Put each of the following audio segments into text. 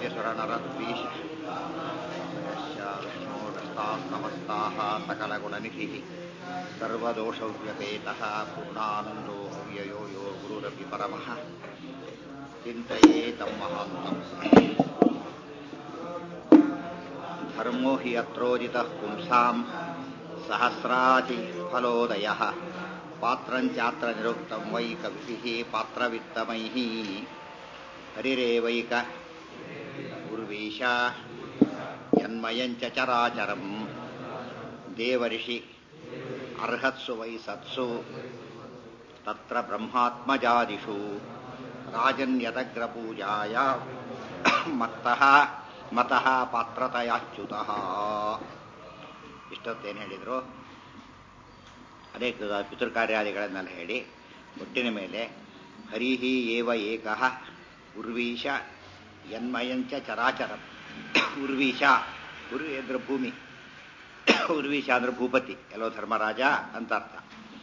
सुरनरद्वीष विष्णोरस्ताः समस्ताः सकलगुणनिधिः सर्वदोषव्यपेतः पूर्णानन्दो व्ययो यो गुरुरपि परमः चिन्तये तं महान्तम् धर्मो हि अत्रोदितः पुंसाम् सहस्राधिफलोदयः पात्रञ्चात्र निरुक्तं वै कविभिः पात्रवित्तमैः हरिरेवैक उर्वीश यन्मयञ्च चराचरम् देवर्षि अर्हत्सु वै सत्सु तत्र ब्रह्मात्मजादिषु राजन्यतग्रपूजाय ಮತ್ತಃ ಮತಃ ಪಾತ್ರತಯಾಚ್ಯುತಃ ಇಷ್ಟೊತ್ತೇನು ಹೇಳಿದರು ಅನೇಕ ಪಿತೃಕಾರ್ಯಾದಿಗಳನ್ನೆಲ್ಲ ಹೇಳಿ ಮುಟ್ಟಿನ ಮೇಲೆ ಹರಿಹಿ ಏವ ಏಕಃ ಉರ್ವೀಶ ಯನ್ಮಯಂಚ ಚರಾಚರಂ ಉರ್ವೀಶ ಉರ್ವಿ ಅಂದ್ರೆ ಭೂಮಿ ಉರ್ವೀಶ ಅಂದ್ರೆ ಭೂಪತಿ ಎಲ್ಲೋ ಧರ್ಮರಾಜ ಅಂತ ಅರ್ಥ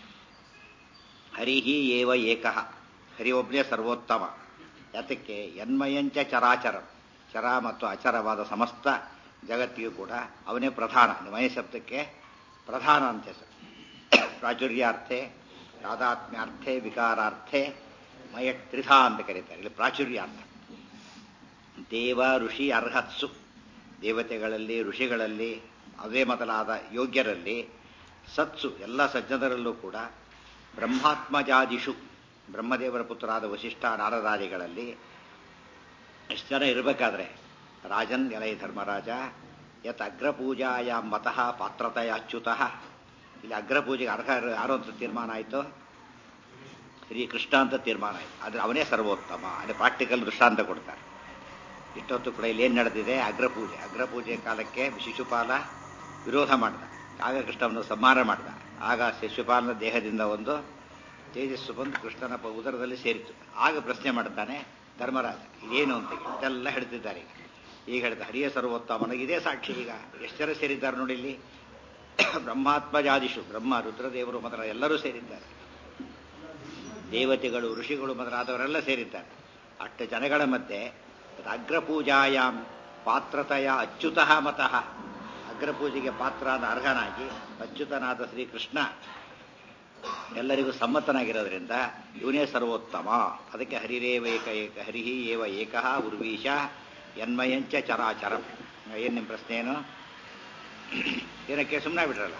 ಹರಿಹಿ ಏವ ಏಕಃ ಹರಿ ಒಬ್ಬನೇ ಸರ್ವೋತ್ತಮ ಯಾತಕ್ಕೆ ಯನ್ಮಯಂಚ ಚರಾಚರಂ ಚರ ಮತ್ತು ಅಚರವಾದ ಸಮಸ್ತ ಜಗತ್ತಿಗೂ ಕೂಡ ಅವನೇ ಪ್ರಧಾನ ಮಯ ಶಬ್ದಕ್ಕೆ ಪ್ರಧಾನ ಅಂತ ಹೆಸರು ಪ್ರಾಚುರ್ಯಾರ್ಥೆ ತಾದಾತ್ಮ್ಯಾರ್ಥೆ ವಿಕಾರಾರ್ಥೆ ಮಯ ತ್ರಿಧ ಅಂತ ಕರೀತಾರೆ ಇಲ್ಲಿ ಪ್ರಾಚುರ್ಯಾರ್ಥ ದೇವ ಋಷಿ ಅರ್ಹತ್ಸು ದೇವತೆಗಳಲ್ಲಿ ಋಷಿಗಳಲ್ಲಿ ಅದೇ ಮೊದಲಾದ ಯೋಗ್ಯರಲ್ಲಿ ಸತ್ಸು ಎಲ್ಲ ಸಜ್ಜನರಲ್ಲೂ ಕೂಡ ಬ್ರಹ್ಮಾತ್ಮಜಾದಿಷು ಬ್ರಹ್ಮದೇವರ ಪುತ್ರರಾದ ವಶಿಷ್ಠ ನಾರದಾದಿಗಳಲ್ಲಿ ಎಷ್ಟು ಜನ ಇರಬೇಕಾದ್ರೆ ರಾಜನ್ ಎಲೈ ಧರ್ಮರಾಜ ಯತ್ ಅಗ್ರಪೂಜಾಯ ಮತಃ ಪಾತ್ರತೆಯ ಅಚ್ಯುತಃ ಇಲ್ಲಿ ಅಗ್ರಪೂಜೆಗೆ ಅರ್ಹ ಯಾರು ಅಂತ ತೀರ್ಮಾನ ಆಯಿತು ಶ್ರೀಕೃಷ್ಣ ಅಂತ ತೀರ್ಮಾನ ಆಯಿತು ಆದರೆ ಅವನೇ ಸರ್ವೋತ್ತಮ ಅಲ್ಲಿ ಪ್ರಾಕ್ಟಿಕಲ್ ದೃಷ್ಟಾಂತ ಕೊಡ್ತಾರೆ ಇಷ್ಟೊತ್ತು ಕೂಡ ಇಲ್ಲಿ ಏನು ನಡೆದಿದೆ ಅಗ್ರಪೂಜೆ ಅಗ್ರಪೂಜೆ ಕಾಲಕ್ಕೆ ಶಿಶುಪಾಲ ವಿರೋಧ ಮಾಡಿದ ಆಗ ಕೃಷ್ಣವನ್ನು ಸಂಹಾರ ಮಾಡಿದ ಆಗ ಶಿಶುಪಾಲನ ದೇಹದಿಂದ ಒಂದು ತೇಜಸ್ಸು ಬಂದು ಕೃಷ್ಣನ ಉದರದಲ್ಲಿ ಸೇರಿತು ಆಗ ಪ್ರಶ್ನೆ ಮಾಡ್ತಾನೆ ಧರ್ಮರಾಜ ಇದೇನು ಅಂತ ಇಷ್ಟೆಲ್ಲ ಹೇಳ್ತಿದ್ದಾರೆ ಈಗ ಈಗ ಹೇಳ್ತಾರೆ ಹರಿಯ ಸರ್ವೋತ್ತಮನಿಗೆ ಇದೇ ಸಾಕ್ಷಿ ಈಗ ಎಷ್ಟು ಜನ ಸೇರಿದ್ದಾರೆ ನೋಡಿ ಇಲ್ಲಿ ಬ್ರಹ್ಮಾತ್ಮಜಾದಿಷು ಬ್ರಹ್ಮ ರುದ್ರದೇವರು ಮೊದಲ ಎಲ್ಲರೂ ಸೇರಿದ್ದಾರೆ ದೇವತೆಗಳು ಋಷಿಗಳು ಮೊದಲಾದವರೆಲ್ಲ ಸೇರಿದ್ದಾರೆ ಅಷ್ಟು ಜನಗಳ ಮಧ್ಯೆ ಅಗ್ರಪೂಜಾಯಾಮ್ ಪಾತ್ರತೆಯ ಅಚ್ಯುತಃ ಮತಃ ಅಗ್ರಪೂಜೆಗೆ ಪಾತ್ರನಾದ ಅರ್ಹನಾಗಿ ಅಚ್ಯುತನಾದ ಶ್ರೀಕೃಷ್ಣ ಎಲ್ಲರಿಗೂ ಸಮ್ಮತನಾಗಿರೋದ್ರಿಂದ ಇವನೇ ಸರ್ವೋತ್ತಮ ಅದಕ್ಕೆ ಹರಿರೇವೇಕ ಏಕ ಹರಿಹಿ ಏವ ಏಕಃ ಉರ್ವೀಶ ಯನ್ಮಯಂಚ ಚರಾಚರಂ ಏನು ನಿಮ್ಮ ಪ್ರಶ್ನೆ ಏನು ಏನಕ್ಕೆ ಸುಮ್ಮನೆ ಬಿಟ್ರಲ್ಲ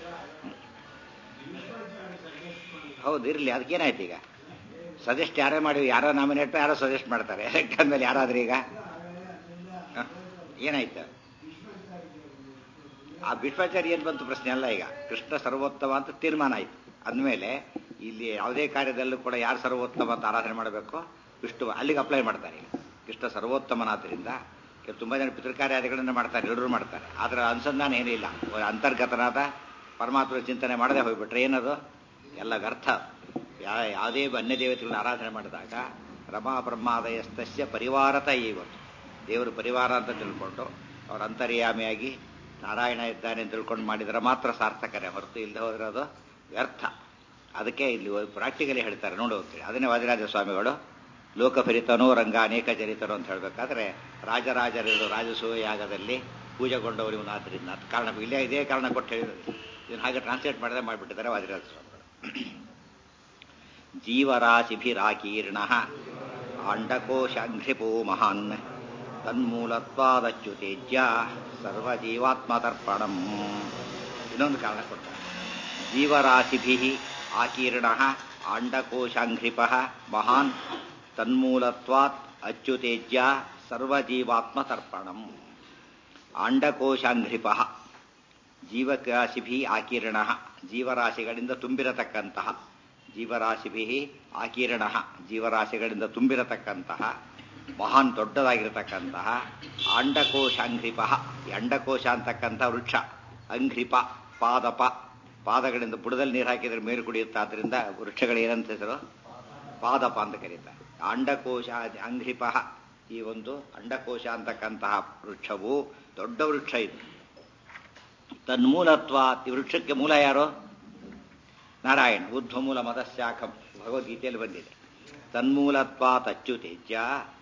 ಹೌದು ಇರಲಿ ಅದಕ್ಕೇನಾಯ್ತು ಈಗ ಸಜೆಸ್ಟ್ ಯಾರೇ ಮಾಡಿ ಯಾರೋ ನಾಮಿನೇಟ್ ಯಾರೋ ಸಜೆಸ್ಟ್ ಮಾಡ್ತಾರೆ ಎಲೆಕ್ಟ್ ಆದ್ಮೇಲೆ ಯಾರಾದ್ರೂ ಈಗ ಏನಾಯ್ತು ಆ ವಿಶ್ವಾಚಾರ್ಯ ಏನು ಬಂತು ಪ್ರಶ್ನೆ ಅಲ್ಲ ಈಗ ಕೃಷ್ಣ ಸರ್ವೋತ್ತಮ ಅಂತ ತೀರ್ಮಾನ ಆಯ್ತು ಅಂದಮೇಲೆ ಇಲ್ಲಿ ಯಾವುದೇ ಕಾರ್ಯದಲ್ಲೂ ಕೂಡ ಯಾರು ಸರ್ವೋತ್ತಮ ಅಂತ ಆರಾಧನೆ ಮಾಡಬೇಕು ವಿಷ್ಣು ಅಲ್ಲಿಗೆ ಅಪ್ಲೈ ಮಾಡ್ತಾರೆ ಈಗ ಕೃಷ್ಣ ಸರ್ವೋತ್ತಮನಾದ್ರಿಂದ ತುಂಬ ಜನ ಪಿತೃಕಾರ್ಯಾದಿಗಳನ್ನು ಮಾಡ್ತಾರೆ ಎಲ್ಲರೂ ಮಾಡ್ತಾರೆ ಅದರ ಅನುಸಂಧಾನ ಏನಿಲ್ಲ ಅಂತರ್ಗತನಾದ ಪರಮಾತ್ಮ ಚಿಂತನೆ ಮಾಡದೆ ಹೋಗ್ಬಿಟ್ರೆ ಏನದು ಎಲ್ಲ ವ್ಯರ್ಥ ಯಾವುದೇ ಅನ್ಯ ದೇವತೆಗಳನ್ನ ಆರಾಧನೆ ಮಾಡಿದಾಗ ರಮಾ ಬ್ರಹ್ಮಾದಯಸ್ತಸ್ಯ ಪರಿವಾರತ ಇವತ್ತು ದೇವರು ಪರಿವಾರ ಅಂತ ತಿಳ್ಕೊಂಡು ಅವ್ರ ಅಂತರ್ಯಾಮಿಯಾಗಿ ನಾರಾಯಣ ಇದ್ದಾನೆ ಅಂತ ತಿಳ್ಕೊಂಡು ಮಾಡಿದರೆ ಮಾತ್ರ ಸಾರ್ಥಕನೇ ಹೊರತು ಇಲ್ಲದೆ ಹೋದ್ರೆ ಅದು ವ್ಯರ್ಥ ಅದಕ್ಕೆ ಇಲ್ಲಿ ಪ್ರಾಕ್ಟಿಕಲಿ ಹೇಳ್ತಾರೆ ನೋಡು ಅಂತೇಳಿ ಅದನ್ನೇ ವಾದಿರಾಜ ಸ್ವಾಮಿಗಳು ಲೋಕಫರಿತನೋ ರಂಗ ಅನೇಕ ಚರಿತರು ಅಂತ ಹೇಳಬೇಕಾದ್ರೆ ರಾಜರಾಜರಿರು ರಾಜಸೂಯ ಯಾಗದಲ್ಲಿ ಪೂಜೆಗೊಂಡವರು ಇವನು ಆದ್ದರಿಂದ ಅದು ಕಾರಣ ಇಲ್ಲೇ ಇದೇ ಕಾರಣ ಕೊಟ್ಟು ಹೇಳಿದ್ರು ಇದನ್ನು ಹಾಗೆ ಟ್ರಾನ್ಸ್ಲೇಟ್ ಮಾಡದೆ ಮಾಡಿಬಿಟ್ಟಿದ್ದಾರೆ ವಾದಿರಾಜ ಸ್ವಾಮಿಗಳು ಜೀವರಾಶಿಭಿರಾಕೀರ್ಣ ಆಂಡಕೋಶಾಂಘ್ರಿಪೋ ಮಹಾನ್ ತನ್ಮೂಲತ್ವಾದಚ್ಯುತೇಜ್ಯ ಸರ್ವಜೀವಾತ್ಮತರ್ಪಣಂ ಇನ್ನೊಂದು ಕಾರಣ ಕೊಡ್ತಾರೆ ಜೀವರಾಶಿಭಿ ಆಕೀರ್ಣ ಆಂಡಕೋಶಾಂಘ್ರಿಪ ಮಹಾನ್ ತನ್ಮೂಲತ್ವಾತ್ ಅಚ್ಯುತೇಜ್ಯ ಸರ್ವಜೀವಾತ್ಮತರ್ಪಣಂ ಆಂಡಕೋಶಾಂಘ್ರಿಪ ಜೀವರಾಶಿಭಿ ಆಕೀರ್ಣ ಜೀವರಾಶಿಗಳಿಂದ ತುಂಬಿರತಕ್ಕಂತಹ ಜೀವರಾಶಿಭಿ ಆಕೀರ್ಣ ಜೀವರಾಶಿಗಳಿಂದ ತುಂಬಿರತಕ್ಕಂತಹ ಮಹಾನ್ ದೊಡ್ಡದಾಗಿರತಕ್ಕಂತಹ ಅಂಡಕೋಶಾಂಘ್ರಿಪ ಅಂಡಕೋಶ ಅಂತಕ್ಕಂಥ ವೃಕ್ಷ ಅಂಘ್ರಿಪ ಪಾದಪ ಪಾದಗಳಿಂದ ಬುಡದಲ್ಲಿ ನೀರು ಹಾಕಿದ್ರೆ ಮೇರು ಕುಡಿಯುತ್ತೆ ಆದ್ರಿಂದ ವೃಕ್ಷಗಳು ಏನಂತ ಹೆಸರು ಪಾದಪ ಅಂತ ಕರೀತಾರೆ ಅಂಡಕೋಶ ಅಂಘ್ರಿಪ ಈ ಒಂದು ಅಂಡಕೋಶ ಅಂತಕ್ಕಂತಹ ವೃಕ್ಷವು ದೊಡ್ಡ ವೃಕ್ಷ ಇದು ತನ್ಮೂಲತ್ವ ಈ ವೃಕ್ಷಕ್ಕೆ ಮೂಲ ಯಾರು ನಾರಾಯಣ ಊರ್ಧ್ವ ಮೂಲ ಮದಶಾಖಂ ಭಗವದ್ಗೀತೆಯಲ್ಲಿ ಬಂದಿದೆ ತನ್ಮೂಲತ್ವಾತ್ ಅಚ್ಯುತೇಜ್ಯ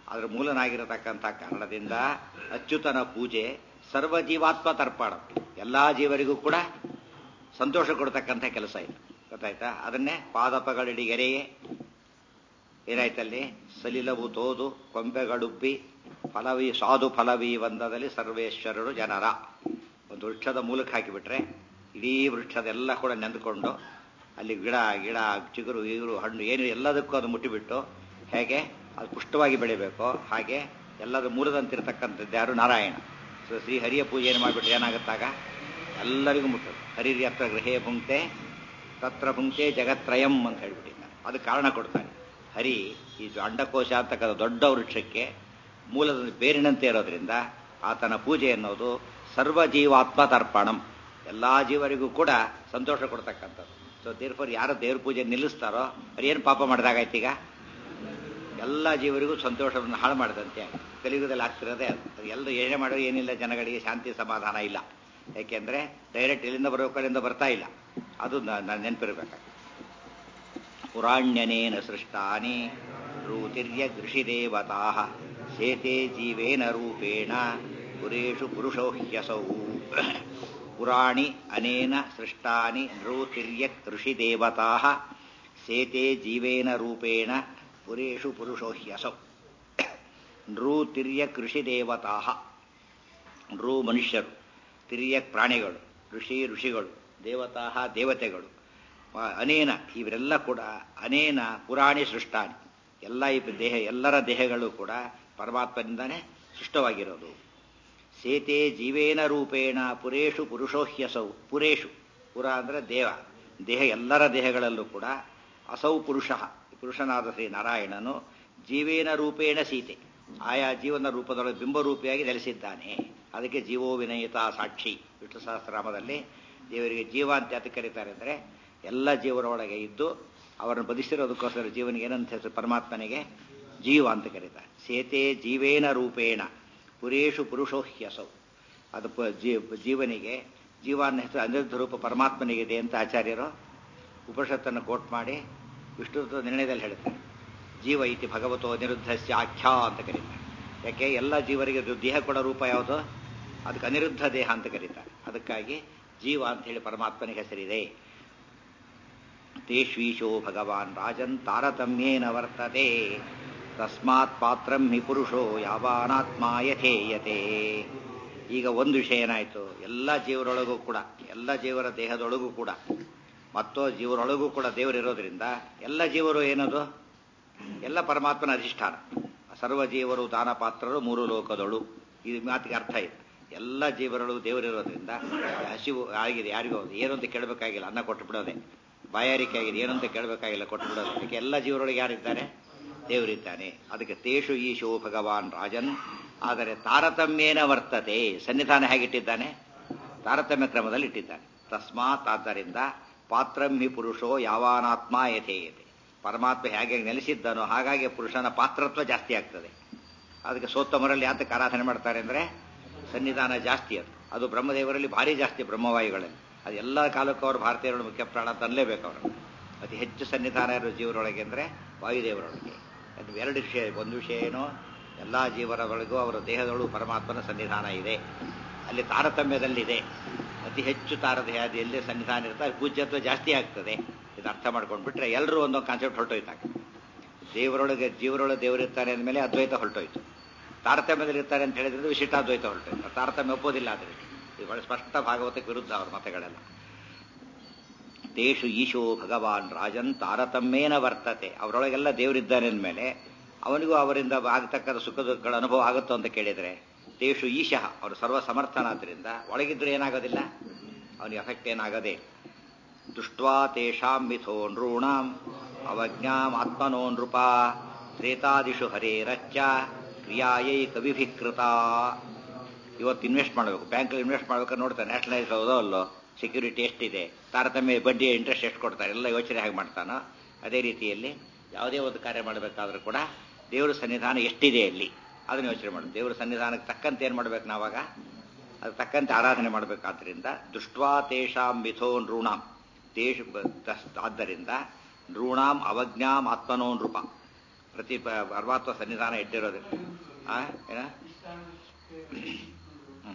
ಅದರ ಮೂಲನಾಗಿರತಕ್ಕಂಥ ಕಾರಣದಿಂದ ಅಚ್ಯುತನ ಪೂಜೆ ಸರ್ವ ಜೀವಾತ್ಮ ತರ್ಪಣ ಎಲ್ಲಾ ಜೀವರಿಗೂ ಕೂಡ ಸಂತೋಷ ಕೊಡ್ತಕ್ಕಂಥ ಕೆಲಸ ಇದು ಗೊತ್ತಾಯ್ತಾ ಅದನ್ನೇ ಪಾದಪಗಳಿಡಿ ಎರೆಯೇ ಏನಾಯ್ತಲ್ಲಿ ಸಲಿಲವು ತೋದು ಕೊಂಬೆಗಡುಬ್ಬಿ ಫಲವಿ ಸಾಧು ಫಲವಿ ಬಂದದಲ್ಲಿ ಸರ್ವೇಶ್ವರರು ಜನರ ಒಂದು ವೃಕ್ಷದ ಮೂಲಕ್ಕೆ ಹಾಕಿಬಿಟ್ರೆ ಇಡೀ ವೃಕ್ಷದೆಲ್ಲ ಕೂಡ ನೆಂದುಕೊಂಡು ಅಲ್ಲಿ ಗಿಡ ಗಿಡ ಚಿಗುರು ಇಗುರು ಹಣ್ಣು ಏನು ಎಲ್ಲದಕ್ಕೂ ಅದು ಮುಟ್ಟಿಬಿಟ್ಟು ಹೇಗೆ ಅದು ಪುಷ್ಟವಾಗಿ ಬೆಳಿಬೇಕು ಹಾಗೆ ಎಲ್ಲದ ಮೂಲದಂತಿರತಕ್ಕಂಥದ್ದು ಯಾರು ನಾರಾಯಣ ಸೊ ಶ್ರೀ ಹರಿಯ ಪೂಜೆಯನ್ನು ಮಾಡಿಬಿಟ್ಟು ಏನಾಗುತ್ತಾಗ ಎಲ್ಲರಿಗೂ ಮುಟ್ಟದು ಹರಿರಿ ಹತ್ರ ಗೃಹೇ ಭುಂಕ್ತೆ ತತ್ರ ಭುಂಕ್ತೆ ಜಗತ್ರಯಂ ಅಂತ ಹೇಳ್ಬಿಟ್ಟಿದ್ದಾನೆ ಅದು ಕಾರಣ ಕೊಡ್ತಾನೆ ಹರಿ ಈ ಅಂಡಕೋಶ ಅಂತಕ್ಕಂಥ ದೊಡ್ಡ ವೃಕ್ಷಕ್ಕೆ ಮೂಲದ ಬೇರಿನಂತೆ ಇರೋದ್ರಿಂದ ಆತನ ಪೂಜೆ ಅನ್ನೋದು ಸರ್ವ ಜೀವಾತ್ಮ ತರ್ಪಣಂ ಎಲ್ಲಾ ಜೀವರಿಗೂ ಕೂಡ ಸಂತೋಷ ಕೊಡ್ತಕ್ಕಂಥದ್ದು ಸೊ ದೇರ್ಫೋರ್ ಯಾರು ದೇವ್ರ ಪೂಜೆ ನಿಲ್ಲಿಸ್ತಾರೋ ಅವ್ರು ಏನು ಪಾಪ ಮಾಡಿದಾಗಾಯ್ತು ಈಗ ಎಲ್ಲ ಜೀವರಿಗೂ ಸಂತೋಷವನ್ನು ಹಾಳು ಮಾಡಿದಂತೆ ಕಲಿಯುಗದಲ್ಲಿ ಆಗ್ತಿರೋದೇ ಅದು ಅದು ಎಲ್ಲರೂ ಏನೇ ಮಾಡೋದು ಏನಿಲ್ಲ ಜನಗಳಿಗೆ ಶಾಂತಿ ಸಮಾಧಾನ ಇಲ್ಲ ಯಾಕೆಂದ್ರೆ ಡೈರೆಕ್ಟ್ ಎಲ್ಲಿಂದ ಬರಬೇಕು ಅಲ್ಲಿಂದ ಬರ್ತಾ ಇಲ್ಲ ಅದು ನಾನು ನೆನಪಿರ್ಬೇಕಾಗ್ತದೆ ಪುರಾಣ್ಯನೇನ ಸೃಷ್ಟಾನಿ ರೂತಿರ್ಯ ಗೃಷಿದೇವತಾ ಸೇತೆ ಜೀವೇನ ರೂಪೇಣ ಪುರೇಷು ಪುರುಷೋ ಹ್ಯಸೌ ಪುರಾಣಿ ಅನೇನ ಸೃಷ್ಟಾನಿ ನೃತಿರ್ಯ ಋಷಿದೇವತಾ ಸೇತೆ ಜೀವೇನ ರೂಪೇಣ ಪುರೇಷು ಪುರುಷೋ ಹ್ಯಸೌ ನೃತಿರ್ಯ ಕೃಷಿದೇವತಾ ನೃ ಮನುಷ್ಯರು ತಿರ್ಯಕ್ ಪ್ರಾಣಿಗಳು ಋಷಿ ಋಷಿಗಳು ದೇವತಾ ದೇವತೆಗಳು ಅನೇನ ಇವರೆಲ್ಲ ಕೂಡ ಅನೇನ ಪುರಾಣಿ ಸೃಷ್ಟಾನಿ ಎಲ್ಲ ಈ ದೇಹ ಎಲ್ಲರ ದೇಹಗಳು ಕೂಡ ಪರಮಾತ್ಮನಿಂದಾನೇ ಸೃಷ್ಟವಾಗಿರೋದು ಸೇತೆ ಜೀವೇನ ರೂಪೇಣ ಪುರೇಶು ಪುರುಷೋಹ್ಯಸೌ ಪುರೇಶು ಪುರ ಅಂದರೆ ದೇವ ದೇಹ ಎಲ್ಲರ ದೇಹಗಳಲ್ಲೂ ಕೂಡ ಅಸೌ ಪುರುಷ ಪುರುಷನಾದ ಶ್ರೀ ನಾರಾಯಣನು ಜೀವೇನ ರೂಪೇಣ ಸೀತೆ ಆಯಾ ಜೀವನ ರೂಪದೊಳಗೆ ಬಿಂಬರೂಪಿಯಾಗಿ ನೆಲೆಸಿದ್ದಾನೆ ಅದಕ್ಕೆ ಜೀವೋ ವಿನಯಿತ ಸಾಕ್ಷಿ ವಿಷ್ಣು ಸಹಸ್ರನಾಮದಲ್ಲಿ ದೇವರಿಗೆ ಜೀವ ಅಂತ ಯಾತಕ್ಕೆ ಕರೀತಾರೆ ಅಂದರೆ ಎಲ್ಲ ಜೀವರ ಒಳಗೆ ಇದ್ದು ಅವರನ್ನು ಬದಿಸಿರೋದಕ್ಕೋಸ್ಕರ ಜೀವನಿಗೆ ಏನಂತ ಹೆಸರು ಪರಮಾತ್ಮನಿಗೆ ಜೀವ ಅಂತ ಕರೀತಾರೆ ಸೇತೆ ಜೀವೇನ ರೂಪೇಣ ಪುರೇಶು ಪುರುಷೋ ಹ್ಯಸೌ ಅದು ಜೀವನಿಗೆ ಜೀವ ಅನ್ನೋ ಹೆಸರು ಅನಿರುದ್ಧ ರೂಪ ಪರಮಾತ್ಮನಿಗಿದೆ ಅಂತ ಆಚಾರ್ಯರು ಉಪನಿಷತ್ತನ್ನು ಕೋಟ್ ಮಾಡಿ ವಿಷ್ಣು ನಿರ್ಣಯದಲ್ಲಿ ಹೇಳ್ತಾರೆ ಜೀವ ಇತಿ ಭಗವತೋ ಅನಿರುದ್ಧಸ್ಯ ಆಖ್ಯಾ ಅಂತ ಕರೀತಾರೆ ಯಾಕೆ ಎಲ್ಲ ಜೀವರಿಗೆ ದೇಹ ಕೊಡೋ ರೂಪ ಯಾವುದು ಅದಕ್ಕೆ ಅನಿರುದ್ಧ ದೇಹ ಅಂತ ಕರೀತಾರೆ ಅದಕ್ಕಾಗಿ ಜೀವ ಅಂತ ಹೇಳಿ ಪರಮಾತ್ಮನಿಗೆ ಹೆಸರಿದೆ ತೇಷ್ವೀಶೋ ಭಗವಾನ್ ರಾಜನ್ ತಾರತಮ್ಯೇನ ವರ್ತತೆ ತಸ್ಮಾತ್ ಪಾತ್ರಂ ಹಿ ಪುರುಷೋ ಯಾವಾನಾತ್ಮ ಯಥೇಯತೆ ಈಗ ಒಂದು ವಿಷಯ ಏನಾಯಿತು ಎಲ್ಲ ಜೀವರೊಳಗೂ ಕೂಡ ಎಲ್ಲ ಜೀವರ ದೇಹದೊಳಗೂ ಕೂಡ ಮತ್ತೋ ಜೀವರೊಳಗೂ ಕೂಡ ದೇವರಿರೋದ್ರಿಂದ ಎಲ್ಲ ಜೀವರು ಏನದು ಎಲ್ಲ ಪರಮಾತ್ಮನ ಅಧಿಷ್ಠಾನ ಸರ್ವ ಜೀವರು ದಾನ ಪಾತ್ರರು ಮೂರು ಲೋಕದಳು ಇದು ಮಾತಿಗೆ ಅರ್ಥ ಇದೆ ಎಲ್ಲ ಜೀವರೊಳಗೂ ದೇವರಿರೋದ್ರಿಂದ ಹಸಿವು ಆಗಿದೆ ಯಾರಿಗೂ ಏನು ಅಂತ ಕೇಳಬೇಕಾಗಿಲ್ಲ ಅನ್ನ ಕೊಟ್ಟು ಬಿಡೋದೆ ಬಾಯಾರಿಕೆ ಆಗಿದೆ ಏನು ಅಂತ ಕೇಳಬೇಕಾಗಿಲ್ಲ ಕೊಟ್ಟು ಬಿಡೋದು ಅದಕ್ಕೆ ಎಲ್ಲ ಜೀವರೊಳಗೆ ಯಾರಿದ್ದಾರೆ ದೇವರಿದ್ದಾನೆ ಅದಕ್ಕೆ ತೇಷು ಈಶೋ ಭಗವಾನ್ ರಾಜನ್ ಆದರೆ ತಾರತಮ್ಯೇನ ವರ್ತತೆ ಸನ್ನಿಧಾನ ಹೇಗಿಟ್ಟಿದ್ದಾನೆ ತಾರತಮ್ಯ ಕ್ರಮದಲ್ಲಿ ಇಟ್ಟಿದ್ದಾನೆ ತಸ್ಮಾತ್ ಆದ್ದರಿಂದ ಪಾತ್ರಂ ಹಿ ಪುರುಷೋ ಯಾವಾನಾತ್ಮ ಯಥೇಯತೆ ಪರಮಾತ್ಮ ಹೇಗೆ ನೆಲೆಸಿದ್ದಾನೋ ಹಾಗಾಗಿ ಪುರುಷನ ಪಾತ್ರತ್ವ ಜಾಸ್ತಿ ಆಗ್ತದೆ ಅದಕ್ಕೆ ಸೋತ್ತಮರಲ್ಲಿ ಯಾತಕ್ಕೆ ಆರಾಧನೆ ಮಾಡ್ತಾರೆ ಅಂದರೆ ಸನ್ನಿಧಾನ ಜಾಸ್ತಿ ಅದು ಅದು ಬ್ರಹ್ಮದೇವರಲ್ಲಿ ಭಾರಿ ಜಾಸ್ತಿ ಬ್ರಹ್ಮವಾಯುಗಳಲ್ಲಿ ಅದು ಎಲ್ಲ ಕಾಲಕ್ಕೂ ಅವರು ಭಾರತೀಯರ ಮುಖ್ಯ ಪ್ರಾಣ ಅಂತ ಅನ್ಲೇಬೇಕು ಅವರು ಅತಿ ಹೆಚ್ಚು ಸನ್ನಿಧಾನ ಇರೋ ಜೀವರೊಳಗೆ ಅಂದರೆ ವಾಯುದೇವರೊಳಗೆ ಅದು ಎರಡು ವಿಷಯ ಒಂದು ವಿಷಯ ಏನೋ ಎಲ್ಲ ಜೀವರೊಳಗೂ ಅವರ ದೇಹದೊಳಗೂ ಪರಮಾತ್ಮನ ಸನ್ನಿಧಾನ ಇದೆ ಅಲ್ಲಿ ತಾರತಮ್ಯದಲ್ಲಿದೆ ಅತಿ ಹೆಚ್ಚು ತಾರದೇಹದ ಎಲ್ಲಿ ಸನ್ನಿಧಾನ ಇರುತ್ತೆ ಅಲ್ಲಿ ಪೂಜ್ಯತ್ವ ಜಾಸ್ತಿ ಆಗ್ತದೆ ಇದು ಅರ್ಥ ಮಾಡ್ಕೊಂಡ್ಬಿಟ್ರೆ ಎಲ್ಲರೂ ಒಂದೊಂದು ಕಾನ್ಸೆಪ್ಟ್ ಹೊರಟೋಯ್ತಾಗ ದೇವರೊಳಗೆ ಜೀವರೊಳಗೆ ದೇವರಿರ್ತಾರೆ ಅಂದಮೇಲೆ ಅದ್ವೈತ ಹೊರಟೋಯ್ತು ತಾರತಮ್ಯದಲ್ಲಿ ಇರ್ತಾರೆ ಅಂತ ಹೇಳಿದ್ರೆ ವಿಶಿಷ್ಟಾದ್ವೈತ ಹೊರಟೋಯ್ತು ತಾರತಮ್ಯ ಒಪ್ಪೋದಿಲ್ಲ ಆದರೆ ಇದು ಬಹಳ ಸ್ಪಷ್ಟ ಭಾಗವತಕ್ಕೆ ವಿರುದ್ಧ ಅವ್ರ ಮತಗಳೆಲ್ಲ ತೇಷು ಈಶೋ ಭಗವಾನ್ ರಾಜನ್ ತಾರತಮ್ಯೇನ ವರ್ತತೆ ಅವರೊಳಗೆಲ್ಲ ದೇವರಿದ್ದಾನೆ ಅಂದಮೇಲೆ ಅವನಿಗೂ ಅವರಿಂದ ಆಗತಕ್ಕಂಥ ಸುಖ ದುಃಖಗಳ ಅನುಭವ ಆಗುತ್ತೋ ಅಂತ ಕೇಳಿದರೆ ತೇಷು ಈಶಃ ಅವರು ಸರ್ವ ಸಮರ್ಥನಾದ್ರಿಂದ ಒಳಗಿದ್ರೆ ಏನಾಗೋದಿಲ್ಲ ಅವನಿಗೆ ಎಫೆಕ್ಟ್ ಏನಾಗದೆ ದೃಷ್ಟ್ವಾ ತೇಷಾಂ ಮಿಥೋ ನೃಣಾಂ ಅವಜ್ಞಾಂ ಆತ್ಮನೋ ನೃಪ ತ್ರೇತಾದಿಷು ಹರೇರಚ್ಚ ಕ್ರಿಯಾಯೈ ಕವಿಭಿಕೃತ ಇವತ್ತು ಇನ್ವೆಸ್ಟ್ ಮಾಡಬೇಕು ಬ್ಯಾಂಕಲ್ಲಿ ಇನ್ವೆಸ್ಟ್ ಮಾಡ್ಬೇಕಾದ್ರೆ ನೋಡ್ತಾನೆ ನ್ಯಾಷನಲೈಸ್ ಹೌದೋ ಅಲ್ಲೋ ಸೆಕ್ಯೂರಿಟಿ ಎಷ್ಟಿದೆ ತಾರತಮ್ಯ ಬಡ್ಡಿ ಇಂಟ್ರೆಸ್ಟ್ ಎಷ್ಟು ಕೊಡ್ತಾರೆ ಎಲ್ಲ ಯೋಚನೆ ಹೇಗೆ ಮಾಡ್ತಾನೋ ಅದೇ ರೀತಿಯಲ್ಲಿ ಯಾವುದೇ ಒಂದು ಕಾರ್ಯ ಮಾಡಬೇಕಾದ್ರೂ ಕೂಡ ದೇವರ ಸನ್ನಿಧಾನ ಎಷ್ಟಿದೆ ಅಲ್ಲಿ ಅದನ್ನು ಯೋಚನೆ ಮಾಡೋದು ದೇವರ ಸನ್ನಿಧಾನಕ್ಕೆ ತಕ್ಕಂತೆ ಏನು ಮಾಡ್ಬೇಕು ನಾವಾಗ ಅದು ತಕ್ಕಂತೆ ಆರಾಧನೆ ಮಾಡಬೇಕಾದ್ರಿಂದ ದೃಷ್ಟ್ವಾ ತೇಷಾಂ ಮಿಥೋ ನೃಣಾಂ ತೇಷ ಆದ್ದರಿಂದ ನೃಣಾಂ ಅವಜ್ಞಾಂ ಆತ್ಮನೋ ನೃಪ ಪ್ರತಿ ಪ- ಪರಮಾತ್ಮ ಸನ್ನಿಧಾನ ಇಟ್ಟಿರೋದು ಆ ಏನ ಹ್ಮ್.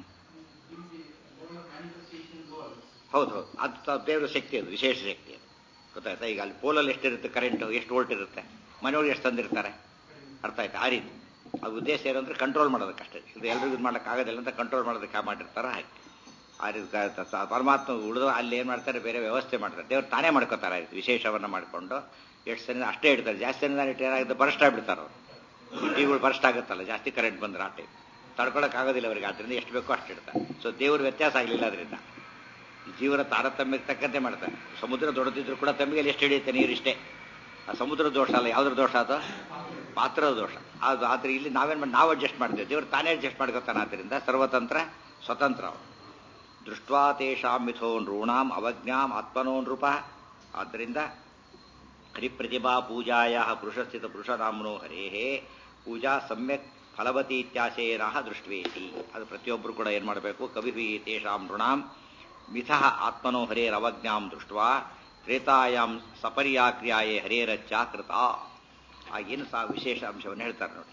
ಹೌದು ಹೌದು ಅದು ತ- ದೇವರ ಶಕ್ತಿ ಅದು ವಿಶೇಷ ಶಕ್ತಿ ಅದು ಗೊತ್ತಾಯ್ತಾ ಈಗ ಅಲ್ಲಿ ಪೋಲಲ್ಲಿ ಎಷ್ಟಿರುತ್ತೆ ಕರೆಂಟು ಎಷ್ಟು ವೋಲ್ಟ್ ಇರುತ್ತೆ ಮನೆಯೊಳಗೆ ಎಷ್ಟು ತಂದಿರ್ತಾರೆ ಅರ್ಥ ಆಯ್ತಾ ಆ ರೀತಿ ಅದು ಉದ್ದೇಶ ಏನು ಅಂದ್ರೆ ಕಂಟ್ರೋಲ್ ಮಾಡೋದಕ್ಕಷ್ಟೇ ಇದು ಎಲ್ರಿಗೂ ಇದು ಮಾಡ್ಲಿಕ್ಕೆ ಆಗೋದಿಲ್ಲ ಅಂತ ಕಂಟ್ರೋಲ್ ಮಾಡೋದಕ್ಕೆ ಮಾಡಿರ್ತಾರೆ ಹಾಗೆ ಆ ರೀತಿ ಕ- ತ- ತ- ಪರಮಾತ್ಮ ಉಳಿದು ಅಲ್ಲಿ ಏನು ಮಾಡ್ತಾರೆ ಬೇರೆ ವ್ಯವಸ್ಥೆ ಮಾಡ್ತಾರೆ ದೇವ್ರು ತಾನೇ ಮಾಡ್ಕೋತಾರೆ ಆ ರೀತಿ ವಿಶೇಷವನ್ನು ಮಾಡಿಕೊಂಡು ಎಷ್ಟು ಸರಿ ಅಷ್ಟೇ ಇಡ್ತಾರೆ ಜಾಸ್ತಿ ಸರಿ ಇಟ್ಟು ಏನಾಗುತ್ತೆ ಬರ್ಸ್ಟ್ ಆಗ್ಬಿಡ್ತಾರೆ ಅವರು ಟಿವಿಗಳು ಬರ್ಸ್ಟ್ ಆಗುತ್ತಲ್ಲ ಜಾಸ್ತಿ ಕರೆಂಟ್ ಬಂದ್ರೆ ಆ ಟೈಮ್ ತಡ್ಕೊಳಕ್ ಆಗೋದಿಲ್ಲ ಅವರಿಗೆ ಆದ್ರಿಂದ ಎಷ್ಟು ಬೇಕೋ ಅಷ್ಟು ಇಡ್ತಾರೆ ಸೊ ದೇವ್ರ ವ್ಯತ್ಯಾಸ ಆಗಲಿಲ್ಲ ಅದರಿಂದ ಜೀವನ ತಾರತಮ್ಯಕ್ಕೆ ತಕ್ಕಂತೆ ಮಾಡ್ತಾರೆ ಸಮುದ್ರ ದೊಡ್ಡದಿದ್ರು ಕೂಡ ತಮ್ಮಿಗೆ ಎಷ್ಟು ಹಿಡಿಯುತ್ತೆ ನೀರು ಇಷ್ಟೇ ಆ ಸಮುದ್ರ ದೋಷ ಅಲ್ಲ ಯಾವ್ದ್ರ ದೋಷ ಅದು ಪಾತ್ರದ ದೋಷ ಅದು ಆದ್ರೆ ಇಲ್ಲಿ ನಾವೇನ್ ಮಾಡಿ ನಾವು ಅಡ್ಜಸ್ಟ್ ಮಾಡ್ತೇವೆ ದೇವ್ರು ತಾನೇ ಅಡ್ಜಸ್ಟ್ ಮಾಡ್ಕೊತಾನೆ ಆದ್ದರಿಂದ ಸರ್ವತಂತ್ರ ಸ್ವತಂತ್ರ ಅವನು ದೃಷ್ಟ್ವಾ ತೇಷಾಂ ಮಿಥೋ ನೃಣಾಂ ಅವಜ್ಞಾಂ ಆತ್ಮನೋ ನೃಪ ಆದ್ದರಿಂದ ಹರಿಪ್ರತಿಭಾ ಪೂಜಾಯ ಪುರುಷಸ್ಥಿತ ಪುರುಷನಾಮ್ನೋ ಹರೇಹೇ ಪೂಜಾ ಸಮ್ಯಕ್ ಫಲವತಿ ಇತ್ಯಾಶಯನಃ ದೃಷ್ಟ್ವೇತಿ ಅದು ಪ್ರತಿಯೊಬ್ಬರು ಕೂಡ ಏನು ಮಾಡಬೇಕು ಕವಿ ತೇಷಾಂ ನೃಣಾಂ ಮಿಥಃ ಆತ್ಮನೋ ಹರೇರವಜ್ಞಾಂ ದೃಷ್ಟ್ವಾ ತ್ರೇತಾಯಾಂ ಸಪರ್ಯಾಕ್ರಿಯಾಯೇ ಹರೇರಚ್ಚ ಕೃತ ಆ ಏನು ಸಹ ವಿಶೇಷ ಅಂಶವನ್ನು ಹೇಳ್ತಾರೆ ನೋಡಿ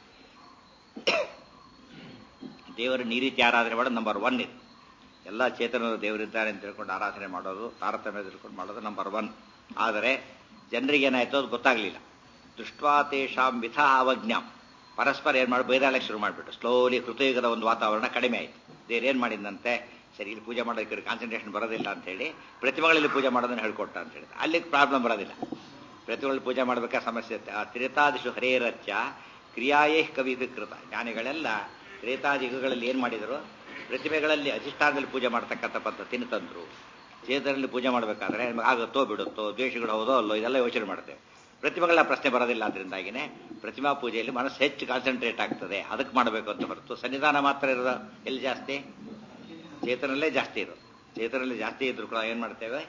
ದೇವರ ಈ ರೀತಿ ಆರಾಧನೆ ಮಾಡೋದು ನಂಬರ್ ಒನ್ ಇದು ಎಲ್ಲ ಚೇತನರು ದೇವರಿದ್ದಾರೆ ಅಂತ ತಿಳ್ಕೊಂಡು ಆರಾಧನೆ ಮಾಡೋದು ತಾರತಮ್ಯ ತಿಳ್ಕೊಂಡು ಮಾಡೋದು ನಂಬರ್ ಒನ್ ಆದರೆ ಜನರಿಗೆ ಏನಾಯ್ತು ಅದು ಗೊತ್ತಾಗ್ಲಿಲ್ಲ ದೃಷ್ಟ್ವಾ ತೇಷಾಂ ವಿಥ ಅವಜ್ಞಾಂ ಪರಸ್ಪರ ಏನ್ ಮಾಡಿ ಬೈದಾಳಕ್ಕೆ ಶುರು ಮಾಡಿಬಿಟ್ಟು ಸ್ಲೋಲಿ ಕೃತಯುಗದ ಒಂದು ವಾತಾವರಣ ಕಡಿಮೆ ಆಯ್ತು ದೇವ್ರು ಏನ್ ಮಾಡಿದಂತೆ ಸರಿ ಇಲ್ಲಿ ಪೂಜೆ ಮಾಡೋದಕ್ಕೆ ಕಾನ್ಸಂಟ್ರೇಷನ್ ಬರೋದಿಲ್ಲ ಅಂತ ಹೇಳಿ ಪ್ರತಿಮೆಗಳಲ್ಲಿ ಪೂಜೆ ಮಾಡೋದನ್ನ ಹೇಳ್ಕೊಟ್ಟ ಅಂತ ಹೇಳಿದ ಅಲ್ಲಿ ಪ್ರಾಬ್ಲಮ್ ಬರೋದಿಲ್ಲ ಪ್ರತಿಮೆಗಳಲ್ಲಿ ಪೂಜೆ ಮಾಡಬೇಕಾದ ಸಮಸ್ಯೆ ಇರುತ್ತೆ. ಆ ತ್ರೇತಾದಿಶು ಹರೇರಚ್ಚ ಕ್ರಿಯಾಯೇ ಕವಿ ವಿಕೃತ ಜ್ಞಾನಿಗಳೆಲ್ಲ ತ್ರೇತಾದಿ ಯುಗಗಳಲ್ಲಿ ಏನ್ ಮಾಡಿದ್ರು ಪ್ರತಿಮೆಗಳಲ್ಲಿ ಅಧಿಷ್ಠಾನದಲ್ಲಿ ಪೂಜೆ ಮಾಡ್ತಕ್ಕಂಥ ಪದ್ಧತಿನ ತಂದ್ರು ಚೇತನಲ್ಲಿ ಪೂಜೆ ಮಾಡಬೇಕಾದ್ರೆ ನಮ್ಗೆ ಆಗುತ್ತೋ ಬಿಡುತ್ತೋ ದ್ವೇಷಗಳು ಹೌದೋ ಅಲ್ಲೋ ಇದೆಲ್ಲ ಯೋಚನೆ ಮಾಡ್ತೇವೆ ಪ್ರತಿಮೆಗಳ ಪ್ರಶ್ನೆ ಬರೋದಿಲ್ಲ ಅದರಿಂದಾಗಿನೇ ಪ್ರತಿಮಾ ಪೂಜೆಯಲ್ಲಿ ಮನಸ್ಸು ಹೆಚ್ಚು ಕಾನ್ಸಂಟ್ರೇಟ್ ಆಗ್ತದೆ ಅದಕ್ಕೆ ಮಾಡಬೇಕು ಅಂತ ಹೊರತು ಸನ್ನಿಧಾನ ಮಾತ್ರ ಇರೋದು ಎಲ್ಲಿ ಜಾಸ್ತಿ ಚೇತನಲ್ಲೇ ಜಾಸ್ತಿ ಇರೋದು ಚೇತನಲ್ಲಿ ಜಾಸ್ತಿ ಇದ್ರು ಕೂಡ ಏನ್ ಮಾಡ್ತೇವೆ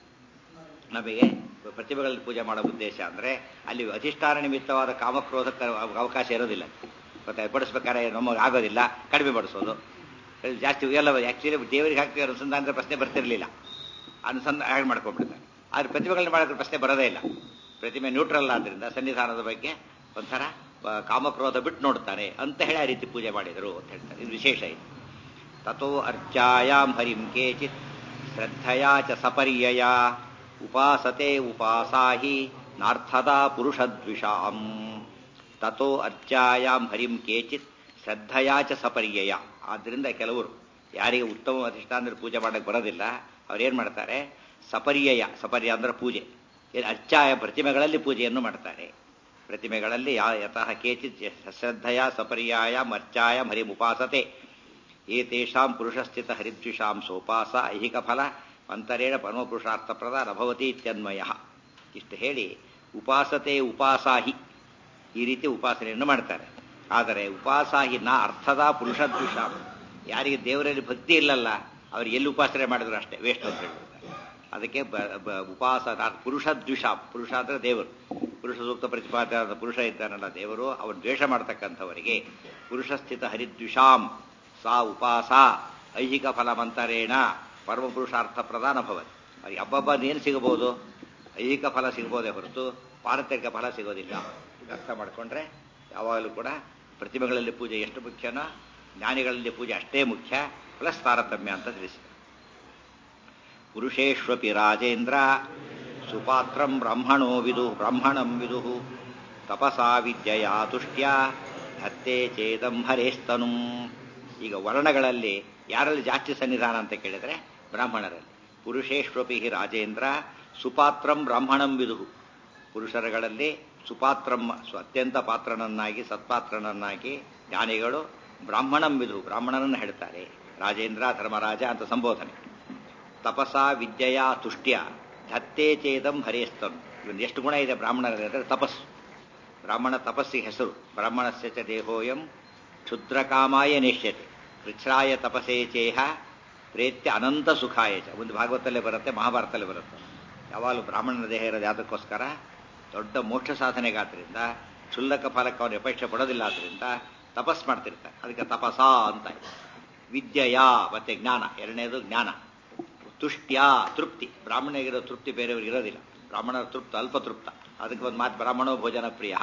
ನಮಗೆ ಪ್ರತಿಭೆಗಳಲ್ಲಿ ಪೂಜೆ ಮಾಡೋ ಉದ್ದೇಶ ಅಂದ್ರೆ ಅಲ್ಲಿ ಅಧಿಷ್ಠಾನ ನಿಮಿತ್ತವಾದ ಕಾಮಕ್ರೋಧಕ್ಕೆ ಅವಕಾಶ ಇರೋದಿಲ್ಲ ಮತ್ತೆ ಬಡಿಸ್ಬೇಕಾದ್ರೆ ನಮಗೆ ಆಗೋದಿಲ್ಲ ಕಡಿಮೆ ಬಡಿಸೋದು ಜಾಸ್ತಿ ಎಲ್ಲ ಆಕ್ಚುಲಿ ದೇವರಿಗೆ ಹಾಕಿ ಅನುಸಂಧಾನದ ಪ್ರಶ್ನೆ ಬರ್ತಿರ್ಲಿಲ್ಲ ಅನುಸಂಧಾನ ಹಾಗೆ ಮಾಡ್ಕೊಂಡ್ಬಿಡ್ತಾರೆ ಆದ್ರೆ ಪ್ರತಿಭೆಗಳನ್ನ ಮಾಡೋದ್ರ ಪ್ರಶ್ನೆ ಬರೋದೇ ಇಲ್ಲ ಪ್ರತಿಮೆ ನ್ಯೂಟ್ರಲ್ ಆದ್ರಿಂದ ಸನ್ನಿಧಾನದ ಬಗ್ಗೆ ಒಂಥರ ಆ, ಕಾಮಕ್ರೋಧ ಬಿಟ್ಟು ನೋಡ್ತಾನೆ ಅಂತ ಹೇಳಿ ಆ ರೀತಿ ಪೂಜೆ ಮಾಡಿದರು ಅಂತ ಹೇಳ್ತಾರೆ ಇದು ವಿಶೇಷ ಇದು ತಥೋ ಅರ್ಚಾಯಾಂ ಹರಿಂ ಕೇಚಿತ್ ಶ್ರದ್ಧಯಾ ಚ ಸಪರ್ಯಯ ಉಪಾಸತೆ ಉಪಾಸಾಹಿ ನಾರ್ಥದ ಪುರುಷದ್ವಿಷಾಂ ತಥೋ ಅರ್ಚಾಯಾಂ ಹರಿಂ ಕೇಚಿತ್ ಶ್ರದ್ಧಯಾ ಚ ಸಪರ್ಯಯ ಆದ್ರಿಂದ ಕೆಲವರು ಯಾರಿಗೆ ಉತ್ತಮ ಅಧಿಷ್ಠಾನದಲ್ಲಿ ಪೂಜೆ ಮಾಡಕ್ಕೆ ಬರೋದಿಲ್ಲ ಅವ್ರೇನ್ ಮಾಡ್ತಾರೆ ಸಪರ್ಯಯ ಸಪರ್ಯ ಅಂದ್ರೆ ಪೂಜೆ ಏನ್ ಅರ್ಚಾಯ ಪ್ರತಿಮೆಗಳಲ್ಲಿ ಪೂಜೆಯನ್ನು ಮಾಡ್ತಾರೆ ಪ್ರತಿಮೆಗಳಲ್ಲಿ ಯಾ ಯತಃ ಕೇಚಿತ್ ಶ್ರದ್ಧಯ ಸಪರ್ಯಾಯ ಮರ್ಚಾಯ ಹರಿಮುಪಾಸತೆ ಏತೇಷಾಂ ಪುರುಷಸ್ಥಿತ ಹರಿದ್ವಿಷಾಂ ಸೋಪಾಸ ಐಹಿಕ ಫಲ ಅಂತರೇಣ ಪರಮಪುರುಷಾರ್ಥಪ್ರದ ನಭವತಿ ಇತ್ಯನ್ವಯ ಇಷ್ಟು ಹೇಳಿ ಉಪಾಸತೆ ಉಪಾಸಾಹಿ ಈ ರೀತಿ ಉಪಾಸನೆಯನ್ನು ಮಾಡ್ತಾರೆ ಆದರೆ ಉಪಾಸಾಹಿ ನಾ ಅರ್ಥದ ಪುರುಷದ್ವಿಷಾಂ ಯಾರಿಗೆ ದೇವರಲ್ಲಿ ಭಕ್ತಿ ಇಲ್ಲಲ್ಲ ಅವ್ರು ಎಲ್ಲಿ ಉಪಾಸನೆ ಮಾಡಿದ್ರು ಅಷ್ಟೇ ವೇಸ್ಟ್ ಅಂತ ಹೇಳ್ಬಿಡ್ತಾರೆ ಅದಕ್ಕೆ ಬ- ಬ- ಉಪಾಸ ಪುರುಷ ದ್ವಿಷ ಪುರುಷ ಅಂದ್ರೆ ದೇವರು ಪುರುಷ ಸೂಕ್ತ ಪ್ರತಿಪಾದನಾದ ಪುರುಷ ಇದ್ದಾನಲ್ಲ ದೇವರು ಅವನು ದ್ವೇಷ ಮಾಡ್ತಕ್ಕಂಥವರಿಗೆ ಪುರುಷ ಸ್ಥಿತ ಹರಿದ್ವಿಷಾಂ ಸಾ ಉಪಾಸ ಐಹಿಕ ಫಲ ಮಂತರೇಣ ಪರಮ ಪುರುಷಾರ್ಥ ಪ್ರಧಾನ ಭವತಿ ಅವ್ರಿಗೆ ಹಬ್ಬಬ್ಬ ಏನು ಸಿಗಬಹುದು ಐಹಿಕ ಫಲ ಸಿಗಬಹುದೇ ಹೊರತು ಪಾರತ್ರಿಕ ಫಲ ಸಿಗೋದಿಲ್ಲ ಇದು ಅರ್ಥ ಮಾಡ್ಕೊಂಡ್ರೆ ಯಾವಾಗಲೂ ಕೂಡ ಪ್ರತಿಮೆಗಳಲ್ಲಿ ಪೂಜೆ ಎಷ್ಟು ಮುಖ್ಯನೋ ಜ್ಞಾನಿಗಳಲ್ಲಿ ಪೂಜೆ ಅಷ್ಟೇ ಮುಖ್ಯ ಪ್ಲಸ್ ತಾರತಮ್ಯ ಅಂತ ತಿಳಿಸಿದೆ ಪುರುಷೇಶ್ವಪಿ ರಾಜೇಂದ್ರ ಸುಪಾತ್ರಂ ಬ್ರಾಹ್ಮಣೋ ವಿದು ಬ್ರಾಹ್ಮಣಂ ವಿದು ತಪಸಾ ವಿದ್ಯೆಯ ತುಷ್ಟ್ಯ ಹತ್ತೆ ಚೇದಂ ಹರೇಸ್ತನು ಈಗ ವರ್ಣಗಳಲ್ಲಿ ಯಾರಲ್ಲಿ ಜಾಸ್ತಿ ಸನ್ನಿಧಾನ ಅಂತ ಕೇಳಿದ್ರೆ ಬ್ರಾಹ್ಮಣರಲ್ಲಿ ಪುರುಷೇಶ್ವಪಿ ರಾಜೇಂದ್ರ ಸುಪಾತ್ರಂ ಬ್ರಾಹ್ಮಣಂ ವಿದು ಪುರುಷರುಗಳಲ್ಲಿ ಸುಪಾತ್ರಂ ಸು ಅತ್ಯಂತ ಪಾತ್ರನನ್ನಾಗಿ ಸತ್ಪಾತ್ರನನ್ನಾಗಿ ಜ್ಞಾನಿಗಳು ಬ್ರಾಹ್ಮಣಂ ವಿದು ಬ್ರಾಹ್ಮಣನನ್ನು ಹೇಳ್ತಾರೆ ರಾಜೇಂದ್ರ ಧರ್ಮರಾಜ ಅಂತ ಸಂಬೋಧನೆ ತಪಸ ವಿದ್ಯೆಯ ತುಷ್ಟ್ಯ ಧತ್ತೆ ಚೇದಂ ಹರೇಸ್ತಂ ಇವನ್ ಎಷ್ಟು ಗುಣ ಇದೆ ಬ್ರಾಹ್ಮಣರಲ್ಲಿ ಅಂದರೆ ತಪಸ್ಸು ಬ್ರಾಹ್ಮಣ ತಪಸ್ಸಿಗೆ ಹೆಸರು ಬ್ರಾಹ್ಮಣಸ್ಯ ಚ ದೇಹೋಯಂ ಕ್ಷುದ್ರಕಾಮಾಯ ನೇಷ್ಯತೆ ಕೃಚ್ಛ್ರಾಯ ತಪಸೇ ಚೇಹ ಪ್ರೇತ್ಯ ಅನಂತ ಸುಖಾಯ ಚ ಒಂದು ಭಾಗವತಲ್ಲೇ ಬರುತ್ತೆ ಮಹಾಭಾರತಲ್ಲೇ ಬರುತ್ತೆ ಯಾವಾಗಲೂ ಬ್ರಾಹ್ಮಣನ ದೇಹ ಇರೋದು ಯಾವುದಕ್ಕೋಸ್ಕರ ದೊಡ್ಡ ಮೋಕ್ಷ ಸಾಧನೆಗಾದ್ರಿಂದ ಕ್ಷುಲ್ಲಕ ಫಲಕ್ಕೆ ಅವನು ಅಪೇಕ್ಷೆ ಪಡೋದಿಲ್ಲ ಆದ್ರಿಂದ ತಪಸ್ ಮಾಡ್ತಿರ್ತಾರೆ ಅದಕ್ಕೆ ತಪಸ ಅಂತ ಇದೆ. ವಿದ್ಯೆಯ ಮತ್ತೆ ಜ್ಞಾನ ಎರಡನೇದು ಜ್ಞಾನ ತುಷ್ಟ್ಯ ತೃಪ್ತಿ ಬ್ರಾಹ್ಮಣಗಿರೋ ತೃಪ್ತಿ ಬೇರೆಯವ್ರಿಗೆ ಇರೋದಿಲ್ಲ ಬ್ರಾಹ್ಮಣರ ತೃಪ್ತ ಅಲ್ಪ ತೃಪ್ತ ಅದಕ್ಕೆ ಒಂದು ಮಾತು ಬ್ರಾಹ್ಮಣೋ ಭೋಜನ ಪ್ರಿಯ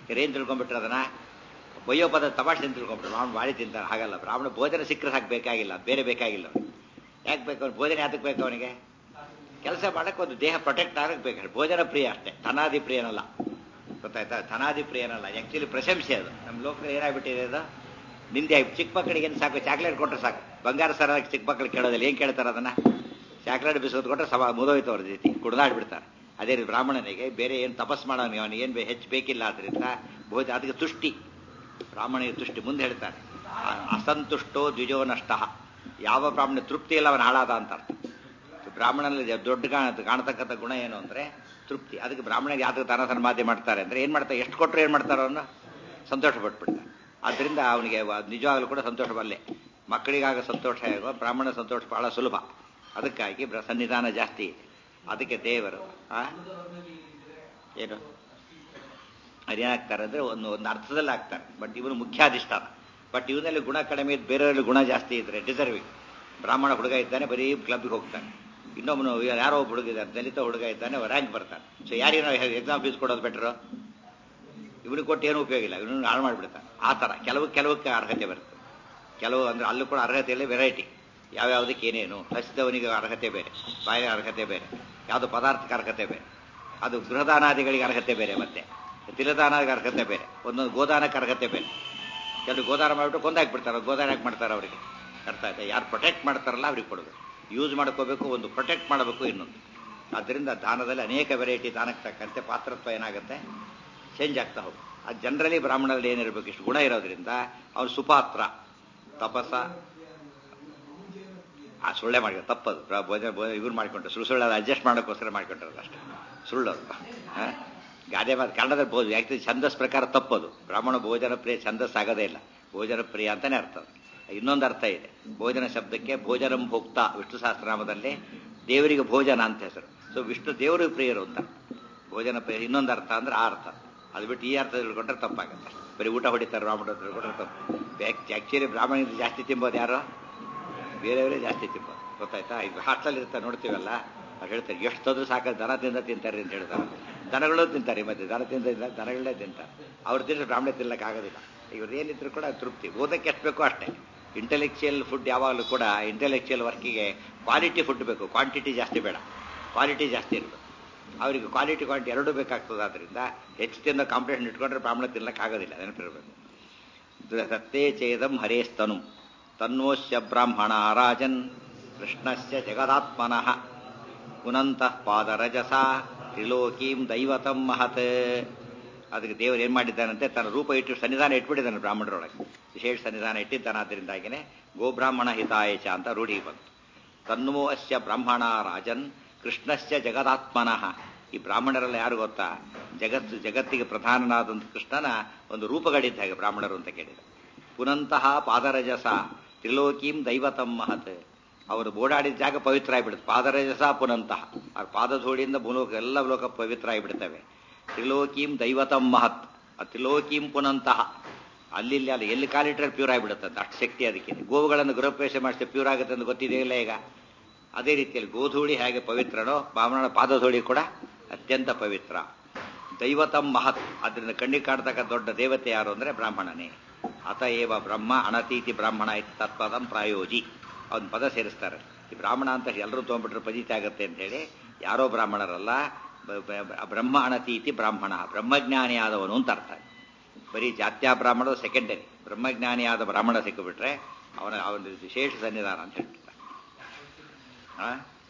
ಏನ್ ತಿಳ್ಕೊಂಡ್ಬಿಟ್ರೆ ಅದನ್ನ ಬಯ್ಯೋ ಪದ ತಮಾಷೆ ಅಂತ ತಿಳ್ಕೊಂಡ್ಬಿಟ್ರು ಬ್ರಾಹ್ಮಣ ಬಾಳಿ ತಿಂತಾರೆ ಹಾಗಲ್ಲ ಬ್ರಾಹ್ಮಣ ಭೋಜನ ಸಿಕ್ಕರೆ ಸಾಕು ಬೇಕಾಗಿಲ್ಲ ಅದು ಬೇರೆ ಬೇಕಾಗಿಲ್ಲ ಅವ್ನಿಗೆ ಯಾಕೆ ಬೇಕು ಅವ್ನು ಭೋಜನ ಯಾತಕ್ಕೆ ಬೇಕು ಅವನಿಗೆ ಕೆಲಸ ಮಾಡಕ್ಕೆ ಒಂದು ದೇಹ ಪ್ರೊಟೆಕ್ಟ್ ಆಗಕ್ಕೆ ಬೇಕು ಭೋಜನ ಪ್ರಿಯ ಅಷ್ಟೇ ಧನಾದಿ ಪ್ರಿಯನಲ್ಲ ಗೊತ್ತಾಯ್ತಾ ಧನಾದಿ ಪ್ರಿಯನಲ್ಲ ಆ್ಯಕ್ಚುಲಿ ಪ್ರಶಂಸೆ ಅದು ನಮ್ಮ ಲೋಕದಲ್ಲಿ ಏನಾಗ್ಬಿಟ್ಟಿದೆ ಅದು ನಿಂದೆ ಆಗಿ ಚಿಕ್ಕ ಮಕ್ಕಳಿಗೆ ಏನು ಸಾಕು ಚಾಕ್ಲೇಟ್ ಕೊಟ್ಟರೆ ಸಾಕು ಬಂಗಾರ ಸರ ಚಿಕ್ಕ ಮಕ್ಕಳು ಕೇಳೋದಿಲ್ಲ ಏನು ಕೇಳ್ತಾರೆ ಅದನ್ನ ಚಾಕ್ಲೇಟ್ ಬಿಸ್ಕೊತ್ ಕೊಟ್ಟರೆ ಸಭಾ ಮುದೋಯ್ತು ಅವ್ರ ಜೊತೆ ಕುಡ್ದಾಡ್ಬಿಡ್ತಾರೆ ಅದೇ ರೀತಿ ಬ್ರಾಹ್ಮಣನಿಗೆ ಬೇರೆ ಏನು ತಪಸ್ ಮಾಡೋನು ಅವನಿಗೆ ಏನು ಹೆಚ್ಚು ಬೇಕಿಲ್ಲ ಆದ್ರಿಂದ ಭೋಜ ಅದಕ್ಕೆ ತುಷ್ಟಿ ಬ್ರಾಹ್ಮಣಿಗೆ ತುಷ್ಟಿ ಮುಂದೆ ಹೇಳ್ತಾರೆ ಅ- ಅಸಂತುಷ್ಟೋ ದ್ವಿಜೋ ನಷ್ಟ ಯಾವ ಬ್ರಾಹ್ಮಣ ತೃಪ್ತಿ ಇಲ್ಲ ಅವನ ಹಾಳಾದ ಅಂತ ಅರ್ಥ ಬ್ರಾಹ್ಮಣನಲ್ಲಿ ದೊಡ್ಡ ಕಾಣ ಕಾಣತಕ್ಕಂಥ ಗುಣ ಏನು ಅಂದ್ರೆ ತೃಪ್ತಿ ಅದಕ್ಕೆ ಬ್ರಾಹ್ಮಣಿಗೆ ಯಾವ್ದು ದಾನ ಸನ್ಮಾದ್ಯ ಮಾಡ್ತಾರೆ ಅಂದ್ರೆ ಏನ್ ಮಾಡ್ತಾರೆ ಎಷ್ಟು ಕೊಟ್ಟರು ಏನ್ ಮಾಡ್ತಾರೋ ಅವನು ಸಂತೋಷ ಪಟ್ಬಿಡ್ತಾರೆ ಆದ್ರಿಂದ ಅವನಿಗೆ ನಿಜವಾಗ್ಲೂ ಕೂಡ ಸಂತೋಷ ಬಲ್ಲೆ ಮಕ್ಕಳಿಗಾಗ ಸಂತೋಷ ಆಗೋ ಬ್ರಾಹ್ಮಣ ಸಂತೋಷ ಬಹಳ ಸುಲಭ ಅದಕ್ಕಾಗಿ ಬ್ರ- ಸನ್ನಿಧಾನ ಜಾಸ್ತಿ ಇದೆ ಅದಕ್ಕೆ ದೇವರು ಆ ಏನು ಅದೇನಾಗ್ತಾರೆ ಅಂದ್ರೆ ಒಂದು ಒಂದು ಅರ್ಥದಲ್ಲಿ ಆಗ್ತಾರೆ ಬಟ್ ಇವನು ಮುಖ್ಯಾಧಿಷ್ಠಾನ ಬಟ್ ಇವನಲ್ಲಿ ಗುಣ ಕಡಿಮೆ ಇದ್ದು ಬೇರೆಯವರಲ್ಲಿ ಗುಣ ಜಾಸ್ತಿ ಇದ್ರೆ ಡಿಸರ್ವಿಂಗ್ ಬ್ರಾಹ್ಮಣ ಹುಡುಗ ಇದ್ದಾನೆ ಬರೀ ಕ್ಲಬ್ಗೆ ಹೋಗ್ತಾನೆ ಇನ್ನೊಬ್ಬನು ಯಾರೋ ಒಬ್ಬ ಹುಡುಗ ಇದ್ದಾನೆ ದಲಿತ ಹುಡುಗ ಇದ್ದಾನೆ ರ್ಯಾಂಕ್ ಬರ್ತಾನೆ ಸೊ ಯಾರಿಗೆ ನಾವು ಎಕ್ಸಾಮ್ ಫೀಸ್ ಕೊಡೋದು ಬೆಟ್ರು ಇವನಿಗೆ ಕೊಟ್ಟು ಏನೂ ಉಪಯೋಗ ಇಲ್ಲ ಇವನು ಹಾಳು ಮಾಡಿಬಿಡ್ತಾನೆ ಆ ಥರ ಕೆಲವು ಕೆಲವಕ್ಕೆ ಅರ್ಹತೆ ಬರುತ್ತೆ ಕೆಲವು ಅಂದ್ರೆ ಅಲ್ಲೂ ಕೂಡ ಅರ್ಹತೆಯಲ್ಲಿ ವೆರೈಟಿ ಯಾವ್ಯಾವುದಕ್ಕೆ ಏನೇನು ಹಸಿದವನಿಗೆ ಅರ್ಹತೆ ಬೇರೆ ಬಾಯಿಗೆ ಅರ್ಹತೆ ಬೇರೆ ಯಾವುದು ಪದಾರ್ಥಕ್ಕೆ ಅರ್ಹತೆ ಬೇರೆ ಅದು ಗೃಹದಾನಾದಿಗಳಿಗೆ ಅರ್ಹತೆ ಬೇರೆ ಮತ್ತೆ ತಿಲದಾನಕ್ಕೆ ಅರ್ಹತೆ ಬೇರೆ ಒಂದೊಂದು ಗೋದಾನಕ್ಕೆ ಅರ್ಹತೆ ಬೇರೆ ಕೆಲವು ಗೋದಾನ ಮಾಡಿಬಿಟ್ಟು ಕೊಂದಾಕ್ಬಿಡ್ತಾರೆ ಗೋದಾನ ಯಾಕೆ ಮಾಡ್ತಾರೆ ಅವರಿಗೆ ಅರ್ಥ ಆಯ್ತಾ ಯಾರು ಪ್ರೊಟೆಕ್ಟ್ ಮಾಡ್ತಾರಲ್ಲ ಅವ್ರಿಗೆ ಕೊಡಬೇಕು ಯೂಸ್ ಮಾಡ್ಕೋಬೇಕು ಒಂದು ಪ್ರೊಟೆಕ್ಟ್ ಮಾಡಬೇಕು ಇನ್ನೊಂದು ಆದ್ದರಿಂದ ದಾನದಲ್ಲಿ ಅನೇಕ ವೆರೈಟಿ ದಾನಕ್ಕೆ ತಕ್ಕಂತೆ ಪಾತ್ರತ್ವ ಏನಾಗುತ್ತೆ ಚೇಂಜ್ ಆಗ್ತಾ ಹೋಗುತ್ತೆ ಅದು ಜನರಲಿ ಬ್ರಾಹ್ಮಣರಲ್ಲಿ ಏನಿರಬೇಕು ಇಷ್ಟು ಗುಣ ಇರೋದ್ರಿಂದ ಅವ್ನು ಸುಪಾತ್ರ ತಪಸ ಆ ಸುಳ್ಳೆ ಮಾಡಿ ತಪ್ಪದು ಪ್ರ- ಭೋಜನ ಇವ್ರು ಮಾಡ್ಕೊಂಡ್ರು ಸುಳ್ಳು ಸುಳ್ಳು ಅಡ್ಜಸ್ಟ್ ಮಾಡೋಕ್ಕೋಸ್ಕರ ಮಾಡ್ಕೊಂಡ್ರದು ಅಷ್ಟೇ ಸುಳ್ಳು ಅದು ಆ? ಗಾದೆ ಮಾತು ಕನ್ನಡದಲ್ಲಿ ಬೋದು ಯಾಕೆ ಛಂದಸ್ ಪ್ರಕಾರ ತಪ್ಪದು ಬ್ರಾಹ್ಮಣ ಭೋಜನ ಪ್ರಿಯ ಛಂದಸ್ ಆಗೋದೇ ಇಲ್ಲ ಭೋಜನ ಪ್ರಿಯ ಅಂತಾನೆ ಅರ್ಥ ಅದು. ಇನ್ನೊಂದು ಅರ್ಥ ಇದೆ ಭೋಜನ ಶಬ್ದಕ್ಕೆ ಭೋಜನಂ ಭೋಕ್ತ ವಿಷ್ಣು ಸಹಸ್ರನಾಮದಲ್ಲಿ ದೇವರಿಗೆ ಭೋಜನ ಅಂತ ಹೆಸರು ಸೊ ವಿಷ್ಣು ದೇವರಿಗೆ ಪ್ರಿಯರು ಅಂತ ಭೋಜನ ಪ್ರಿಯ ಇನ್ನೊಂದು ಅರ್ಥ ಅಂದ್ರೆ ಆ ಅರ್ಥ ಅದು ಬಿಟ್ಟು ಈ ಅರ್ಥ ತಿಳ್ಕೊಂಡ್ರೆ ತಪ್ಪಾಗುತ್ತೆ ಬರೀ ಊಟ ಹೊಡಿತಾರೆ ಬ್ರಾಹ್ಮಣ ತಿಳ್ಕೊಂಡ್ರೆ ತಪ್ಪು ಆಕ್ಚುಲಿ ಬ್ರಾಹ್ಮಣ ಜಾಸ್ತಿ ತಿಂಬೋದು ಯಾರು ಬೇರೆಯವರೇ ಜಾಸ್ತಿ ತಿಂಬೋದು ಗೊತ್ತಾಯ್ತಾ ಈಗ ಹಾಸ್ಟೆಲ್ ಇರ್ತಾರೆ ನೋಡ್ತೀವಲ್ಲ ಅವ್ರು ಹೇಳ್ತಾರೆ ಎಷ್ಟು ತಂದ್ರು ಸಾಕ ದನ ತಿಂದ ತಿಂತಾರೆ ಅಂತ ಹೇಳ್ತಾರೆ ದನಗಳು ತಿಂತಾರೆ ಈ ಮಧ್ಯೆ ದನ ತಿಂದ ದನಗಳೇ ತಿಂತಾರೆ ಅವ್ರು ತಿಂದ್ರೆ ಬ್ರಾಹ್ಮಣ ತಿನ್ನಕ್ಕೆ ಆಗೋದಿಲ್ಲ ಇವ್ರು ಏನಿದ್ರು ಕೂಡ ತೃಪ್ತಿ ಓದಕ್ಕೆ ಎಷ್ಟು ಬೇಕೋ ಅಷ್ಟೇ ಇಂಟೆಲೆಕ್ಚುಯಲ್ ಫುಡ್ ಯಾವಾಗಲೂ ಕೂಡ ಇಂಟೆಲೆಕ್ಚುಯಲ್ ವರ್ಕಿಗೆ ಕ್ವಾಲಿಟಿ ಫುಡ್ ಬೇಕು ಕ್ವಾಂಟಿಟಿ ಜಾಸ್ತಿ ಬೇಡ ಕ್ವಾಲಿಟಿ ಜಾಸ್ತಿ ಇರಬೇಕು ಅವರಿಗೆ ಕ್ವಾಲಿಟಿ ಕ್ವಾಂಟಿಟಿ ಎರಡೂ ಬೇಕಾಗ್ತದೆ ಆದ್ದರಿಂದ ಹೆಚ್ಚು ತಿನ್ನೋ ಕಾಂಪಿಟೇಷನ್ ಇಟ್ಕೊಂಡ್ರೆ ಬ್ರಾಹ್ಮಣ ತಿನ್ನಕ್ಕೆ ಆಗೋದಿಲ್ಲ ನೆನಪಿರಬೇಕು ಸತ್ತೇ ಚೇದಂ ಹರೇಸ್ತನು ತನ್ನೋಶ್ಯ ಬ್ರಾಹ್ಮಣ ರಾಜನ್ ಕೃಷ್ಣಸ್ಯ ಜಗದಾತ್ಮನಃ ಪುನಂತಃ ಪಾದರಜಸ ತ್ರಿಲೋಕೀಂ ದೈವತಂ ಮಹತ್ ಅದಕ್ಕೆ ದೇವರು ಏನ್ ಮಾಡಿದ್ದಾನಂತೆ ತನ್ನ ರೂಪ ಇಟ್ಟು ಸನ್ನಿಧಾನ ಇಟ್ಬಿಟ್ಟಿದ್ದಾನೆ ಬ್ರಾಹ್ಮಣರೊಳಗೆ ವಿಶೇಷ ಸನ್ನಿಧಾನ ಇಟ್ಟಿದ್ದಾನಾದ್ದರಿಂದಾಗಿನೇ ಗೋಬ್ರಾಹ್ಮಣ ಹಿತಾಯಚ ಅಂತ ರೂಢಿ ಬಂತು ತನ್ನೋ ಅಸ್ಯ ಬ್ರಾಹ್ಮಣ ರಾಜನ್ ಕೃಷ್ಣಸ್ಯ ಜಗದಾತ್ಮನಃ ಈ ಬ್ರಾಹ್ಮಣರೆಲ್ಲ ಯಾರು ಗೊತ್ತಾ ಜಗತ್ತು ಜಗತ್ತಿಗೆ ಪ್ರಧಾನನಾದಂಥ ಕೃಷ್ಣನ ಒಂದು ರೂಪಗಳಿದ್ದ ಹಾಗೆ ಬ್ರಾಹ್ಮಣರು ಅಂತ ಕೇಳಿದ ಪುನಂತಹ ಪಾದರಜಸ ತ್ರಿಲೋಕೀಂ ದೈವತಂ ಮಹತ್ ಅವರು ಓಡಾಡಿದ ಜಾಗ ಪವಿತ್ರ ಆಗಿಬಿಡುತ್ತೆ ಪಾದರಜಸ ಪುನಂತಹ ಅವ್ರ ಪಾದಧೂಳಿಯಿಂದ ಭೂಲೋಕ ಎಲ್ಲ ಲೋಕ ಪವಿತ್ರ ಆಗಿಬಿಡ್ತವೆ ತ್ರಿಲೋಕೀಂ ದೈವತಂ ಮಹತ್ ಆ ತ್ರಿಲೋಕೀಂ ಪುನಂತಹ ಅಲ್ಲಿ ಇಲ್ಲಿ ಅಲ್ಲಿ ಎಲ್ಲಿ ಕಾಲಿಟ್ರೆ ಪ್ಯೂರ್ ಆಗಿಬಿಡುತ್ತೆ ಅಂತ ಅಷ್ಟು ಶಕ್ತಿ ಅದಕ್ಕಿದೆ ಗೋವುಗಳನ್ನು ಗೃಹಪ್ರವೇಶ ಮಾಡಿಸಿ ಪ್ಯೂರ್ ಆಗುತ್ತೆ ಅಂತ ಗೊತ್ತಿದೆಯಲ್ಲ ಈಗ ಅದೇ ರೀತಿಯಲ್ಲಿ ಗೋಧೂಳಿ ಹೇಗೆ ಪವಿತ್ರನೋ ಬ್ರಾಹ್ಮಣನ ಪಾದಧೂಳಿ ಕೂಡ ಅತ್ಯಂತ ಪವಿತ್ರ ದೈವತಂ ಮಹತ್ ಅದರಿಂದ ಕಣ್ಣಿಗೆ ಕಾಡ್ತಕ್ಕ ದೊಡ್ಡ ದೇವತೆ ಯಾರು ಅಂದ್ರೆ ಬ್ರಾಹ್ಮಣನೇ ಅತ ಏವ ಬ್ರಹ್ಮ ಅಣತೀತಿ ಬ್ರಾಹ್ಮಣ ಇತಿ ತತ್ಪದಂ ಪ್ರಾಯೋಜಿ ಅವನ್ ಪದ ಸೇರಿಸ್ತಾರೆ ಈ ಬ್ರಾಹ್ಮಣ ಅಂತ ಎಲ್ಲರೂ ತೊಗೊಂಡ್ಬಿಟ್ರೆ ಪಜಿತ ಆಗುತ್ತೆ ಅಂತ ಹೇಳಿ ಯಾರೋ ಬ್ರಾಹ್ಮಣರಲ್ಲ ಬ- ಬ- ಬ್ರಹ್ಮ ಅಣತೀತಿ ಬ್ರಾಹ್ಮಣ ಬ್ರಹ್ಮಜ್ಞಾನಿ ಆದವನು ಅಂತ ಅರ್ಥ ಬರೀ ಜಾತ್ಯ ಬ್ರಾಹ್ಮಣ ಸೆಕೆಂಡರಿ ಬ್ರಹ್ಮಜ್ಞಾನಿಯಾದ ಬ್ರಾಹ್ಮಣ ಸಿಕ್ಕಿಬಿಟ್ರೆ ಅವನ ಅವನ ವಿಶೇಷ ಸನ್ನಿಧಾನ ಅಂತ ಹೇಳ್ತಾರೆ ಆ?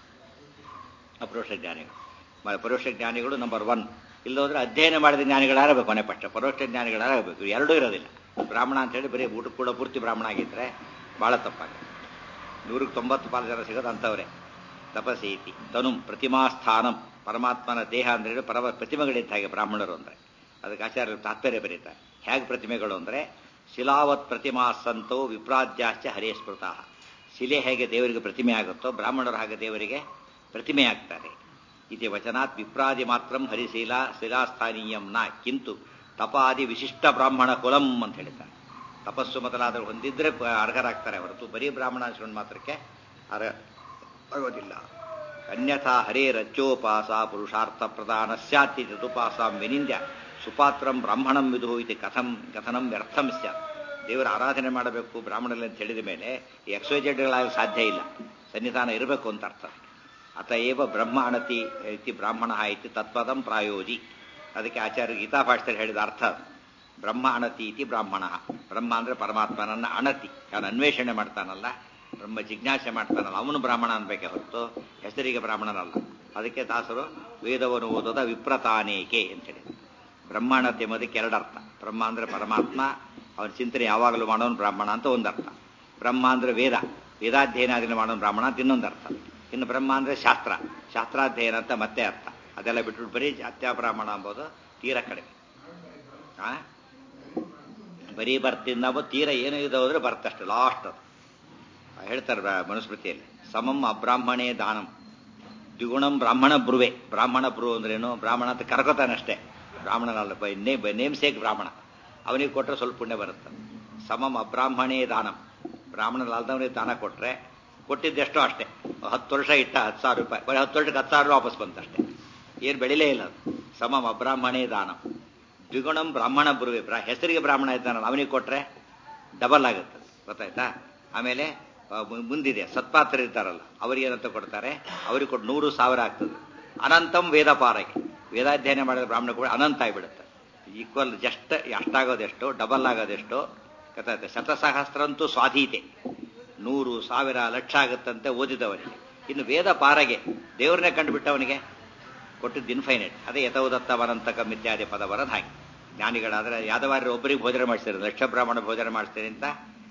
ಅಪರೋಕ್ಷ ಜ್ಞಾನಿಗಳು ಮ- ಪರೋಕ್ಷ ಜ್ಞಾನಿಗಳು ನಂಬರ್ ಒನ್ ಇಲ್ಲೋದ್ರೆ ಅಧ್ಯಯನ ಮಾಡಿದ ಜ್ಞಾನಿಗಳಾಗಬೇಕು ಮನೆ ಪಕ್ಷ ಪರೋಕ್ಷ ಜ್ಞಾನಿಗಳಾಗಬೇಕು ಎರಡೂ ಇರೋದಿಲ್ಲ ಬ್ರಾಹ್ಮಣ ಅಂತ ಹೇಳಿ ಬರೀ ಊಟ ಕೂಡ ಪೂರ್ತಿ ಬ್ರಾಹ್ಮಣ ಆಗಿದ್ರೆ ಬಹಳ ತಪ್ಪಾಗುತ್ತೆ ನೂರಕ್ಕೆ ತೊಂಬತ್ತು ಪಾಲು ಜನ ಸಿಗೋದು ಅಂಥವ್ರೆ ತಪಸೀತಿ ತನು ಪ್ರತಿಮಾಸ್ಥಾನಂ ಪರಮಾತ್ಮನ ದೇಹ ಅಂದ್ರೆ ಹೇಳಿ ಪರಮ ಪ್ರತಿಮೆಗಳಿದ್ದ ಹಾಗೆ ಬ್ರಾಹ್ಮಣರು ಅಂದ್ರೆ ಅದಕ್ಕೆ ಆಚಾರ್ಯರು ತಾತ್ಪರ್ಯ ಬರೀತಾರೆ ಹೇಗೆ ಪ್ರತಿಮೆಗಳು ಅಂದ್ರೆ ಶಿಲಾವತ್ ಪ್ರತಿಮಾ ಸಂತೋ ವಿಪ್ರಾದ್ಯಾಶ್ಚ ಹರೇ ಸ್ಮೃತ ಶಿಲೆ ಹೇಗೆ ದೇವರಿಗೆ ಪ್ರತಿಮೆ ಆಗುತ್ತೋ ಬ್ರಾಹ್ಮಣರು ಹಾಗೆ ದೇವರಿಗೆ ಪ್ರತಿಮೆ ಆಗ್ತಾರೆ ಇತಿ ವಚನಾತ್ ವಿಪ್ರಾದಿ ಮಾತ್ರಂ ಹರಿಶೀಲ ಶಿಲಾಸ್ಥಾನೀಯಂ ನ ಕಿಂತು ತಪಾದಿ ವಿಶಿಷ್ಟ ಬ್ರಾಹ್ಮಣ ಕುಲಂ ಅಂತ ಹೇಳಿದ್ದಾರೆ ತಪಸ್ಸು ಮೊದಲಾದರೂ ಹೊಂದಿದ್ರೆ ಪ- ಅರ್ಹರಾಗ್ತಾರೆ ಹೊರತು ಬರೀ ಬ್ರಾಹ್ಮಣ ಅನ್ಸ್ಕೊಂಡ್ ಮಾತ್ರಕ್ಕೆ ಅರ್ಹ ಆಗೋದಿಲ್ಲ ಅನ್ಯಥಾ ಹರೇ ರಜ್ಜೋಪಾಸ ಪುರುಷಾರ್ಥ ಪ್ರಧಾನ ಸ್ಯಾತಿ ತದುಪಾಸಾಂ ವಿನಿಂದ್ಯ ಸುಪಾತ್ರಂ ಬ್ರಾಹ್ಮಣಂ ವಿದು ಇದು ಕಥಂ ಕಥನಂ ವ್ಯರ್ಥಂ ಸ್ಯಾತ್ ದೇವರ ಆರಾಧನೆ ಮಾಡಬೇಕು ಬ್ರಾಹ್ಮಣರಲ್ಲಿ ಅಂತ ಹೇಳಿದ ಮೇಲೆ ಎಕ್ಸೋಜೆಡ್ಗಳಾಗಲು ಸಾಧ್ಯ ಇಲ್ಲ ಸನ್ನಿಧಾನ ಇರಬೇಕು ಅಂತ ಅರ್ಥ ಅತಏವ ಬ್ರಹ್ಮ ಅಣತಿ ಇತಿ ಬ್ರಾಹ್ಮಣ ಇತಿ ತತ್ಪದಂ ಪ್ರಾಯೋಜಿ ಅದಕ್ಕೆ ಆಚಾರ್ಯ ಗೀತಾಭಾಷ್ಯದಲ್ಲಿ ಹೇಳಿದ ಅರ್ಥ ಅದು. ಬ್ರಹ್ಮ ಅಣತಿ ಇತಿ ಬ್ರಾಹ್ಮಣ ಬ್ರಹ್ಮ ಅಂದ್ರೆ ಪರಮಾತ್ಮನನ್ನ ಅಣತಿ ಅವನು ಅನ್ವೇಷಣೆ ಮಾಡ್ತಾನಲ್ಲ ಬ್ರಹ್ಮ ಜಿಜ್ಞಾಸೆ ಮಾಡ್ತಾನಲ್ಲ ಅವನು ಬ್ರಾಹ್ಮಣ ಅನ್ಬೇಕೆ ಹೊರತು ಹೆಸರಿಗೆ ಬ್ರಾಹ್ಮಣನಲ್ಲ ಅದಕ್ಕೆ ದಾಸರು ವೇದವನ್ನು ಓದೋದ ವಿಪ್ರತಾನೇಕೆ ಅಂತ ಹೇಳಿ ಬ್ರಹ್ಮಾಣತೆ ಎಂಬುದಕ್ಕೆ ಎರಡು ಅರ್ಥ ಬ್ರಹ್ಮ ಅಂದ್ರೆ ಪರಮಾತ್ಮ ಅವನ ಚಿಂತನೆ ಯಾವಾಗಲೂ ಮಾಡೋನು ಬ್ರಾಹ್ಮಣ ಅಂತ ಒಂದರ್ಥ ಬ್ರಹ್ಮ ಅಂದ್ರೆ ವೇದ ವೇದಾಧ್ಯಯನಾದಿನ ಮಾಡೋನು ಬ್ರಾಹ್ಮಣ ಅಂತ ಇನ್ನೊಂದು ಅರ್ಥ ಇನ್ನು ಬ್ರಹ್ಮ ಅಂದ್ರೆ ಶಾಸ್ತ್ರ ಶಾಸ್ತ್ರಾಧ್ಯಯನ ಅಂತ ಮತ್ತೆ ಅರ್ಥ ಅದೆಲ್ಲ ಬಿಟ್ಬಿಟ್ಟು ಬರೀ ಅತ್ಯಾಬ್ರಾಹ್ಮಣ ಎಂಬುದು ತೀರ ಕಡಿಮೆ ಆ ಬರೀ ಬರ್ತಿಂದ ತೀರ ಏನು ಇದೆ ಹೋದ್ರೆ ಬರ್ತಷ್ಟೆ ಲಾಸ್ಟ್ ಅದು ಹೇಳ್ತಾರೆ ಬ್ರ- ಮನುಸ್ಮೃತಿಯಲ್ಲಿ ಸಮಂ ಅಬ್ರಾಹ್ಮಣೇ ದಾನಂ ದ್ವಿಗುಣಂ ಬ್ರಾಹ್ಮಣ ಬ್ರುವೆ ಬ್ರಾಹ್ಮಣ ಬ್ರು ಅಂದ್ರೇನು ಬ್ರಾಹ್ಮಣ ಅಂತ ಕರ್ಕೋತಾನಷ್ಟೇ ಬ್ರಾಹ್ಮಣನಲ್ಲ ಬೈ ನೇ ಬೈ ನೇಮ್ ಸೇಕ್ ಬ್ರಾಹ್ಮಣ ಅವನಿಗೆ ಕೊಟ್ಟರೆ ಸ್ವಲ್ಪ ಪುಣ್ಯ ಬರುತ್ತೆ ಸಮಂ ಅಬ್ರಾಹ್ಮಣೇ ದಾನಂ ಬ್ರಾಹ್ಮಣನಲ್ದವನಿಗೆ ದಾನ ಕೊಟ್ಟರೆ ಕೊಟ್ಟಿದ್ದೆಷ್ಟೋ ಅಷ್ಟೇ ಹತ್ತು ವರ್ಷ ಇಟ್ಟ ಹತ್ತು ಸಾವಿರ ರೂಪಾಯಿ ಬರೀ ಹತ್ತು ವರ್ಷಕ್ಕೆ ಹತ್ತು ಸಾವಿರ ವಾಪಸ್ ಬಂತಷ್ಟೇ ಏನು ಬೆಳಿಲೇ ಇಲ್ಲ ಅದು ಸಮಂ ಅಬ್ರಾಹ್ಮಣೇ ದಾನಂ ದ್ವಿಗುಣಂ ಬ್ರಾಹ್ಮಣ ಬ್ರುವೆ ಬ್ರಾ ಹೆಸರಿಗೆ ಬ್ರಾಹ್ಮಣ ಇದ್ದಾನಲ್ಲ ಅವನಿಗೆ ಕೊಟ್ಟರೆ ಡಬಲ್ ಆಗುತ್ತೆ ಗೊತ್ತಾಯ್ತಾ ಆಮೇಲೆ ಆ, ಮು- ಮುಂದಿದೆ ಸತ್ಪಾತ್ರ ಇರ್ತಾರಲ್ಲ ಅವ್ರಿಗೆ ಏನಂತ ಕೊಡ್ತಾರೆ ಅವ್ರಿಗೆ ಕೊಟ್ಟು ನೂರು ಸಾವಿರ ಆಗ್ತದೆ ಅನಂತಂ ವೇದ ಪಾರಗೆ ವೇದಾಧ್ಯಯನ ಮಾಡಿದ ಬ್ರಾಹ್ಮಣ ಕೂಡ ಅನಂತ ಆಗಿಬಿಡುತ್ತೆ ಈಕ್ವಲ್ ಜಸ್ಟ್ ಅಷ್ಟಾಗೋದೆಷ್ಟು ಡಬಲ್ ಆಗೋದೆಷ್ಟು ಗೊತ್ತಾಯ್ತು ಶತಸಹಸ್ರಂತೂ ಸ್ವಾಧೀತೆ ನೂರು ಸಾವಿರ ಲಕ್ಷ ಆಗುತ್ತಂತೆ ಓದಿದವನಿಗೆ ಇನ್ನು ವೇದ ಪಾರಗೆ ದೇವ್ರನ್ನೇ ಕಂಡುಬಿಟ್ಟವನಿಗೆ ಕೊಟ್ಟಿದ್ದು ಇನ್ಫೈನೈಟ್ ಅದೇ ಯಥೋದತ್ತವನಂತಕ ಮಿತ್ಯಾದಿ ಪದ ಬರೋದು ಹಾಗೆ ಜ್ಞಾನಿಗಳಾದ್ರೆ ಯಾದವಾರ್ಯರು ಒಬ್ಬರಿಗೆ ಭೋಜನ ಮಾಡಿಸ್ತಾರೆ ಲಕ್ಷ ಬ್ರಾಹ್ಮಣ ಭೋಜನ ಮಾಡಿಸ್ತೀನಿ ಅಂತ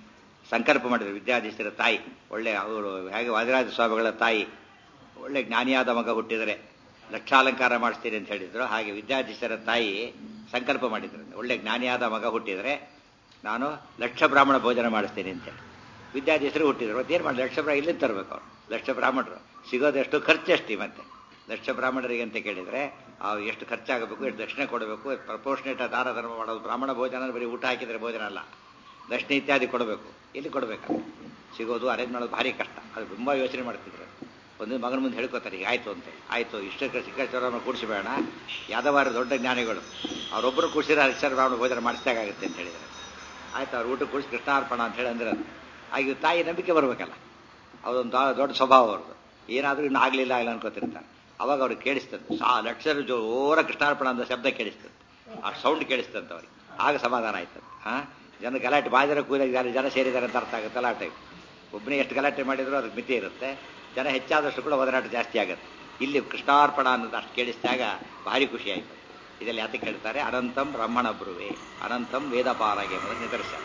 ಸಂಕಲ್ಪ ಮಾಡಿದ್ರು ವಿದ್ಯಾಧೀಶರ ತಾಯಿ ಒಳ್ಳೆ ಅವರು ಹೇಗೆ ವಾದಿರಾಜ ಸ್ವಾಮಿಗಳ ತಾಯಿ ಒಳ್ಳೆ ಜ್ಞಾನಿಯಾದ ಮಗ ಹುಟ್ಟಿದರೆ ಲಕ್ಷಾಲಂಕಾರ ಮಾಡಿಸ್ತೀನಿ ಅಂತ ಹೇಳಿದ್ರು ಹಾಗೆ ವಿದ್ಯಾಧೀಶರ ತಾಯಿ ಸಂಕಲ್ಪ ಮಾಡಿದ್ರು ಒಳ್ಳೆ ಜ್ಞಾನಿಯಾದ ಮಗ ಹುಟ್ಟಿದರೆ ನಾನು ಲಕ್ಷ ಬ್ರಾಹ್ಮಣ ಭೋಜನ ಮಾಡಿಸ್ತೀನಿ ಅಂತೇಳಿ ವಿದ್ಯಾಧೀಶರು ಹುಟ್ಟಿದ್ರು ಮತ್ತೇನು ಮಾಡಿ ಲಕ್ಷ ಬ್ರಾ ಇಲ್ಲಿಂದ ತರಬೇಕು ಅವ್ರು ಲಕ್ಷ ಬ್ರಾಹ್ಮಣರು ಸಿಗೋದೆಷ್ಟು ಖರ್ಚೆಷ್ಟು ಮತ್ತೆ ಲಕ್ಷ ಬ್ರಾಹ್ಮಣರಿಗೆ ಅಂತ ಕೇಳಿದರೆ ಆ ಎಷ್ಟು ಖರ್ಚಾಗಬೇಕು ಎಷ್ಟು ದಕ್ಷಿಣೆ ಕೊಡಬೇಕು ಪ್ರಪೋರ್ಷನೇಟ್ ದಾನ ಧರ್ಮ ಮಾಡೋದು ಬ್ರಾಹ್ಮಣ ಭೋಜನ ಅಂದ್ರೆ ಬರೀ ಊಟ ಹಾಕಿದರೆ ಭೋಜನ ಅಲ್ಲ ದಕ್ಷಿಣೆ ಇತ್ಯಾದಿ ಕೊಡಬೇಕು ಎಲ್ಲಿ ಕೊಡಬೇಕು ಸಿಗೋದು ಅರೇಂಜ್ ಮಾಡೋದು ಭಾರಿ ಕಷ್ಟ ಅದು ತುಂಬ ಯೋಚನೆ ಮಾಡ್ತಿದ್ರು ಒಂದು ಮಗನ ಮುಂದೆ ಹೇಳ್ಕೊತಾರೆ ಈಗ ಆಯ್ತು ಅಂತ ಆಯ್ತು ಇಷ್ಟಕ್ಕೆ ಸಿಕ್ಕಾಚಾರವನ್ನು ಕೂಡಿಸಬೇಡ ಯಾದವಾರ ದೊಡ್ಡ ಜ್ಞಾನಿಗಳು ಅವರೊಬ್ಬರು ಕೂಡಿಸಿದ್ರೆ ಅಕ್ಷರ ಬ್ರಾಹ್ಮಣ ಭೋಜನ ಮಾಡಿಸ್ದಾಗುತ್ತೆ ಅಂತ ಹೇಳಿದ್ದಾರೆ ಆಯ್ತು ಅವ್ರು ಊಟ ಕೂಡಿಸಿ ಕೃಷ್ಣಾರ್ಪಣ ಅಂತ ಹೇಳಿ ಅಂದ್ರೆ ಅದು ಹಾಗೆ ತಾಯಿ ನಂಬಿಕೆ ಬರಬೇಕಲ್ಲ ಅದೊಂದು ದೊ- ದೊಡ್ಡ ಸ್ವಭಾವ ಅವ್ರದ್ದು ಏನಾದರೂ ಇನ್ನು ಆಗಲಿಲ್ಲ ಇಲ್ಲ ಅನ್ಕೋತಿರ್ತಾರೆ ಅವಾಗ ಅವ್ರಿಗೆ ಕೇಳಿಸ್ತದೆ ಸಾ ಲಕ್ಷರ ಜೋರ ಕೃಷ್ಣಾರ್ಪಣ ಅಂತ ಶಬ್ದ ಕೇಳಿಸ್ತದೆ ಆ ಸೌಂಡ್ ಕೇಳಿಸ್ತಂತ ಅವ್ರಿಗೆ ಆಗ ಸಮಾಧಾನ ಆಯ್ತದೆ ಹಾ ಜನ ಗಲಾಟೆ ಬಾಜರ ಕೂದಾಗ ಜನ ಜನ ಸೇರಿದ್ದಾರೆ ಅಂತ ಅರ್ಥ ಆಗುತ್ತೆ ಗಲಾಟೆ ಒಬ್ಬನೇ ಎಷ್ಟು ಗಲಾಟೆ ಮಾಡಿದ್ರು ಅದಕ್ಕೆ ಮಿತಿ ಇರುತ್ತೆ ಜನ ಹೆಚ್ಚಾದಷ್ಟು ಕೂಡ ಒದರಾಟ ಜಾಸ್ತಿ ಆಗುತ್ತೆ ಇಲ್ಲಿ ಕೃಷ್ಣಾರ್ಪಣ ಅನ್ನೋದು ಅಷ್ಟು ಕೇಳಿಸಿದಾಗ ಭಾರಿ ಖುಷಿ ಆಯ್ತು ಇದರಲ್ಲಿ ಯಾತಕ್ಕೆ ಹೇಳ್ತಾರೆ ಅನಂತಂ ಬ್ರಹ್ಮಣ ಬ್ರುವೆ ಅನಂತಂ ವೇದಪಾರಗೆ ಎಂಬುದು ನಿದರ್ಶನ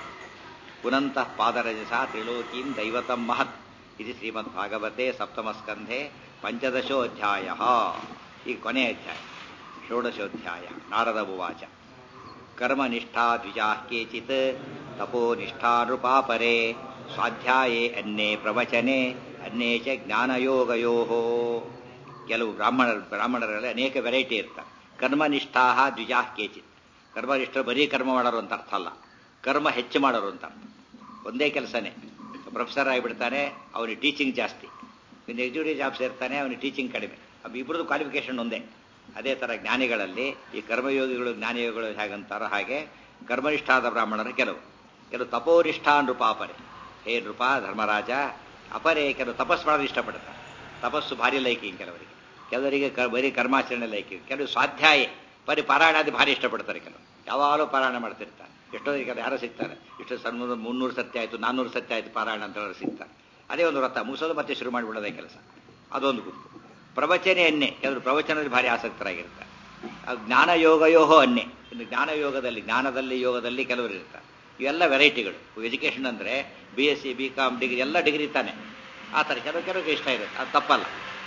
ಪುನಂತಃ ಪಾದರಜಸ ತ್ರಿಲೋಕೀಂ ದೈವತಂ ಮಹತ್ ಇದು ಶ್ರೀಮದ್ ಭಾಗವತೆ ಸಪ್ತಮಸ್ಕಂಧೆ ಪಂಚದಶೋಧ್ಯಾಯ ಈ ಕೊನೆಯ ಅಧ್ಯಾಯ ಷೋಡಶೋಧ್ಯಾಯ ನಾರದ ಉವಾಚ ಕರ್ಮನಿಷ್ಠಾ ದ್ವಿಜಾ ಕೇಚಿತ್ ತಪೋನಿಷ್ಠಾ ನೃಪಾಪರೆ ಸ್ವಾಧ್ಯಾಯೇ ಅನ್ನೇ ಪ್ರವಚನೆ ಅನ್ನೇ ಚ ಜ್ಞಾನಯೋಗಯೋ ಕೆಲವು ಬ್ರಾಹ್ಮಣರ ಬ್ರಾಹ್ಮಣರಲ್ಲಿ ಅನೇಕ ವೆರೈಟಿ ಇರ್ತಾರೆ ಕರ್ಮನಿಷ್ಠಾ ದ್ವಿಜಾ ಕೇಚಿತ್ ಕರ್ಮನಿಷ್ಠರು ಬರೀ ಕರ್ಮ ಮಾಡೋರು ಅಂತ ಅರ್ಥ ಅಲ್ಲ ಕರ್ಮ ಹೆಚ್ಚು ಮಾಡೋರು ಅಂತ ಅರ್ಥ ಒಂದೇ ಕೆಲಸನೇ ಪ್ರೊಫೆಸರ್ ಆಗಿಬಿಡ್ತಾನೆ ಅವನಿಗೆ ಟೀಚಿಂಗ್ ಜಾಸ್ತಿ ಇನ್ನು ಎಕ್ಸಿಕ್ಯೂಟಿವ್ ಜಾಬ್ ಸೇರ್ತಾನೆ ಅವನಿಗೆ ಟೀಚಿಂಗ್ ಕಡಿಮೆ ಅವು ಇಬ್ಬರದ್ದು ಕ್ವಾಲಿಫಿಕೇಶನ್ ಒಂದೇ ಅದೇ ಥರ ಜ್ಞಾನಿಗಳಲ್ಲಿ ಈ ಕರ್ಮಯೋಗಿಗಳು ಜ್ಞಾನಿಯೋಗಿಗಳು ಹೇಗಂತಾರೋ ಹಾಗೆ ಕರ್ಮನಿಷ್ಠಾದ ಬ್ರಾಹ್ಮಣರು ಕೆಲವು ಕೆಲವು ತಪೋನಿಷ್ಠಾ ನೃಪಾಪರೆ ಹೇ ನೃಪ ಧರ್ಮರಾಜ ಅಪರೆ ಕೆಲವು ತಪಸ್ ಮಾಡೋದು ಇಷ್ಟಪಡ್ತಾರೆ ತಪಸ್ಸು ಭಾರಿ ಲೈಕಿಂಗ್ ಕೆಲವರಿಗೆ ಕೆಲವರಿಗೆ ಕ ಬರೀ ಕರ್ಮಾಚರಣೆ ಲೈಕಿಂಗ್ ಕೆಲವು ಸ್ವಾಧ್ಯಾಯ ಬರೀ ಪಾರಾಯಣಾದಿ ಭಾರಿ ಇಷ್ಟಪಡ್ತಾರೆ ಕೆಲವು ಯಾವಾಗಲೂ ಪಾರಾಯಣ ಮಾಡ್ತಿರ್ತಾರೆ ಎಷ್ಟೋ ಕೆಲವು ಯಾರೋ ಸಿಗ್ತಾರೆ ಇಷ್ಟು ಸಣ್ಣ ಮುನ್ನೂರು ಸತ್ಯ ಆಯಿತು ನಾನ್ನೂರು ಸತ್ಯ ಆಯಿತು ಪಾರಾಯಣ ಅಂತ ಹೇಳೋರು ಸಿಗ್ತಾರೆ ಅದೇ ಒಂದು ವ್ರತ ಮುಗಿಸೋದು ಮತ್ತೆ ಶುರು ಮಾಡಿಬಿಡೋದೇ ಕೆಲಸ ಅದೊಂದು ಗುಂಪು ಪ್ರವಚನೆ ಎಣ್ಣೆ ಕೆಲವರು ಪ್ರವಚನದಲ್ಲಿ ಭಾರಿ ಆಸಕ್ತರಾಗಿರ್ತಾರೆ ಆ ಜ್ಞಾನ ಯೋಗಯೋಹೋ ಅನ್ನೆ ಇನ್ನು ಜ್ಞಾನ ಯೋಗದಲ್ಲಿ ಜ್ಞಾನದಲ್ಲಿ ಯೋಗದಲ್ಲಿ ಕೆಲವರು ಇರ್ತಾರೆ ಇವೆಲ್ಲ ವೆರೈಟಿಗಳು ಎಜುಕೇಷನ್ ಅಂದರೆ B S C B com degree ಎಲ್ಲ ಡಿಗ್ರಿ ತಾನೆ ಆ ಥರ ಕೆಲವು ಕೆಲವ್ರಿಗೆ ಇಷ್ಟ ಇರುತ್ತೆ ಅದು ತಪ್ಪಲ್ಲ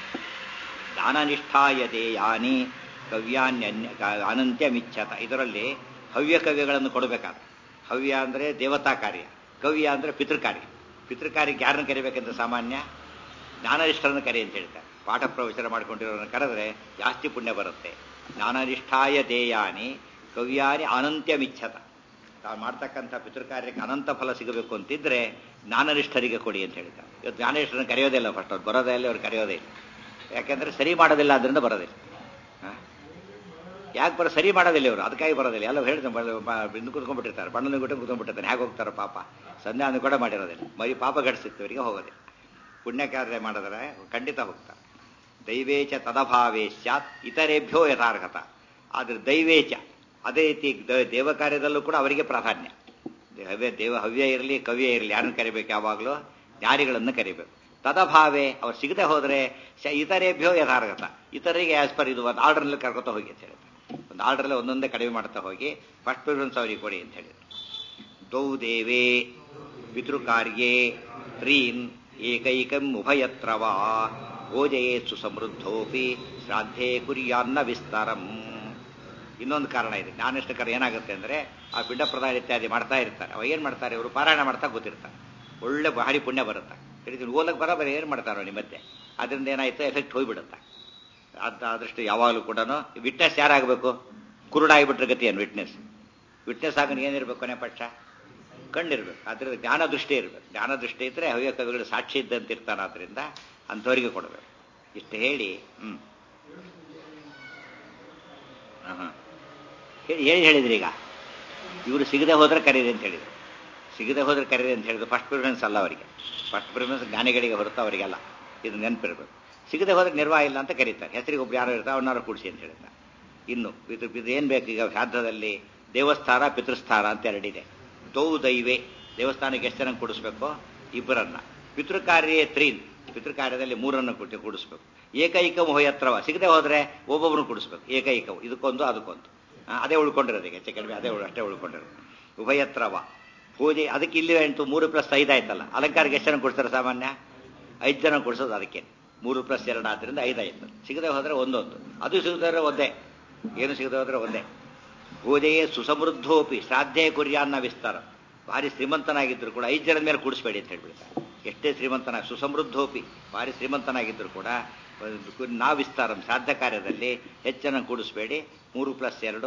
ದಾನನಿಷ್ಠಾಯತೆ ಯಾನಿ ಕವ್ಯಾನ್ಯನ್ಯ ಕ- ಅನಂತ್ಯ ಮಿಚ್ಚತ ಇದರಲ್ಲಿ ಹವ್ಯ ಕವ್ಯಗಳನ್ನು ಕೊಡಬೇಕಾದ್ರೆ ಹವ್ಯ ಅಂದರೆ ದೇವತಾ ಕಾರ್ಯ ಕವ್ಯ ಅಂದರೆ ಪಿತೃಕಾರ್ಯ ಪಿತೃಕಾರ್ಯಕ್ಕೆ ಯಾರನ್ನು ಕರಿಬೇಕಂತ ಸಾಮಾನ್ಯ ಜ್ಞಾನನಿಷ್ಠರನ್ನು ಕರಿ ಅಂತ ಹೇಳ್ತಾರೆ ಪಾಠ ಪ್ರವಚನ ಮಾಡ್ಕೊಂಡಿರೋರನ್ನ ಕರೆದ್ರೆ ಜಾಸ್ತಿ ಪುಣ್ಯ ಬರುತ್ತೆ ಜ್ಞಾನನಿಷ್ಠಾಯ ದೇಯಾನಿ ಕವ್ಯಾನಿ ಅನಂತ್ಯ ಮಿಚ್ಚತ ತಾವು ಮಾಡ್ತಕ್ಕಂಥ ಪಿತೃಕಾರ್ಯಕ್ಕೆ ಅನಂತ ಫಲ ಸಿಗಬೇಕು ಅಂತಿದ್ರೆ ಜ್ಞಾನನಿಷ್ಠರಿಗೆ ಕೊಡಿ ಅಂತ ಹೇಳ್ತಾರೆ ಇವತ್ತು ಜ್ಞಾನನಿಷ್ಠರನ್ನು ಕರೆಯೋದೇ ಇಲ್ಲ ಫಸ್ಟ್ ಅವ್ರು ಬರೋದೇ ಇಲ್ಲ ಅವ್ರು ಕರೆಯೋದೇ ಇಲ್ಲ ಯಾಕೆಂದ್ರೆ ಸರಿ ಮಾಡೋದಿಲ್ಲ ಅದರಿಂದ ಬರೋದಿಲ್ಲ ಹ? ಯಾಕೆ ಬರೋ ಸರಿ ಮಾಡೋದಿಲ್ಲ ಇವರು ಅದಕ್ಕಾಗಿ ಬರೋದಿಲ್ಲ ಎಲ್ಲ ಹೇಳಿದ ಬಿಂದು ಕುತ್ಕೊಂಡ್ಬಿಟ್ಟಿರ್ತಾರೆ ಬಣ್ಣನ ಗುಟ್ಟ ಕುತ್ಕೊಂಡ್ಬಿಟ್ಟಿರ್ತಾರೆ ಹೇಗೆ ಹೋಗ್ತಾರೆ ಪಾಪ ಸಂಧ್ಯಾನ ಕೂಡ ಮಾಡಿರೋದಿಲ್ಲ ಮರಿ ಪಾಪ ಗಡಿಸಿತ್ತು ಇವರಿಗೆ ಹೋಗೋದಿಲ್ಲ ಪುಣ್ಯ ಕಾರ್ಯ ಮಾಡಿದ್ರೆ ಖಂಡಿತ ಹೋಗ್ತಾರೆ ದೈವೇಚ ತದಭಾವೇ ಸ್ಯಾತ್ ಇತರೇಭ್ಯೋ ಯಥಾರ್ಹತ ಆದ್ರೆ ದೈವೇಚ ಅದೇ ರೀತಿ ದ- ದೇವ ಕಾರ್ಯದಲ್ಲೂ ಕೂಡ ಅವರಿಗೆ ಪ್ರಾಧಾನ್ಯ ಹವ್ಯ ದೇವ ಹವ್ಯ ಇರಲಿ ಕವ್ಯ ಇರಲಿ ಯಾರನ್ನು ಕರಿಬೇಕು ಯಾವಾಗಲೂ ಜ್ಞಾನಿಗಳನ್ನು ಕರಿಬೇಕು ತದಭಾವೇ ಅವ್ರು ಸಿಗದೆ ಹೋದರೆ ಶ- ಇತರೇಭ್ಯೋ ಯಥಾರ್ಹತ ಇತರಿಗೆ ಆಸ್ ಪರ್ ಇದು ಒಂದು ಆರ್ಡರ್ನಲ್ಲಿ ಕರ್ಕೊತಾ ಹೋಗಿ ಅಂತ ಹೇಳಿದ್ರು ಒಂದು ಆರ್ಡರ್ಲ್ಲಿ ಒಂದೊಂದೇ ಕಡಿಮೆ ಮಾಡ್ತಾ ಹೋಗಿ ಫಸ್ಟ್ ಪ್ರಿಫರೆನ್ಸ್ ಅವರಿಗೆ ಕೊಡಿ ಅಂತ ಹೇಳಿದ್ರು ದ್ವೌ ದೇವೇ ಪಿತೃಕಾರ್ಯೇ ತ್ರೀನ್ ಏಕೈಕಂ ಉಭಯತ್ರ ವಾ ಭೋಜಯೇತ್ ಸುಸಮೃದ್ಧೋಪಿ ಶ್ರಾದ್ಧೇ ಕುರ್ಯಾನ್ನ ವಿಸ್ತಾರಂ ಇನ್ನೊಂದು ಕಾರಣ ಇದೆ ಜ್ಞಾನಿಷ್ಠಕರ ಏನಾಗುತ್ತೆ ಅಂದ್ರೆ ಆ ಪಿಂಡ ಪ್ರದಾನ ಇತ್ಯಾದಿ ಮಾಡ್ತಾ ಇರ್ತಾರೆ ಅವ ಏನ್ ಮಾಡ್ತಾರೆ ಇವರು ಪಾರಾಯಣ ಮಾಡ್ತಾ ಗೊತ್ತಿರ್ತಾರೆ ಒಳ್ಳೆ ಭಾರಿ ಪುಣ್ಯ ಬರುತ್ತೆ ತಿಳಿತೀನಿ ಓಲಕ್ ಬರೋಬರ ಏನ್ ಮಾಡ್ತಾರೋ ನಿಮ್ಮತ್ತೆ ಅದರಿಂದ ಏನಾಯ್ತು ಎಫೆಕ್ಟ್ ಹೋಗ್ಬಿಡುತ್ತೆ ಅದ ಆದಷ್ಟು ಯಾವಾಗಲೂ ಕೂಡ ವಿಟ್ನೆಸ್ ಯಾರಾಗಬೇಕು ಕುರುಡಾಗಿಬಿಟ್ರೆ ಗತಿ ಏನು ವಿಟ್ನೆಸ್ ವಿಟ್ನೆಸ್ ಆಗ ಏನಿರ್ಬೇಕು ಕೊನೆ ಪಕ್ಷ ಕಣ್ಣಿರ್ಬೇಕು ಅದ್ರಿಂದ ಜ್ಞಾನ ದೃಷ್ಟಿ ಇರಬೇಕು ಜ್ಞಾನ ದೃಷ್ಟಿ ಇದ್ರೆ ಹವ್ಯ ಕವಿಗಳು ಸಾಕ್ಷಿ ಇದ್ದಂತೆ ಇರ್ತಾನೆ ಆದ್ರಿಂದ ಅಂಥವರಿಗೆ ಕೊಡಬೇಕು ಇಷ್ಟು ಹೇಳಿ ಹ್ಮ್ ಹಾಂ ಹಾಂ ಹೇಳಿ ಹೇಳಿ ಹೇಳಿದ್ರಿ ಈಗ ಇವರು ಸಿಗದೆ ಹೋದ್ರೆ ಕರೀರಿ ಅಂತ ಹೇಳಿದ್ರು ಸಿಗದೆ ಹೋದ್ರೆ ಕರೀರಿ ಅಂತ ಹೇಳಿದ್ರು ಫಸ್ಟ್ ಪ್ರಿಫರೆನ್ಸ್ ಅಲ್ಲ ಅವರಿಗೆ ಫಸ್ಟ್ ಪ್ರಿಫರೆನ್ಸ್ ಜ್ಞಾನಿಗಳಿಗೆ ಹೊರತು ಅವರಿಗೆಲ್ಲ ಇದು ನೆನಪಿರ್ಬೇಕು ಸಿಗದೆ ಹೋದ್ರೆ ನಿರ್ವಾಹ ಇಲ್ಲ ಅಂತ ಕರೀತಾರೆ ಹೆಸರಿಗೆ ಒಬ್ರು ಯಾರೋ ಇರ್ತಾರೆ ಅವನಾರು ಕೂಡಿಸಿ ಅಂತ ಹೇಳಿದ್ದಾರೆ ಇನ್ನು ಇದು ಇದು ಏನು ಬೇಕು ಈಗ ಶ್ರಾದ್ದದಲ್ಲಿ ದೇವಸ್ಥಾನ ಪಿತೃಸ್ಥಾನ ಅಂತ ಎರಡಿದೆ ದೌ ದೈವೆ ದೇವಸ್ಥಾನಕ್ಕೆ ಎಷ್ಟು ಜನ ಕೂಡಿಸ್ಬೇಕು ಇಬ್ಬರನ್ನ ಪಿತೃಕಾರ್ಯ ತ್ರೀನ್ ಪಿತೃಕಾರ್ಯದಲ್ಲಿ ಮೂರನ್ನು ಕೊಟ್ಟು ಕೂಡಿಸ್ಬೇಕು ಏಕೈಕ ಮೊಹಯತ್ರವ ಸಿಗದೆ ಹೋದ್ರೆ ಒಬ್ಬೊಬ್ಬರು ಕೂಡಿಸ್ಬೇಕು ಏಕೈಕವು ಇದಕ್ಕೊಂದು ಅದಕ್ಕೊಂದು ಆ, ಅದೇ ಉಳ್ಕೊಂಡಿರೋದು ಈಗ ಹೆಚ್ಚು ಕಡಿಮೆ ಅದೇ ಉಳ್- ಅಷ್ಟೇ ಉಳ್ಕೊಂಡಿರೋದು ಉಭಯತ್ರವ ಪೂಜೆ ಅದಕ್ಕೆ ಇಲ್ಲಿ ಎಂಟು ಮೂರು ಪ್ಲಸ್ ಐದು ಆಯ್ತಲ್ಲ ಅಲಂಕಾರಕ್ಕೆ ಎಷ್ಟು ಜನ ಕೊಡ್ತಾರೆ ಸಾಮಾನ್ಯ ಐದು ಜನ ಕೊಡಿಸೋದು ಅದಕ್ಕೆ ಮೂರು ಪ್ಲಸ್ ಎರಡು ಆದ್ದರಿಂದ ಐದು ಆಯ್ತು ಸಿಗದೆ ಹೋದ್ರೆ ಒಂದೊಂದು ಅದು ಸಿಗದೆ ಹೋದ್ರೆ ಒಂದೇ ಏನು ಸಿಗದೆ ಹೋದ್ರೆ ಒಂದೇ ಭೋಜೆಯೇ ಸುಸಮೃದ್ಧೋಪಿ ಶ್ರಾದ್ಧೆ ಕುರ್ಯಾನ್ನ ವಿಸ್ತಾರ ಭಾರಿ ಶ್ರೀಮಂತನಾಗಿದ್ದರು ಕೂಡ ಐದು ಜನದ ಮೇಲೆ ಕೂಡಿಸ್ಬೇಡಿ ಅಂತ ಹೇಳ್ಬಿಡ್ತಾರೆ ಎಷ್ಟೇ ಶ್ರೀಮಂತನ ಸುಸಮೃದ್ಧೋಪಿ ಭಾರಿ ಶ್ರೀಮಂತನಾಗಿದ್ದರು ಕೂಡ ನಾ ವಿಸ್ತಾರಂ ಶ್ರಾದ್ದ ಕಾರ್ಯದಲ್ಲಿ ಹೆಚ್ಚನ ಕೂಡಿಸ್ಬೇಡಿ ಮೂರು ಪ್ಲಸ್ ಎರಡು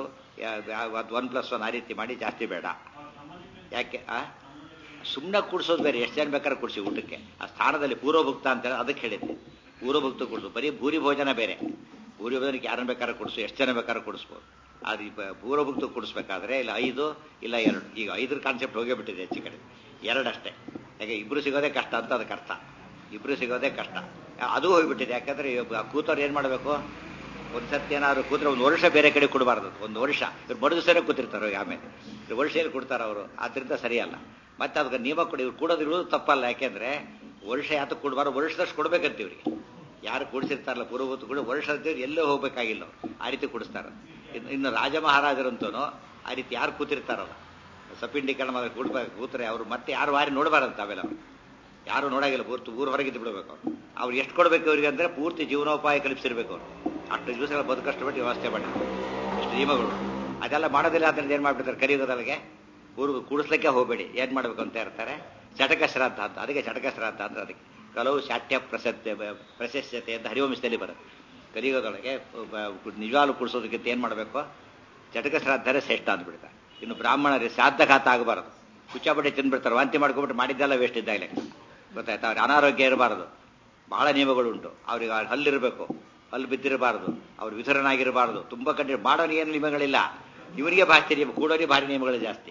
ಒನ್ ಪ್ಲಸ್ ಒನ್ ಆ ರೀತಿ ಮಾಡಿ ಜಾಸ್ತಿ ಬೇಡ ಯಾಕೆ ಆ ಸುಮ್ಮನೆ ಕೂಡಿಸೋದು ಬೇರೆ ಎಷ್ಟು ಜನ ಬೇಕಾದ್ರೆ ಕೂಡಿಸಿ ಊಟಕ್ಕೆ ಆ ಸ್ಥಾನದಲ್ಲಿ ಪೂರ್ವಭುಕ್ತ ಅಂತ ಹೇಳಿ ಅದಕ್ಕೆ ಹೇಳಿದ್ದೆ ಪೂರ್ವಭುಕ್ತ ಕೂಡಿಸು ಬರೀ ಭೂರಿ ಭೋಜನ ಬೇರೆ ಭೂರಿ ಭೋಜನಕ್ಕೆ ಯಾರನ್ನ ಬೇಕಾದ್ರೆ ಕೊಡಿಸು ಎಷ್ಟು ಜನ ಬೇಕಾದ್ರೆ ಕೊಡಿಸ್ಬೋದು ಅದು ಈ ಬ- ಪೂರ್ವಭುಕ್ತ ಕೂಡಿಸ್ಬೇಕಾದ್ರೆ ಇಲ್ಲ ಐದು ಇಲ್ಲ ಎರಡು ಈಗ ಐದರ ಕಾನ್ಸೆಪ್ಟ್ ಹೋಗೇ ಬಿಟ್ಟಿದೆ ಹೆಚ್ಚು ಕಡೆ ಎರಡಷ್ಟೇ ಯಾಕೆ ಇಬ್ರು ಸಿಗೋದೇ ಕಷ್ಟ ಅಂತ ಅದಕ್ಕೆ ಅರ್ಥ ಇಬ್ರು ಸಿಗೋದೇ ಕಷ್ಟ ಅದು ಹೋಗ್ಬಿಟ್ಟಿದೆ ಯಾಕಂದ್ರೆ ಇವಾಗ ಕೂತವ್ರು ಏನು ಮಾಡಬೇಕು ಒಂದು ಸರ್ತಿ ಏನಾದ್ರು ಕೂತ್ರೆ ಒಂದು ವರ್ಷ ಬೇರೆ ಕಡೆ ಕೊಡಬಾರ್ದು ಒಂದು ವರ್ಷ ಇವ್ರು ಬಡ ದಿವಸನೇ ಕೂತಿರ್ತಾರೆ ಈಗ ಆಮೇಲೆ ಇವ್ರು ವರ್ಷ ಎಲ್ಲಿ ಕೊಡ್ತಾರೆ ಅವರು ಆದ್ರಿಂದ ಸರಿಯಲ್ಲ ಮತ್ತೆ ಅದಕ್ಕೆ ನಿಯಮ ಕೊಡಿ ಇವ್ರು ಕೊಡೋದಿರೋದು ತಪ್ಪಲ್ಲ ಯಾಕೆಂದ್ರೆ ವರ್ಷ ಯಾತಕ್ಕೆ ಕೊಡಬಾರ್ದು ವರ್ಷದಷ್ಟು ಕೊಡ್ಬೇಕಂತ ಇವ್ರಿಗೆ ಯಾರು ಕೂಡಿಸಿರ್ತಾರಲ್ಲ ಪೂರ್ವಭೂತ ಕೂಡ ವರ್ಷದ ಎಲ್ಲೇ ಹೋಗ್ಬೇಕಾಗಿಲ್ಲ ಅವ್ರು. ಆ ರೀತಿ ಕೂಡಿಸ್ತಾರೆ ಇನ್ನು ಇನ್ನು ರಾಜ ಮಹಾರಾಜರಂತೂ ಆ ರೀತಿ ಯಾರು ಕೂತಿರ್ತಾರಲ್ಲ ಸಪಿಂಡೀಕರಣ ಮಾಡಿ ಕೂಡ್ಬೇಕು ಕೂತ್ರೆ ಅವರು ಮತ್ತೆ ಯಾರು ವಾರಿ ನೋಡಬಾರಂತ ಆಮೇಲೆ ಅವರು ಯಾರು ನೋಡಾಗಿಲ್ಲ ಪೂರ್ತಿ ಊರು ಹೊರಗಿದ್ದು ಬಿಡಬೇಕು ಅವ್ರು ಅವ್ರು ಎಷ್ಟು ಕೊಡ್ಬೇಕು ಅವ್ರಿಗೆ ಅಂದ್ರೆ ಪೂರ್ತಿ ಜೀವನೋಪಾಯ ಕಲ್ಪಿಸಿರ್ಬೇಕು ಅವರು ಅಷ್ಟು ದಿವಸಗಳ ಬದುಕಷ್ಟಪಟ್ಟು ವ್ಯವಸ್ಥೆ ಮಾಡಿ ಎಷ್ಟು ನಿಯಮಗಳು ಅದೆಲ್ಲ ಮಾಡೋದಿಲ್ಲ ಅಂದ್ರೆ ಏನು ಮಾಡ್ಬಿಡ್ತಾರೆ ಕರಿಯೋದಲ್ಲಿಗೆ ಊರು ಕೂಡಿಸ್ಲಿಕ್ಕೆ ಹೋಗಬೇಡಿ ಏನು ಮಾಡ್ಬೇಕು ಅಂತ ಇರ್ತಾರೆ ಚಟಕ ಶ್ರಾದ್ದ ಅಂತ ಅದಕ್ಕೆ ಚಟಕ ಶ್ರಾದ್ದ ಅಂದ್ರೆ ಅದಕ್ಕೆ ಕೆಲವು ಶಾಠ್ಯ ಪ್ರಸತ್ಯ ಪ್ರಶಸ್ಯತೆ ಅಂತ ಹರಿವಂಶದಲ್ಲಿ ಬರುತ್ತೆ ಕಲಿಯುಗದೊಳಗೆ ನಿಜವಾಗ್ಲು ಕೂಡಿಸೋದಕ್ಕಿಂತ ಏನು ಮಾಡಬೇಕು ಚಟಕ ಶ್ರಾದ್ದರೇ ಶ್ರೇಷ್ಠ ಅಂದ್ಬಿಡ್ತಾರೆ ಇನ್ನು ಬ್ರಾಹ್ಮಣರಿಗೆ ಶ್ರಾದ್ದಘಾತ ಆಗಬಾರದು ಕುಚ್ಚಾಪಟ್ಟೆ ತಿಂದ್ಬಿಡ್ತಾರೆ ವಾಂತಿ ಮಾಡ್ಕೊಬಿಟ್ಟು ಮಾಡಿದ್ದೆಲ್ಲ ವೇಸ್ಟ್ ಇದ್ದಾಗ ಲೆಕ್ಕ ಗೊತ್ತಾಯ್ತಾ ಅವ್ರಿಗೆ ಅನಾರೋಗ್ಯ ಇರಬಾರದು ಬಹಳ ನಿಯಮಗಳುಂಟು ಅವ್ರಿಗೆ ಆ ಹಲ್ಲಿರಬೇಕು ಹಲ್ಲು ಬಿದ್ದಿರಬಾರದು ಅವ್ರು ವಿತರಣಾಗಿರಬಾರದು ತುಂಬ ಕಂಡು ಮಾಡೋನು ಏನು ನಿಯಮಗಳಿಲ್ಲ ಇವರಿಗೆ ಭಾಷೆ ನಿಯಮ ಕೂಡೋರಿಗೆ ಭಾರಿ ನಿಯಮಗಳು ಜಾಸ್ತಿ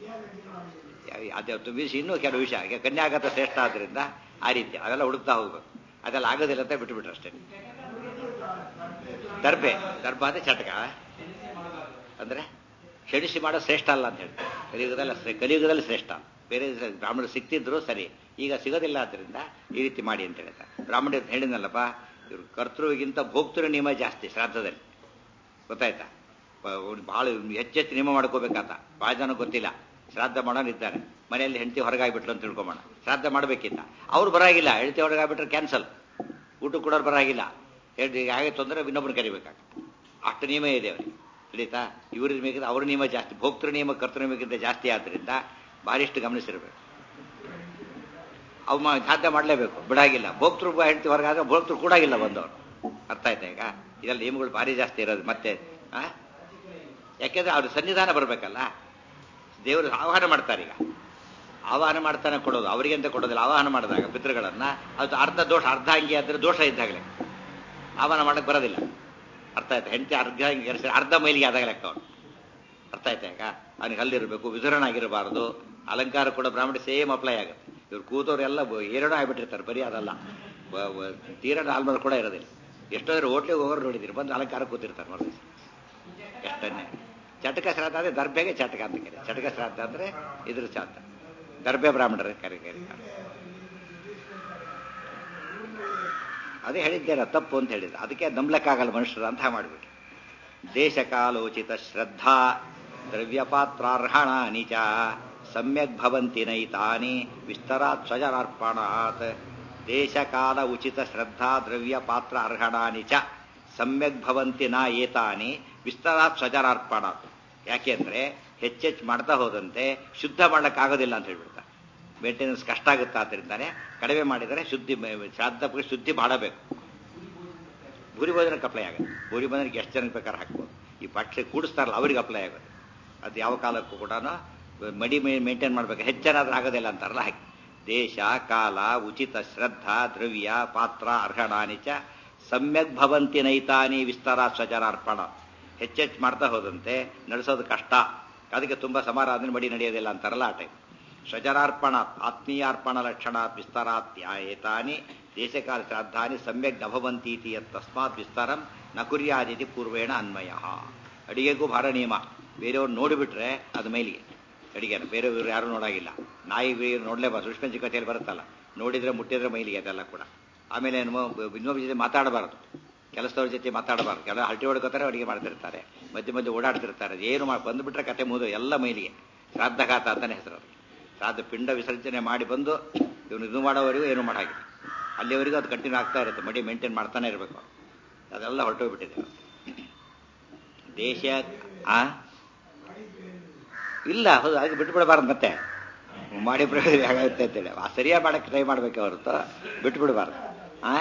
ಅದೇ ವಿಷಯ ಇನ್ನೂ ಕೆಲವು ವಿಷಯ ಈಗ ಕನ್ಯಾಗತ ಶ್ರೇಷ್ಠ ಆದ್ರಿಂದ ಆ ರೀತಿ ಅವೆಲ್ಲ ಹುಡುಕ್ತಾ ಹೋಗ್ಬೇಕು ಅದೆಲ್ಲ ಆಗೋದಿಲ್ಲ ಅಂತ ಬಿಟ್ಟುಬಿಟ್ರು ಅಷ್ಟೇ ದರ್ಬೆ ದರ್ಭ ಅಂದ್ರೆ ಚಟಕ ಅಂದ್ರೆ ಕ್ಷಣಿಸಿ ಮಾಡೋ ಶ್ರೇಷ್ಠ ಅಲ್ಲ ಅಂತ ಹೇಳ್ತಾರೆ ಕಲಿಯುಗದಲ್ಲಿ ಶ್ರೇ- ಕಲಿಯುಗದಲ್ಲಿ ಶ್ರೇಷ್ಠ ಬೇರೆ ಬ್ರಾಹ್ಮಣರು ಸಿಕ್ತಿದ್ರು ಸರಿ ಈಗ ಸಿಗೋದಿಲ್ಲ ಆದ್ರಿಂದ ಈ ರೀತಿ ಮಾಡಿ ಅಂತ ಹೇಳ್ತಾರೆ ಬ್ರಾಹ್ಮಣ ಹೇಳಿದ್ನಲ್ಲಪ್ಪ ಇವ್ರು ಕರ್ತೃವಿಗಿಂತ ಭೋಕ್ತೃ ನಿಯಮ ಜಾಸ್ತಿ ಶ್ರಾದ್ದದಲ್ಲಿ ಗೊತ್ತಾಯ್ತಾ ಭಾಳ ಹೆಚ್ಚೆಚ್ಚು ನಿಯಮ ಮಾಡ್ಕೋಬೇಕಾತ ಭಾಳ ಜನ ಗೊತ್ತಿಲ್ಲ ಶ್ರಾದ್ದ ಮಾಡೋನು ಇದ್ದಾರೆ ಮನೆಯಲ್ಲಿ ಹೆಂಡತಿ ಹೊರಗಾಗ್ಬಿಟ್ಲು ಅಂತ ತಿಳ್ಕೊಂಬೋಣ ಶ್ರಾದ್ದ ಮಾಡಬೇಕಿತ್ತ ಅವ್ರು ಬರಾಗಿಲ್ಲ ಹೆಂಡತಿ ಹೊರಗಾಗ್ಬಿಟ್ರೆ ಕ್ಯಾನ್ಸಲ್ ಊಟ ಕೊಡೋರು ಬರಾಗಿಲ್ಲ ಹೇಳ್ತಿ ಈಗ ಹಾಗೆ ತೊಂದರೆ ಇನ್ನೊಬ್ಬರು ಕರಿಬೇಕಾಗ ಅಷ್ಟು ನಿಯಮ ಇದೆ ಅವರಿಗೆ ತಿಳಿತಾ ಇವ್ರ ನಿಯಮಕ್ಕಿಂತ ಅವ್ರ ನಿಯಮ ಜಾಸ್ತಿ ಭೋಕ್ತೃ ನಿಯಮ ಕರ್ತೃ ನಿಯಮಕ್ಕಿಂತ ಜಾಸ್ತಿ ಆದ್ದರಿಂದ ಭಾರಿಷ್ಟು ಗಮನಿಸಿರ್ಬೇಕು ಅವು ಮಾ- ಸಾಧ್ಯ ಮಾಡಲೇಬೇಕು ಬಿಡಾಗಿಲ್ಲ ಭೋಕ್ತೃ ಹೆಂಡತಿ ಹೊರಗಾದ್ರೆ ಭೋಕ್ತೃ ಕೂಡಾಗಿಲ್ಲ ಬಂದವರು ಅರ್ಥ ಆಯ್ತಾ ಈಗ ಇದರಲ್ಲಿ ನಿಯಮಗಳು ಭಾರಿ ಜಾಸ್ತಿ ಇರೋದು ಮತ್ತೆ ಆ? ಯಾಕೆಂದ್ರೆ ಅವ್ರ ಸನ್ನಿಧಾನ ಬರಬೇಕಲ್ಲ ದೇವರು ಆಹ್ವಾನ ಮಾಡ್ತಾರೆ ಈಗ ಆಹ್ವಾನ ಮಾಡ್ತಾನೆ ಕೊಡೋದು ಅವರಿಗೆ ಅಂತ ಕೊಡೋದಿಲ್ಲ ಆಹ್ವಾನ ಮಾಡಿದಾಗ ಪಿತೃಗಳನ್ನ ಅದು ಅರ್ಧ ದೋಷ ಅರ್ಧ ಅಂಗಿ ಆದ್ರೆ ದೋಷ ಇದ್ದಾಗಲೇ ಆಹ್ವಾನ ಮಾಡಕ್ ಬರೋದಿಲ್ಲ ಅರ್ಥ ಆಯ್ತಾ ಹೆಂಡತಿ ಅರ್ಧ ಗೆರ್ಸಿ ಅರ್ಧ ಮೈಲಿಗೆ ಆದಾಗ ಲೆಕ್ಕ ಅವನು ಅರ್ಥ ಆಯ್ತಾ ಈಗ ಅವನಿಗೆ ಹಲ್ಲಿರಬೇಕು ವಿಧುರನಾಗಿರಬಾರ್ದು ಅಲಂಕಾರ ಕೂಡ ಬ್ರಾಹ್ಮಣ ಸೇಮ್ ಅಪ್ಲೈ ಆಗುತ್ತೆ ಇವ್ರು ಕೂತವ್ರೆಲ್ಲ ಏರಣು ಆಗ್ಬಿಟ್ಟಿರ್ತಾರೆ ಬರೀ ಅದಲ್ಲ ಬ- ಬ- ತೀರ ನಾಲ್ಮಲ್ ಕೂಡ ಇರೋದಿಲ್ಲ ಎಷ್ಟೋ ಹೋಟ್ಲಿಗೆ ಹೋಗೋರು ನೋಡಿದಿರಿ ಬಂದು ಅಲಂಕಾರ ಕೂತಿರ್ತಾರೆ ಮರದ ಎಷ್ಟನ್ನೇ ಚಟಕ ಶ್ರಾದ್ದ ಅಂದ್ರೆ ದರ್ಬೆಗೆ ಚಟಕ ಅಂತ ಕರೆ ಚಟಕ ಶ್ರಾದ್ದ ಅಂದ್ರೆ ಇದ್ರ ಶ್ರಾದ್ದ ದರ್ಬೆ ಬ್ರಾಹ್ಮಣರ ಕರೆ ಕರೀತಾರೆ ಅದೇ ಹೇಳಿದ್ದೇನೆ ತಪ್ಪು ಅಂತ ಹೇಳಿದ್ರು ಅದಕ್ಕೆ ನಂಬ್ಲಕ್ಕಾಗಲ್ಲ ಮನುಷ್ಯರು ಅಂತ ಮಾಡಿಬಿಟ್ಟು ದೇಶಕಾಲೋಚಿತ ಶ್ರದ್ಧಾ ದ್ರವ್ಯಪಾತ್ರಾರ್ಹಣಾನಿ ಚ ಸಮ್ಯಕ್ ಭವಂತಿ ನೈತಾನಿ ವಿಸ್ತರಾತ್ ಸ್ವಜನಾರ್ಪಣಾತ್ ದೇಶಕಾಲ ಉಚಿತ ಶ್ರದ್ಧಾ ದ್ರವ್ಯಪಾತ್ರ ಅರ್ಹಣಾನಿ ಚ ಸಮ್ಯಕ್ ಭವಂತಿ ನ ಏತಾನಿ ವಿಸ್ತರಾತ್ ಸ್ವಜನಾರ್ಪಣಾತ್ ಯಾಕೆಂದ್ರೆ ಹೆಚ್ಚೆಚ್ಚು ಮಾಡ್ತಾ ಹೋದಂತೆ ಶುದ್ಧ ಮಾಡಕ್ಕಾಗೋದಿಲ್ಲ ಅಂತ ಹೇಳ್ಬಿಡ್ತಾರೆ ಮೇಂಟೆನೆನ್ಸ್ ಕಷ್ಟ ಆಗುತ್ತೆ ಆದ್ರಿಂದಾನೆ ಕಡಿಮೆ ಮಾಡಿದರೆ ಶುದ್ಧಿ ಶ್ರಾದ್ದ ಪೂಜೆ ಶುದ್ಧಿ ಮಾಡಬೇಕು ಭೂರಿ ಭೋಜನಕ್ಕೆ ಅಪ್ಲೈ ಆಗುತ್ತೆ ಭೂರಿ ಭೋಜನಕ್ಕೆ ಎಷ್ಟು ಜನಕ್ಕೆ ಬೇಕಾದ್ರೆ ಹಾಕ್ಬೋದು ಈ ಪಕ್ಷ ಕೂಡಿಸ್ತಾರಲ್ಲ ಅವ್ರಿಗೆ ಅಪ್ಲೈ ಆಗುತ್ತೆ ಅದು ಯಾವ ಕಾಲಕ್ಕೂ ಕೂಡ ಮಡಿ ಮೇಂಟೈನ್ ಮಾಡ್ಬೇಕು ಹೆಚ್ಚನಾದ್ರೂ ಆಗೋದಿಲ್ಲ ಅಂತಾರಲ್ಲ ಹಾಕಿ ದೇಶ ಕಾಲ ಉಚಿತ ಶ್ರದ್ಧಾ ದ್ರವ್ಯ ಪಾತ್ರ ಅರ್ಹಣಾನಿ ಚ ಸಮ್ಯಕ್ ಭವಂತಿ ನೈತಾನಿ ವಿಸ್ತಾರ ಸ್ವಜನಾರ್ಪಣ ಹೆಚ್ಚೆಚ್ಚು ಮಾಡ್ತಾ ಹೋದಂತೆ ನಡೆಸೋದು ಕಷ್ಟ ಅದಕ್ಕೆ ತುಂಬಾ ಸಮಾರಾಧನೆ ಮಡಿ ನಡೆಯೋದಿಲ್ಲ ಅಂತಾರಲ್ಲ ಆ ಟೈಮ್ ಸ್ವಜನಾರ್ಪಣ ಆತ್ಮೀಯಾರ್ಪಣ ಲಕ್ಷಣಾತ್ ವಿಸ್ತಾರಾತ್ಯಾಯೇತಾನಿ ದೇಶಕಾಲ ಶ್ರಾದ್ದಾನಿ ಸಮ್ಯಕ್ ನಭವಂತೀತಿ ತಸ್ಮಾತ್ ವಿಸ್ತಾರಂ ನ ಕುರ್ಯಾದಿತಿ ಪೂರ್ವೇಣ ಅನ್ವಯ ಅಡಿಗೆಗೂ ಭಾರ ನಿಯಮ ಬೇರೆಯವ್ರು ನೋಡಿಬಿಟ್ರೆ ಅದು ಮೈಲಿಗೆ ಅಡಿಗೆನ ಬೇರೆಯವರು ಯಾರು ನೋಡಾಗಿಲ್ಲ ನಾಯಿ ನೋಡ್ಲೇಬಾರ್ದು ಸೂಕ್ಷ್ಮ ಕಥೆಯಲ್ಲಿ ಬರುತ್ತಲ್ಲ ನೋಡಿದ್ರೆ ಮುಟ್ಟಿದ್ರೆ ಮೈಲಿಗೆ ಅದೆಲ್ಲ ಕೂಡ ಆಮೇಲೆ ಏನು ಇನ್ನೊಬ್ಬರ ಜೊತೆ ಮಾತಾಡಬಾರದು ಕೆಲಸದವ್ರ ಜೊತೆ ಮಾತಾಡಬಾರ್ದು ಕೆಲ ಹರಟಿ ಹೊಡ್ಕೋತಾರೆ ಅಡಿಗೆ ಮಾಡ್ತಿರ್ತಾರೆ ಮಧ್ಯೆ ಮಧ್ಯೆ ಓಡಾಡ್ತಿರ್ತಾರೆ ಏನು ಮಾಡಿ ಬಂದುಬಿಟ್ರೆ ಕತೆ ಮುಗಿದು ಎಲ್ಲ ಮೈಲಿಗೆ ಶ್ರಾದ್ದಘಾತ ಅಂತಾನೆ ಹೆಸರು ಅದು ಶ್ರಾದ್ದ ಪಿಂಡ ವಿಸರ್ಜನೆ ಮಾಡಿ ಬಂದು ಇವನು ಇದು ಮಾಡೋವರೆಗೂ ಏನು ಮಾಡಾಗಿಲ್ಲ ಅಲ್ಲಿವರೆಗೂ ಅದು ಕಂಟಿನ್ಯೂ ಆಗ್ತಾ ಇರುತ್ತೆ ಮಡಿ ಮೇಂಟೈನ್ ಮಾಡ್ತಾನೆ ಇರಬೇಕು ಅದೆಲ್ಲ ಹೊರಟೋಗ್ಬಿಟ್ಟಿದೆ ದೇಶ ಆ ಇಲ್ಲ ಹೌದು ಅದಕ್ಕೆ ಬಿಟ್ಟು ಬಿಡಬಾರ್ದು ಮತ್ತೆ ಮಾಡಿ ಪ್ರಯೋಜನ ಆಗುತ್ತೆ ಅಂತೇಳಿ ಆ ಸರಿಯಾಗಿ ಮಾಡಕ್ಕೆ ಟ್ರೈ ಮಾಡ್ಬೇಕು ಹೊರತು ಬಿಟ್ಟು ಬಿಡಬಾರ್ದು ಆ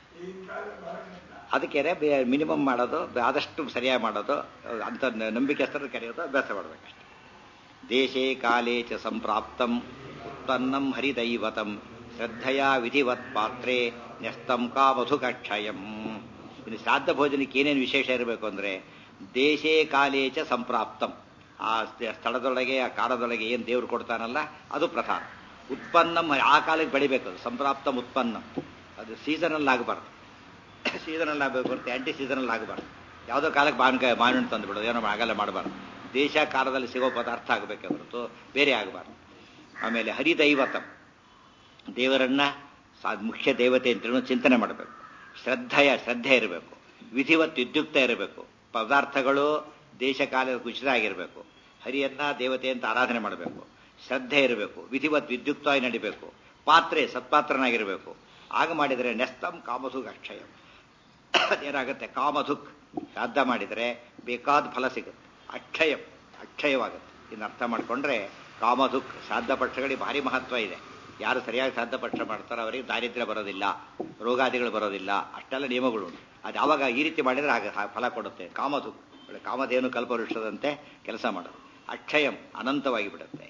ಅದಕ್ಕೆ ಮಿನಿಮಮ್ ಮಾಡೋದು ಆದಷ್ಟು ಸರಿಯಾಗಿ ಮಾಡೋದು ಅಂತ ನಂಬಿಕೆಸ್ತರು ಕರೆಯೋದು ಅಭ್ಯಾಸ ಮಾಡಬೇಕಷ್ಟೆ ದೇಶೇ ಕಾಲೇ ಚ ಸಂಪ್ರಾಪ್ತಂ ಉತ್ಪನ್ನಂ ಹರಿದೈವತಂ ಶ್ರದ್ಧೆಯ ವಿಧಿವತ್ ಪಾತ್ರೆ ನ್ಯಸ್ತಂ ಕಾಮಧುಕಕ್ಷಯಂ ಇನ್ನು ಶ್ರಾದ್ದ ಭೋಜನಕ್ಕೆ ಏನೇನು ವಿಶೇಷ ಇರಬೇಕು ಅಂದ್ರೆ ದೇಶೇ ಕಾಲೇ ಚ ಸಂಪ್ರಾಪ್ತಂ ಆ ಸ್ಥಳದೊಳಗೆ ಆ ಕಾಲದೊಳಗೆ ಏನು ದೇವ್ರು ಕೊಡ್ತಾನಲ್ಲ ಅದು ಪ್ರಧಾನ ಉತ್ಪನ್ನಂ ಆ ಕಾಲಕ್ಕೆ ಬೆಳಿಬೇಕು ಅದು ಸಂಪ್ರಾಪ್ತಂ ಉತ್ಪನ್ನಂ ಅದು ಸೀಸನಲ್ಲಿ ಆಗಬಾರ್ದು ಸೀಸನಲ್ಲಿ ಆಗಬೇಕು ಹೊರತು ಆಂಟಿ ಸೀಸನಲ್ಲಿ ಆಗಬಾರ್ದು ಯಾವುದೋ ಕಾಲಕ್ಕೆ ಮಾವಿನಕಾಯಿ ಮಾವಿನ ತಂದು ಬಿಡೋದು ಏನೋ ಆಗಲ್ಲ ಮಾಡಬಾರ್ದು ದೇಶ ಕಾಲದಲ್ಲಿ ಸಿಗೋ ಪದಾರ್ಥ ಆಗಬೇಕೆ ಹೊರತು ಬೇರೆ ಆಗಬಾರ್ದು ಆಮೇಲೆ ಹರಿದೈವತಂ ದೇವರನ್ನ ಮುಖ್ಯ ದೇವತೆ ಅಂತ ಚಿಂತನೆ ಮಾಡಬೇಕು ಶ್ರದ್ಧೆಯ ಶ್ರದ್ಧೆ ಇರಬೇಕು ವಿಧಿವತ್ ವಿದ್ಯುಕ್ತ ಇರಬೇಕು ಪದಾರ್ಥಗಳು ದೇಶ ಕಾಲದ ಉಚಿತ ಆಗಿರಬೇಕು ಹರಿಯನ್ನ ದೇವತೆ ಅಂತ ಆರಾಧನೆ ಮಾಡಬೇಕು ಶ್ರದ್ಧೆ ಇರಬೇಕು ವಿಧಿವತ್ ವಿದ್ಯುಕ್ತವಾಗಿ ನಡಿಬೇಕು ಪಾತ್ರೆ ಸತ್ಪಾತ್ರನಾಗಿರಬೇಕು ಆಗ ಮಾಡಿದರೆ ನೆಸ್ತಂ ಕಾಮಧುಕ್ ಅಕ್ಷಯಂ ಅದೇನಾಗುತ್ತೆ ಕಾಮಧುಕ್ ಶ್ರಾದ್ದ ಮಾಡಿದರೆ ಬೇಕಾದ ಫಲ ಸಿಗುತ್ತೆ ಅಕ್ಷಯಂ ಅಕ್ಷಯವಾಗುತ್ತೆ ಇನ್ನು ಅರ್ಥ ಮಾಡಿಕೊಂಡ್ರೆ ಕಾಮಧುಕ್ ಶ್ರಾದ್ದ ಪಕ್ಷಗಳಿಗೆ ಭಾರಿ ಮಹತ್ವ ಇದೆ ಯಾರು ಸರಿಯಾಗಿ ಶ್ರಾದ್ದ ಪಕ್ಷ ಮಾಡ್ತಾರೋ ಅವರಿಗೆ ದಾರಿದ್ರ್ಯ ಬರೋದಿಲ್ಲ ರೋಗಾದಿಗಳು ಬರೋದಿಲ್ಲ ಅಷ್ಟೆಲ್ಲ ನಿಯಮಗಳು ಉಂಟು ಅದು ಯಾವಾಗ ಈ ರೀತಿ ಮಾಡಿದರೆ ಆಗ ಫಲ ಕೊಡುತ್ತೆ ಕಾಮಧುಕ್ ಕಾಮಧೇನು ಕಲ್ಪವೃಕ್ಷದಂತೆ ಕೆಲಸ ಮಾಡೋದು ಅಕ್ಷಯಂ ಅನಂತವಾಗಿ ಬಿಡುತ್ತೆ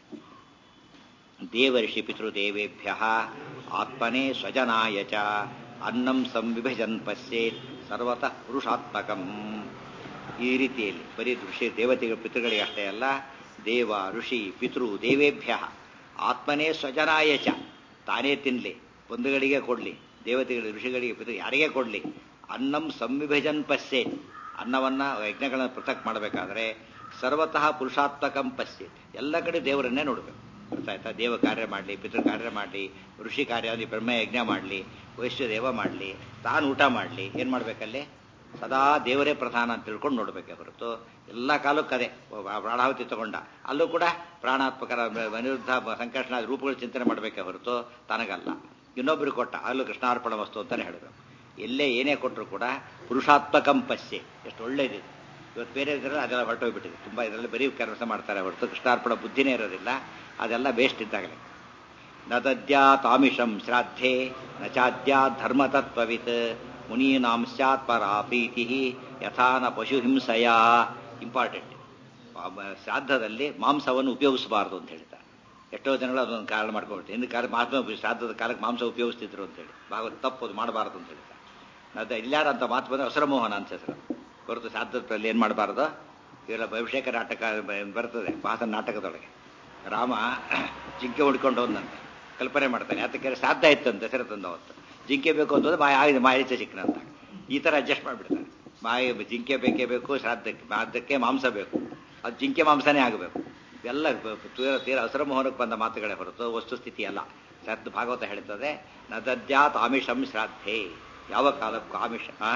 ದೇವರ್ಷಿ ಪಿತೃದೇವೇಭ್ಯ ಆತ್ಮನೇ ಸ್ವಜನಾಯ ಚ ಅನ್ನಂ ಸಂವಿಭಜನ್ ಪಶ್ಯೇತ್ ಸರ್ವತಃ ಪುರುಷಾತ್ಮಕಂ ಈ ರೀತಿಯಲ್ಲಿ ಬರೀ ಋಷಿ ದೇವತೆಗಳ ಪಿತೃಗಳಿಗೆ ಅಷ್ಟೇ ಅಲ್ಲ ದೇವ ಋಷಿ ಪಿತೃ ದೇವೇಭ್ಯ ಆತ್ಮನೇ ಸ್ವಜನಾಯ ಚ ತಾನೇ ತಿನ್ಲಿ ಬಂಧುಗಳಿಗೆ ಕೊಡ್ಲಿ ದೇವತೆಗಳ ಋಷಿಗಳಿಗೆ ಪಿತೃ ಯಾರಿಗೇ ಕೊಡ್ಲಿ ಅನ್ನಂ ಸಂವಿಭಜನ್ ಪಶ್ಯೇತ್ ಅನ್ನವನ್ನ ಯಜ್ಞಗಳನ್ನು ಪೃಥಕ್ ಮಾಡಬೇಕಾದ್ರೆ ಸರ್ವತಃ ಪುರುಷಾತ್ಮಕಂ ಪಶ್ಯೇತ್ ಎಲ್ಲ ಕಡೆ ದೇವರನ್ನೇ ನೋಡಬೇಕು ಗೊತ್ತಾಯ್ತಾ ದೇವ ಕಾರ್ಯ ಮಾಡಲಿ ಪಿತೃ ಕಾರ್ಯ ಮಾಡಲಿ ಋಷಿ ಕಾರ್ಯ ಆಗಲಿ ಬ್ರಹ್ಮ ಯಜ್ಞ ಮಾಡಲಿ ವೈಶ್ವದೇವ ಮಾಡಲಿ ತಾನು ಊಟ ಮಾಡಲಿ ಏನು ಮಾಡ್ಬೇಕಲ್ಲಿ ಸದಾ ದೇವರೇ ಪ್ರಧಾನ ಅಂತ ತಿಳ್ಕೊಂಡು ನೋಡ್ಬೇಕೆ ಹೊರತು ಎಲ್ಲ ಕಾಲಕ್ಕೂ ಅದೇ ಪ್ರಾಣಾಹುತಿ ತಗೊಂಡ ಅಲ್ಲೂ ಕೂಡ ಪ್ರಾಣಾತ್ಮಕರ ಅನಿರುದ್ಧ ಸಂಕರ್ಷಣ ರೂಪಗಳು ಚಿಂತನೆ ಮಾಡಬೇಕೆ ಹೊರತು ತನಗಲ್ಲ ಇನ್ನೊಬ್ಬರು ಕೊಟ್ಟ ಅಲ್ಲೂ ಕೃಷ್ಣಾರ್ಪಣ ವಸ್ತು ಅಂತಾನೆ ಹೇಳಬೇಕು ಎಲ್ಲೇ ಏನೇ ಕೊಟ್ಟರು ಕೂಡ ಪುರುಷಾತ್ಮಕಂ ಪಶ್ಯೆ ಎಷ್ಟು ಒಳ್ಳೇದಿದೆ ಇವತ್ತು ಬೇರೆ ಇದರಲ್ಲಿ ಅದೆಲ್ಲ ಹೊರಟೋಗ್ಬಿಟ್ಟಿದೆ ತುಂಬ ಇದರಲ್ಲಿ ಬರೀ ಕೆಲಸ ಮಾಡ್ತಾರೆ ಹೊರತು ಕೃಷ್ಣಾರ್ಪಣ ಬುದ್ಧಿನೇ ಇರೋದಿಲ್ಲ ಅದೆಲ್ಲ ವೇಸ್ಟ್ ಇದ್ದಾಗಲೇ ನ ತದ್ಯಾತಾಮಿಷಂ ಶ್ರಾದ್ಧೆ ನ ಚಾದ್ಯಾ ಧರ್ಮತತ್ವವಿತ್ ಮುನೀನಾಂ ಸ್ಯಾತ್ ಪರಾ ಪ್ರೀತಿ ಯಥಾ ನ ಪಶು ಹಿಂಸೆಯ ಇಂಪಾರ್ಟೆಂಟ್ ಶ್ರಾದ್ದದಲ್ಲಿ ಮಾಂಸವನ್ನು ಉಪಯೋಗಿಸಬಾರದು ಅಂತ ಹೇಳ್ತಾರೆ ಎಷ್ಟೋ ಜನಗಳು ಅದೊಂದು ಕಾರಣ ಮಾಡ್ಕೊಳ್ತಾರೆ ಇನ್ನು ಕಾಲ ಮಹಾತ್ಮ ಶ್ರಾದ್ದದ ಕಾಲಕ್ಕೆ ಮಾಂಸ ಉಪಯೋಗಿಸ್ತಿದ್ರು ಅಂತೇಳಿ ಭಾಗವತ ತಪ್ಪು ಅದು ಮಾಡಬಾರದು ಅಂತ ಹೇಳ್ತಾರೆ ಅದು ಇಲ್ಲಾರ ಅಂತ ಮಾತು ಬಂದರೆ ಅಸರಮೋಹನ ಅಂತ ಹೆಸರು ಹೊರತು ಶ್ರಾದ್ದದಲ್ಲಿ ಏನು ಮಾಡಬಾರ್ದು ಇವೆಲ್ಲ ಅಭಿಷೇಕ ನಾಟಕ ಬರ್ತದೆ ಭಾಸ ನಾಟಕದೊಳಗೆ ರಾಮ ಜಿಂಕೆ ಹುಡ್ಕೊಂಡು ಹೋದಂತೆ ಕಲ್ಪನೆ ಮಾಡ್ತಾನೆ ಅದಕ್ಕೆ ಶ್ರಾದ್ದ ಇತ್ತಂತೆ ಹೆಸರು ತಂದು ಅವತ್ತು ಜಿಂಕೆ ಬೇಕು ಅಂತಂದ್ರೆ ಮಾಯ ಆಗಿದೆ ಮಾಯಚ ಚಿಕ್ಕನಂತ ಈ ಥರ ಅಡ್ಜಸ್ಟ್ ಮಾಡಿಬಿಡ್ತಾನೆ ಮಾಯ ಜಿಂಕೆ ಬೇಕೇ ಬೇಕು ಶ್ರಾದ್ದಕ್ಕೆ ಅದಕ್ಕೆ ಮಾಂಸ ಬೇಕು ಅದು ಜಿಂಕೆ ಮಾಂಸನೇ ಆಗಬೇಕು ಇವೆಲ್ಲ ತೀರ ತೀರ ಅಸರಮೋಹನಕ್ಕೆ ಬಂದ ಮಾತುಗಳೇ ಹೊರತು ವಸ್ತುಸ್ಥಿತಿ ಅಲ್ಲ ಶ್ರಾದ್ದ ಭಾಗವತ ಹೇಳ್ತದೆ ನದದ್ಯಾತ್ ಆಮಿಷಂ ಶ್ರಾದ್ಧೆ ಯಾವ ಕಾಲಕ್ಕೂ ಆಮಿಷ ಆ?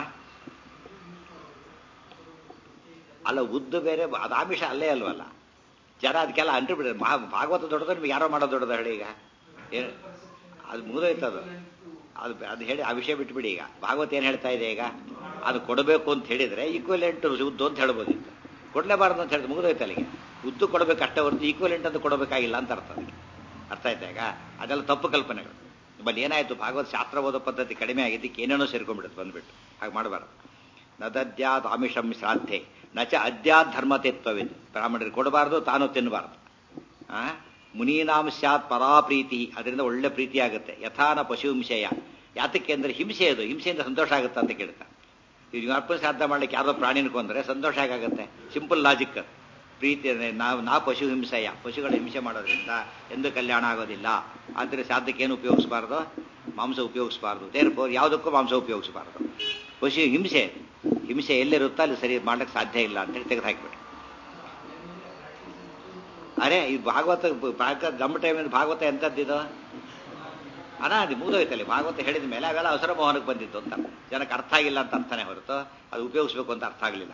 ಅಲ್ಲ ಉದ್ದು ಬೇರೆ ಅದು ಆಮಿಷ ಅಲ್ಲೇ ಅಲ್ವಲ್ಲ ಜನ ಅದಕ್ಕೆಲ್ಲ ಅಂಟ್ರು ಬಿಡ ಮಹಾ ಭಾಗವತ ದೊಡ್ಡದು ನಿಮ್ಗೆ ಯಾರೋ ಮಾಡೋದು ದೊಡ್ಡದು ಹೇಳಿ ಈಗ ಏನು ಅದು ಮುಗಿದೋಯ್ತು ಅದು ಅದು ಅದು ಹೇಳಿ ಆ ವಿಷಯ ಬಿಟ್ಬಿಡಿ ಈಗ ಭಾಗವತ ಏನು ಹೇಳ್ತಾ ಇದೆ ಈಗ ಅದು ಕೊಡಬೇಕು ಅಂತ ಹೇಳಿದ್ರೆ ಈಕ್ವಲೆಂಟ್ ಉದ್ದು ಅಂತ ಹೇಳ್ಬೋದಿತ್ತು ಕೊಡಲೇಬಾರ್ದು ಅಂತ ಹೇಳಿದ್ರೆ ಮುಗಿದೋಯ್ತು ಅಲ್ಲಿಗೆ ಉದ್ದು ಕೊಡಬೇಕು ಅಷ್ಟೇ ಹೊರತು ಈಕ್ವಲೆಂಟ್ ಅಂತ ಕೊಡಬೇಕಾಗಿಲ್ಲ ಅಂತ ಅರ್ಥ ಅದಕ್ಕೆ ಅರ್ಥ ಆಯ್ತಾ ಈಗ ಅದೆಲ್ಲ ತಪ್ಪು ಕಲ್ಪನೆಗಳು ಬಟ್ ಏನಾಯ್ತು ಭಾಗವತ ಶಾಸ್ತ್ರ ಓದೋ ಪದ್ಧತಿ ಕಡಿಮೆ ಆಗಿದ್ದಕ್ಕೆ ಏನೇನೋ ಸೇರ್ಕೊಂಡ್ಬಿಡುತ್ತೆ ಬಂದ್ಬಿಟ್ಟು ಹಾಗೆ ಮಾಡಬಾರ್ದು ನದದ್ಯಾತ್ ಆಮಿಷಂ ಶ್ರಾದ್ಧೆ ನಚ ಅದ್ಯಾತ್ ಧರ್ಮತೆತ್ವವಿದೆ ಬ್ರಾಹ್ಮಣರಿಗೆ ಕೊಡಬಾರ್ದು ತಾನು ತಿನ್ನಬಾರ್ದು ಆ ಮುನೀನಾಂ ಸ್ಯಾತ್ ಪರಾಪ್ರೀತಿ ಅದರಿಂದ ಒಳ್ಳೆ ಪ್ರೀತಿ ಆಗುತ್ತೆ ಯಥಾನ ಪಶು ಹಿಂಸೆಯ ಯಾತಕ್ಕೆ ಅಂದ್ರೆ ಹಿಂಸೆ ಅದು ಹಿಂಸೆಯಿಂದ ಸಂತೋಷ ಆಗುತ್ತೆ ಅಂತ ಕೇಳ್ತಾರೆ ಈಗ ಅರ್ಪಣ ಶ್ರಾದ್ದ ಮಾಡ್ಲಿಕ್ಕೆ ಯಾವ್ದೋ ಪ್ರಾಣಿನ ಕೊಂದ್ರೆ ಸಂತೋಷ ಆಗುತ್ತೆ ಸಿಂಪಲ್ ಲಾಜಿಕ್ ಪ್ರೀತಿ ಅಂದ್ರೆ ನಾವು ನಾ ಪಶು ಹಿಂಸೆಯ ಪಶುಗಳ ಹಿಂಸೆ ಮಾಡೋದ್ರಿಂದ ಎಂದು ಕಲ್ಯಾಣ ಆಗೋದಿಲ್ಲ ಆದರೆ ಶ್ರಾದ್ದಕ್ಕೆ ಏನು ಉಪಯೋಗಿಸಬಾರ್ದು ಮಾಂಸ ಉಪಯೋಗಿಸಬಾರ್ದು ದೇರ್ಫೋರ್ ಯಾವುದಕ್ಕೂ ಮಾಂಸ ಉಪಯೋಗಿಸಬಾರ್ದು ಪಶು ಹಿಂಸೆ ಹಿಂಸೆ ಎಲ್ಲಿರುತ್ತೋ ಅಲ್ಲಿ ಸರಿ ಮಾಡ್ಲಿಕ್ಕೆ ಸಾಧ್ಯ ಇಲ್ಲ ಅಂತೇಳಿ ತೆಗೆದು ಹಾಕಿಬಿಡಿ ಅರೆ ಈ ಭಾಗವತ ಭಾಗವತ ನಮ್ಮ ಟೈಮಿಂದ ಭಾಗವತ ಎಂಥದ್ದಿದು ಅನಾದಿ ಮುಗಿದೋಯ್ತಲ್ಲಿ ಭಾಗವತ ಹೇಳಿದ ಮೇಲೆ ಅವೆಲ್ಲ ಅವಸರ ಮೋಹನಕ್ಕೆ ಬಂದಿತ್ತು ಅಂತ ಜನಕ್ಕೆ ಅರ್ಥ ಆಗಿಲ್ಲ ಅಂತ ಅರ್ಥನೇ ಹೊರತು ಅದು ಉಪಯೋಗಿಸ್ಬೇಕು ಅಂತ ಅರ್ಥ ಆಗಲಿಲ್ಲ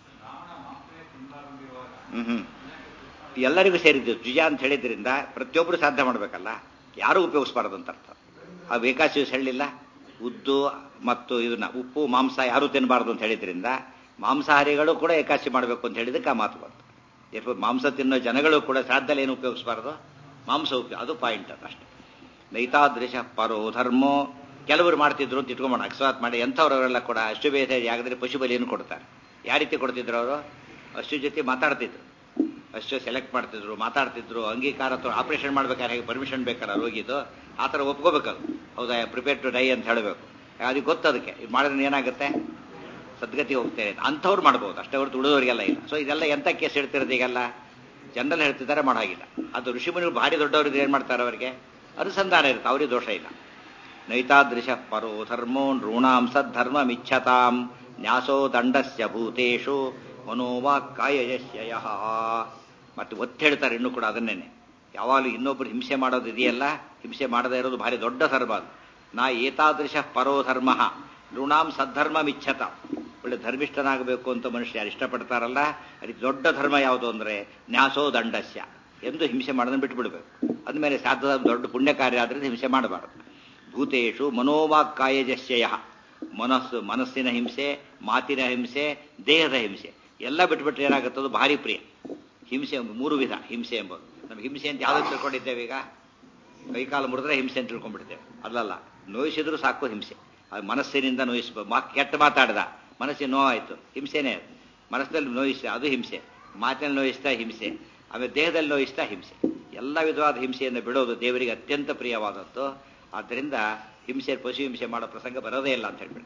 ಹ್ಮ್ ಹ್ಮ್ ಎಲ್ಲರಿಗೂ ಸೇರಿದ್ದು ದ್ವಿಜ ಅಂತ ಹೇಳಿದ್ರಿಂದ ಪ್ರತಿಯೊಬ್ಬರು ಸಾಧ್ಯ ಮಾಡಬೇಕಲ್ಲ ಯಾರು ಉಪಯೋಗಿಸ್ಬಾರ್ದು ಅಂತ ಅರ್ಥ ಆ ಬೇಕಾಶಿಸ್ ಹೇಳಿಲ್ಲ ಉದ್ದು ಮತ್ತು ಇದನ್ನ ಉಪ್ಪು ಮಾಂಸ ಯಾರು ತಿನ್ನಬಾರ್ದು ಅಂತ ಹೇಳಿದ್ರಿಂದ ಮಾಂಸಾಹಾರಿಗಳು ಕೂಡ ಏಕಾಶಿ ಮಾಡಬೇಕು ಅಂತ ಹೇಳಿದಕ್ಕೆ ಆ ಮಾತು ಬಂತು ಎಷ್ಟೋ ಮಾಂಸ ತಿನ್ನೋ ಜನಗಳು ಕೂಡ ಶ್ರಾದ್ದಲ್ಲಿ ಏನು ಉಪಯೋಗಿಸಬಾರ್ದು ಮಾಂಸ ಉಪಯೋಗ ಅದು ಪಾಯಿಂಟ್ ಅದು ಅಷ್ಟೇ ನೈತಾದೃಶ ಪರೋ ಧರ್ಮೋ ಕೆಲವರು ಮಾಡ್ತಿದ್ರು ಅಂತ ಇಟ್ಕೊಂಬೋಣ ಅಕಸ್ಮಾತ್ ಮಾಡಿ ಎಂಥವ್ರವರೆಲ್ಲ ಕೂಡ ಅಷ್ಟು ಬೇಸ ಯಾಗದ್ರೆ ಪಶು ಬಲಿಯನ್ನು ಕೊಡ್ತಾರೆ ಯಾವ ರೀತಿ ಕೊಡ್ತಿದ್ರು ಅವರು ಅಷ್ಟು ಜೊತೆ ಮಾತಾಡ್ತಿದ್ರು ಅಷ್ಟು ಸೆಲೆಕ್ಟ್ ಮಾಡ್ತಿದ್ರು ಮಾತಾಡ್ತಿದ್ರು ಅಂಗೀಕಾರ ಆಪರೇಷನ್ ಮಾಡ್ಬೇಕಾದ್ರೆ ಹೇಗೆ ಪರ್ಮಿಷನ್ ಬೇಕಲ್ಲ ರೋಗಿದು ಆ ಥರ ಒಪ್ಕೋಬೇಕದು ಹೌದಾ ಪ್ರಿಪೇರ್ ಟು ಡೈ ಅಂತ ಹೇಳಬೇಕು ಅದಕ್ಕೆ ಗೊತ್ತು ಅದಕ್ಕೆ ಇದು ಮಾಡಿದ್ರೆ ಏನಾಗುತ್ತೆ ಸದ್ಗತಿ ಹೋಗ್ತೇನೆ ಅಂಥವ್ರು ಮಾಡ್ಬೋದು ಅಷ್ಟೇ ಹೊರತು ಉಳಿದವರಿಗೆಲ್ಲ ಇಲ್ಲ ಸೊ ಇದೆಲ್ಲ ಎಂಥ ಕೇಸ್ ಹೇಳ್ತಿರೋದು ಈಗೆಲ್ಲ ಜನರಲ್ ಹೇಳ್ತಿದ್ದಾರೆ ಮಾಡಾಗಿಲ್ಲ ಅದು ಋಷಿಮುನಿಗಳು ಭಾರಿ ದೊಡ್ಡವ್ರಿಗೆ ಏನು ಮಾಡ್ತಾರೆ ಅವರಿಗೆ ಅನುಸಂಧಾನ ಇರುತ್ತೆ ಅವ್ರಿಗೆ ದೋಷ ಇಲ್ಲ ನೈತಾದೃಶ ಪರೋ ಧರ್ಮೋ ನೃಣಾಂ ಸದ್ಧರ್ಮ ಮಿಚ್ಛತಾಂ ನ್ಯಾಸೋ ದಂಡಸ್ಯ ಭೂತೇಶು ಮನೋವಾಕ್ಕಾಯಸ್ಯ ಮತ್ತೆ ಒತ್ತಿ ಹೇಳ್ತಾರೆ ಇನ್ನೂ ಕೂಡ ಅದನ್ನೇನೆ ಯಾವಾಗಲೂ ಇನ್ನೊಬ್ರು ಹಿಂಸೆ ಮಾಡೋದು ಇದೆಯಲ್ಲ ಹಿಂಸೆ ಮಾಡದೇ ಇರೋದು ಭಾರಿ ದೊಡ್ಡ ಧರ್ಮ ಅದು ನಾ ಏತಾದೃಶ ಪರೋ ಧರ್ಮ ನೃಣಾಂ ಸದ್ಧರ್ಮ ಮಿಚ್ಛತ ಒಳ್ಳೆ ಧರ್ಮಿಷ್ಠನಾಗಬೇಕು ಅಂತ ಮನುಷ್ಯ ಯಾರು ಇಷ್ಟಪಡ್ತಾರಲ್ಲ ಅದಕ್ಕೆ ದೊಡ್ಡ ಧರ್ಮ ಯಾವುದು ಅಂದರೆ ನ್ಯಾಸೋ ದಂಡಸ್ಯ ಎಂದು ಹಿಂಸೆ ಮಾಡೋದನ್ನು ಬಿಟ್ಬಿಡ್ಬೇಕು ಅಂದಮೇಲೆ ಸಾಧ್ಯ ದೊಡ್ಡ ಪುಣ್ಯ ಕಾರ್ಯ ಆದ್ರಿಂದ ಹಿಂಸೆ ಮಾಡಬಾರದು ಭೂತೇಶು ಮನೋವಾಕ್ಕಾಯಜಸ್ಯಯ ಮನಸ್ಸು ಮನಸ್ಸಿನ ಹಿಂಸೆ ಮಾತಿನ ಹಿಂಸೆ ದೇಹದ ಹಿಂಸೆ ಎಲ್ಲ ಬಿಟ್ಬಿಟ್ರೆ ಏನಾಗುತ್ತದು ಭಾರಿ ಪ್ರಿಯ ಹಿಂಸೆ ಮೂರು ವಿಧ ಹಿಂಸೆ ಎಂಬುದು ನಮ್ಗೆ ಹಿಂಸೆ ಅಂತ ಯಾವ್ದು ತಿಳ್ಕೊಂಡಿದ್ದೇವೆ ಈಗ ಕೈಕಾಲು ಮುರಿದ್ರೆ ಹಿಂಸೆ ಅಂತ ತಿಳ್ಕೊಂಡ್ಬಿಡ್ತೇವೆ ಅಲ್ಲಲ್ಲ ನೋಯಿಸಿದ್ರು ಸಾಕು ಹಿಂಸೆ ಅದು ಮನಸ್ಸಿನಿಂದ ನೋಯಿಸ್ಬೋದು ಮಾ ಕೆಟ್ಟ ಮಾತಾಡ್ದ ಮನಸ್ಸಿಗೆ ನೋವಾಯಿತು ಹಿಂಸೆನೇ ಅದು ಮನಸ್ಸಿನಲ್ಲಿ ನೋಯಿಸ್ತಾ ಅದು ಹಿಂಸೆ ಮಾತಿನಲ್ಲಿ ನೋಯಿಸ್ತಾ ಹಿಂಸೆ ಆಮೇಲೆ ದೇಹದಲ್ಲಿ ನೋಯಿಸ್ತಾ ಹಿಂಸೆ ಎಲ್ಲ ವಿಧವಾದ ಹಿಂಸೆಯನ್ನು ಬಿಡೋದು ದೇವರಿಗೆ ಅತ್ಯಂತ ಪ್ರಿಯವಾದದ್ದು ಆದ್ದರಿಂದ ಹಿಂಸೆ ಪಶು ಹಿಂಸೆ ಮಾಡೋ ಪ್ರಸಂಗ ಬರೋದೇ ಇಲ್ಲ ಅಂತ ಹೇಳ್ಬಿಟ್ಟು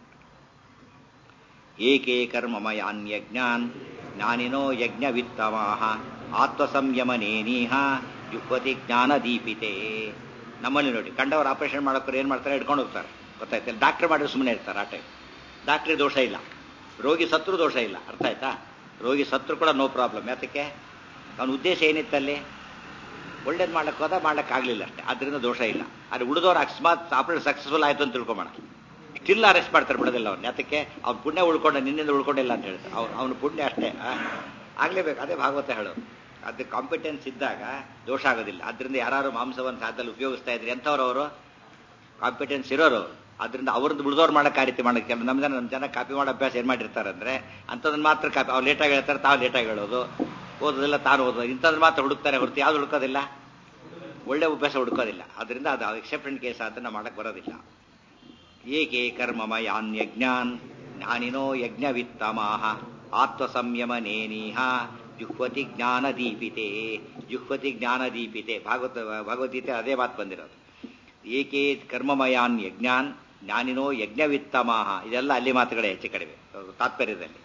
ಏಕೆ ಕರ್ಮಮಯಾನ್ಯಜ್ಞಾನ್ ಜ್ಞಾನಿನೋ ಯಜ್ಞವಿತ್ತಮಾಹ ಆತ್ಮಸಂಯಮನೇನೀಹ ಯುಕ್ವತಿ ಜ್ಞಾನದೀಪಿತೆ ನಮ್ಮಲ್ಲಿ ನೋಡಿ ಕಂಡವರು ಆಪರೇಷನ್ ಮಾಡೋಕ್ರೆ ಏನು ಮಾಡ್ತಾರೆ ಹಿಡ್ಕೊಂಡು ಹೋಗ್ತಾರೆ ಗೊತ್ತಾಯ್ತು ಡಾಕ್ಟರ್ ಮಾಡಿದ್ರೆ ಸುಮ್ಮನೆ ಇರ್ತಾರೆ ಆ ಟೈಮ್ ಡಾಕ್ಟ್ರಿಗೆ ದೋಷ ಇಲ್ಲ ರೋಗಿ ಸತ್ರು ದೋಷ ಇಲ್ಲ ಅರ್ಥ ಆಯ್ತಾ ರೋಗಿ ಸತ್ರು ಕೂಡ ನೋ ಪ್ರಾಬ್ಲಮ್ ಯಾತಕ್ಕೆ ಅವನ ಉದ್ದೇಶ ಏನಿತ್ತಲ್ಲಿ ಒಳ್ಳೇದು ಮಾಡಕ್ಕೆ ಹೋದ ಮಾಡಕ್ಕಾಗಲಿಲ್ಲ ಅಷ್ಟೇ ಅದರಿಂದ ದೋಷ ಇಲ್ಲ ಆದರೆ ಉಳಿದವ್ರು ಅಕಸ್ಮಾತ್ ಆಪರೇಷನ್ ಸಕ್ಸಸ್ಫುಲ್ ಆಯಿತು ಅಂತ ತಿಳ್ಕೊಂಬೋಣ ಸ್ಟಿಲ್ ಅರೆಸ್ಟ್ ಮಾಡ್ತಾರೆ ಬಿಡೋದಿಲ್ಲ ಅವ್ನು ಯಾತಕ್ಕೆ ಅವ್ನು ಪುಣ್ಯ ಉಳ್ಕೊಂಡ ನಿನ್ನಿಂದ ಉಳ್ಕೊಂಡಿಲ್ಲ ಅಂತ ಹೇಳ್ತಾರೆ ಅವ್ನು ಅವನ ಪುಣ್ಯ ಅಷ್ಟೇ ಆಗಲೇಬೇಕು ಅದೇ ಭಾಗವತ ಹೇಳೋದು ಅದು ಕಾಂಪಿಟೆನ್ಸ್ ಇದ್ದಾಗ ದೋಷ ಆಗೋದಿಲ್ಲ ಅದರಿಂದ ಯಾರು ಮಾಂಸವನ್ನು ಸಾಧದಲ್ಲಿ ಉಪಯೋಗಿಸ್ತಾ ಇದ್ರಿ ಎಂಥವ್ರು ಅವರು ಕಾಂಪಿಟೆನ್ಸ್ ಇರೋರು ಅದರಿಂದ ಅವ್ರದ್ದು ಉಳಿದವ್ರು ಮಾಡಕ್ಕೆ ಆ ರೀತಿ ಮಾಡಕ್ಕೆ ನಮ್ಮ ಜನ ನಮ್ಮ ಜನ ಕಾಪಿ ಮಾಡೋ ಅಭ್ಯಾಸ ಏನು ಮಾಡಿರ್ತಾರೆ ಅಂದರೆ ಅಂಥದನ್ನ ಮಾತ್ರ ಕಾಪಿ ಅವ್ರು ಲೇಟಾಗಿ ಹೇಳ್ತಾರೆ ತಾವು ಲೇಟಾಗಿ ಹೇಳೋದು ಓದೋದಿಲ್ಲ ತಾನು ಓದೋದು ಇಂಥದ್ದು ಮಾತ್ರ ಹುಡುಕ್ತಾರೆ ಹೊರತು ಯಾವ್ದು ಹುಡುಕೋದಿಲ್ಲ ಒಳ್ಳೆ ಅಭ್ಯಾಸ ಹುಡುಕೋದಿಲ್ಲ ಅದರಿಂದ ಅದು ಎಕ್ಸೆಪ್ಟೆಂಟ್ ಕೇಸ್ ಅದನ್ನು ಮಾಡಕ್ಕೆ ಬರೋದಿಲ್ಲ ಏಕೆ ಕರ್ಮಮಯಾನ್ಯಜ್ಞಾನ್ ಜ್ಞಾನಿನೋ ಯಜ್ಞವಿತ್ತಮಾಹ ಆತ್ಮಸಂಯಮನೇನೀಹ ಜುಹ್ವತಿ ಜ್ಞಾನದೀಪಿತೆ ಜುಹ್ವತಿ ಜ್ಞಾನದೀಪಿತೆ ಭಾಗವತ ಭಗವದ್ಗೀತೆ ಅದೇ ಮಾತು ಬಂದಿರೋದು ಏಕೆ ಕರ್ಮಮಯಾನ್ ಯಜ್ಞಾನ್ ಜ್ಞಾನಿನೋ ಯಜ್ಞವಿತ್ತಮಾಹ ಇದೆಲ್ಲ ಅಲ್ಲಿ ಮಾತುಗಳೇ ಹೆಚ್ಚು ಕಡಿಮೆ ತಾತ್ಪರ್ಯದಲ್ಲಿ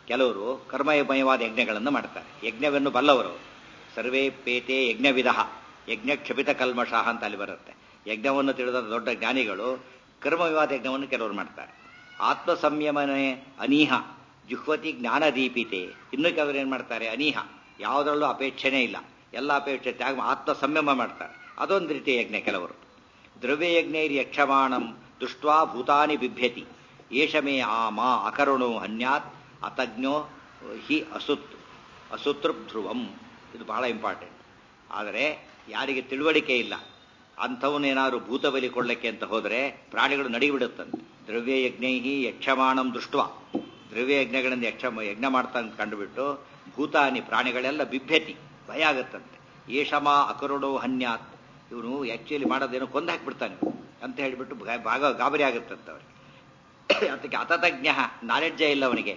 ಕೆಲವರು ಕರ್ಮಮಯವಾದ ಯಜ್ಞಗಳನ್ನು ಮಾಡ್ತಾರೆ ಯಜ್ಞವನ್ನು ಬಲ್ಲವರು ಸರ್ವೇ ಪೇತೆ ಯಜ್ಞವಿಧ ಯಜ್ಞ ಕ್ಷಪಿತ ಕಲ್ಮಷ ಅಂತ ಅಲ್ಲಿ ಬರುತ್ತೆ ಯಜ್ಞವನ್ನು ತಿಳಿದ ದೊಡ್ಡ ಜ್ಞಾನಿಗಳು ಕರ್ಮವಿವಾದ ಯಜ್ಞವನ್ನು ಕೆಲವರು ಮಾಡ್ತಾರೆ ಆತ್ಮ ಸಂಯಮನೆ ಅನೀಹ ಜುಹ್ವತಿ ಜ್ಞಾನದೀಪಿತೆ ಇನ್ನು ಕೆಲವರು ಏನು ಮಾಡ್ತಾರೆ ಅನೀಹ ಯಾವುದರಲ್ಲೂ ಅಪೇಕ್ಷೆನೇ ಇಲ್ಲ ಎಲ್ಲ ಅಪೇಕ್ಷೆ ತ್ಯಾಗ ಆತ್ಮ ಸಂಯಮ ಮಾಡ್ತಾರೆ ಅದೊಂದು ರೀತಿಯ ಯಜ್ಞ ಕೆಲವರು ದ್ರವ್ಯಯಜ್ಞೈರ್ ಯಕ್ಷಮಾಣಂ ದೃಷ್ಟ್ವಾ ಭೂತಾನಿ ಬಿಭ್ಯತಿ ಏಷಮೇ ಆ ಮಾ ಅಕರುಣೋ ಹನ್ಯಾತ್ ಅತಜ್ಞೋ ಹಿ ಅಸುತ್ ಅಸುತೃಪ್ ಧ್ರುವಂ ಇದು ಬಹಳ ಇಂಪಾರ್ಟೆಂಟ್ ಆದರೆ ಯಾರಿಗೆ ತಿಳುವಳಿಕೆ ಇಲ್ಲ ಅಂಥವನ್ನೇನಾದ್ರು ಭೂತ ಬಲಿ ಕೊಡ್ಲಿಕ್ಕೆ ಅಂತ ಹೋದರೆ ಪ್ರಾಣಿಗಳು ನಡಿಬಿಡುತ್ತಂತೆ ದ್ರವ್ಯಯಜ್ಞೈ ಯಕ್ಷಮಾಣಂ ದೃಷ್ಟ ದ್ರವ್ಯಯಜ್ಞಗಳಿಂದ ಯಕ್ಷ ಯಜ್ಞ ಮಾಡ್ತಾ ಕಂಡುಬಿಟ್ಟು ಭೂತಾನಿ ಪ್ರಾಣಿಗಳೆಲ್ಲ ಬಿಭ್ಯತಿ ಭಯ ಆಗುತ್ತಂತೆ ಏಷಮ ಅಕರುಣೋ ಹನ್ಯಾತ್ ಇವನು ಆಕ್ಚುಲಿ ಮಾಡೋದೇನೋ ಕೊಂದು ಹಾಕ್ಬಿಡ್ತಾನೆ ಅಂತ ಹೇಳಿಬಿಟ್ಟು ಭಾಗ ಗಾಬರಿ ಆಗುತ್ತಂತೆ ಅವರಿಗೆ ಅದಕ್ಕೆ ಅತತಜ್ಞ ನಾಲೆಡ್ಜೇ ಇಲ್ಲ ಅವನಿಗೆ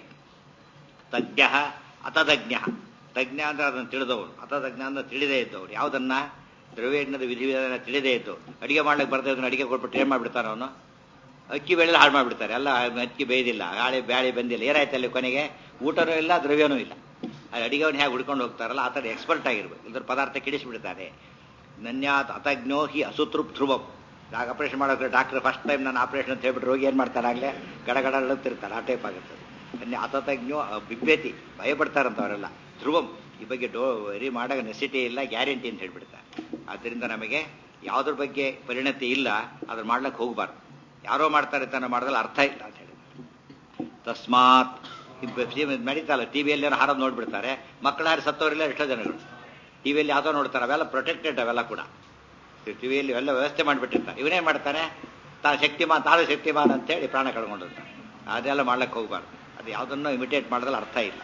ತಜ್ಞ ಅತತಜ್ಞ ತಜ್ಞ ಅಂದ್ರೆ ಅದನ್ನು ತಿಳಿದವನು ಅತತಜ್ಞ ಅಂದ್ರೆ ತಿಳಿದೇ ಇದ್ದವನು ಯಾವುದನ್ನ ದ್ರವ್ಯಜ್ಞದ ವಿಧಿವಿಧಾನ ತಿಳಿದೇ ಇದ್ದು ಅಡಿಗೆ ಮಾಡ್ಲಿಕ್ಕೆ ಬರ್ತಾ ಇದ್ದನ್ನು ಅಡಿಗೆ ಕೊಟ್ಬಿಟ್ಟು ಏನು ಮಾಡ್ಬಿಡ್ತಾನೆ ಅವನು ಅಕ್ಕಿ ಬೆಳೆಲ್ಲ ಹಾಳು ಮಾಡಿಬಿಡ್ತಾರೆ ಎಲ್ಲ ಅಕ್ಕಿ ಬೇಯ್ದಿಲ್ಲ ಗಾಳಿ ಬ್ಯಾಳಿ ಬಂದಿಲ್ಲ ಏನಾಯ್ತು ಅಲ್ಲಿ ಕೊನೆಗೆ ಊಟನೂ ಇಲ್ಲ ದ್ರವ್ಯನೂ ಇಲ್ಲ ಅಲ್ಲಿ ಅಡಿಗೆವನ್ನ ಹೇಗೆ ಹುಡ್ಕೊಂಡು ಹೋಗ್ತಾರಲ್ಲ ಆ ಥರ ಎಕ್ಸ್ಪರ್ಟ್ ಆಗಿರ್ಬೇಕು ಇದ್ರ ಪದಾರ್ಥ ಕೆಡಿಸಿಬಿಡ್ತಾರೆ ನನ್ಯಾತ್ ಅತಜ್ಞೋ ಹಿ ಅಸುತೃಪ್ ಧ್ರುವಂ ಆಗ ಆಪರೇಷನ್ ಮಾಡೋಕೆ ಡಾಕ್ಟರ್ ಫಸ್ಟ್ ಟೈಮ್ ನಾನು ಆಪರೇಷನ್ ಅಂತ ಹೇಳ್ಬಿಟ್ಟು ರೋಗಿ ಏನು ಮಾಡ್ತಾರೆ ಆಗಲೇ ಗಡಗಡ ಅಳುತ್ತಿರ್ತಾರೆ ಆ ಟೈಪ್ ಆಗುತ್ತೆ ಅನ್ಯ ಅತತಜ್ಞೋ ಬಿಬ್ಬೆತಿ ಭಯಪಡ್ತಾರಂತ ಅವರೆಲ್ಲ ಧ್ರುವಂ ಈ ಬಗ್ಗೆ ಡೋ ವರಿ ಮಾಡೋ ನೆಸಿಟಿ ಇಲ್ಲ ಗ್ಯಾರಂಟಿ ಅಂತ ಹೇಳ್ಬಿಡ್ತಾರೆ ಆದ್ದರಿಂದ ನಮಗೆ ಯಾವುದ್ರ ಬಗ್ಗೆ ಪರಿಣತಿ ಇಲ್ಲ ಅದ್ರ ಮಾಡ್ಲಿಕ್ಕೆ ಹೋಗಬಾರ್ದು ಯಾರೋ ಮಾಡ್ತಾರೆ ತಾನು ಮಾಡಿದ್ರೆ ಅರ್ಥ ಇಲ್ಲ ಅಂತ ಹೇಳಿ ತಸ್ಮಾತ್ ನಡೀತಲ್ಲ ಟಿವಿಯಲ್ಲಿ ಹಾರೋದು ನೋಡ್ಬಿಡ್ತಾರೆ ಮಕ್ಕಳ ಹಾರಿ ಸತ್ತವರೆಲ್ಲ ಎಷ್ಟೋ ಜನಗಳು ಟಿವಿಯಲ್ಲಿ ಯಾವುದೋ ನೋಡ್ತಾರೆ ಅವೆಲ್ಲ ಪ್ರೊಟೆಕ್ಟೆಡ್ ಅವೆಲ್ಲ ಕೂಡ ಟಿವಿಯಲ್ಲಿ ಎಲ್ಲ ವ್ಯವಸ್ಥೆ ಮಾಡಿಬಿಟ್ಟಿರ್ತಾರೆ ಇವನೇ ಮಾಡ್ತಾನೆ ತಾನು ಶಕ್ತಿಮಾನ್ ತಾನು ಶಕ್ತಿಮಾನ್ ಅಂತೇಳಿ ಪ್ರಾಣ ಕಳ್ಕೊಂಡಿರ್ತಾನೆ ಅದೆಲ್ಲ ಮಾಡ್ಲಿಕ್ಕೆ ಹೋಗಬಾರ್ದು ಅದು ಯಾವುದನ್ನು ಇಮಿಟೇಟ್ ಮಾಡಿದ್ರೆ ಅರ್ಥ ಇಲ್ಲ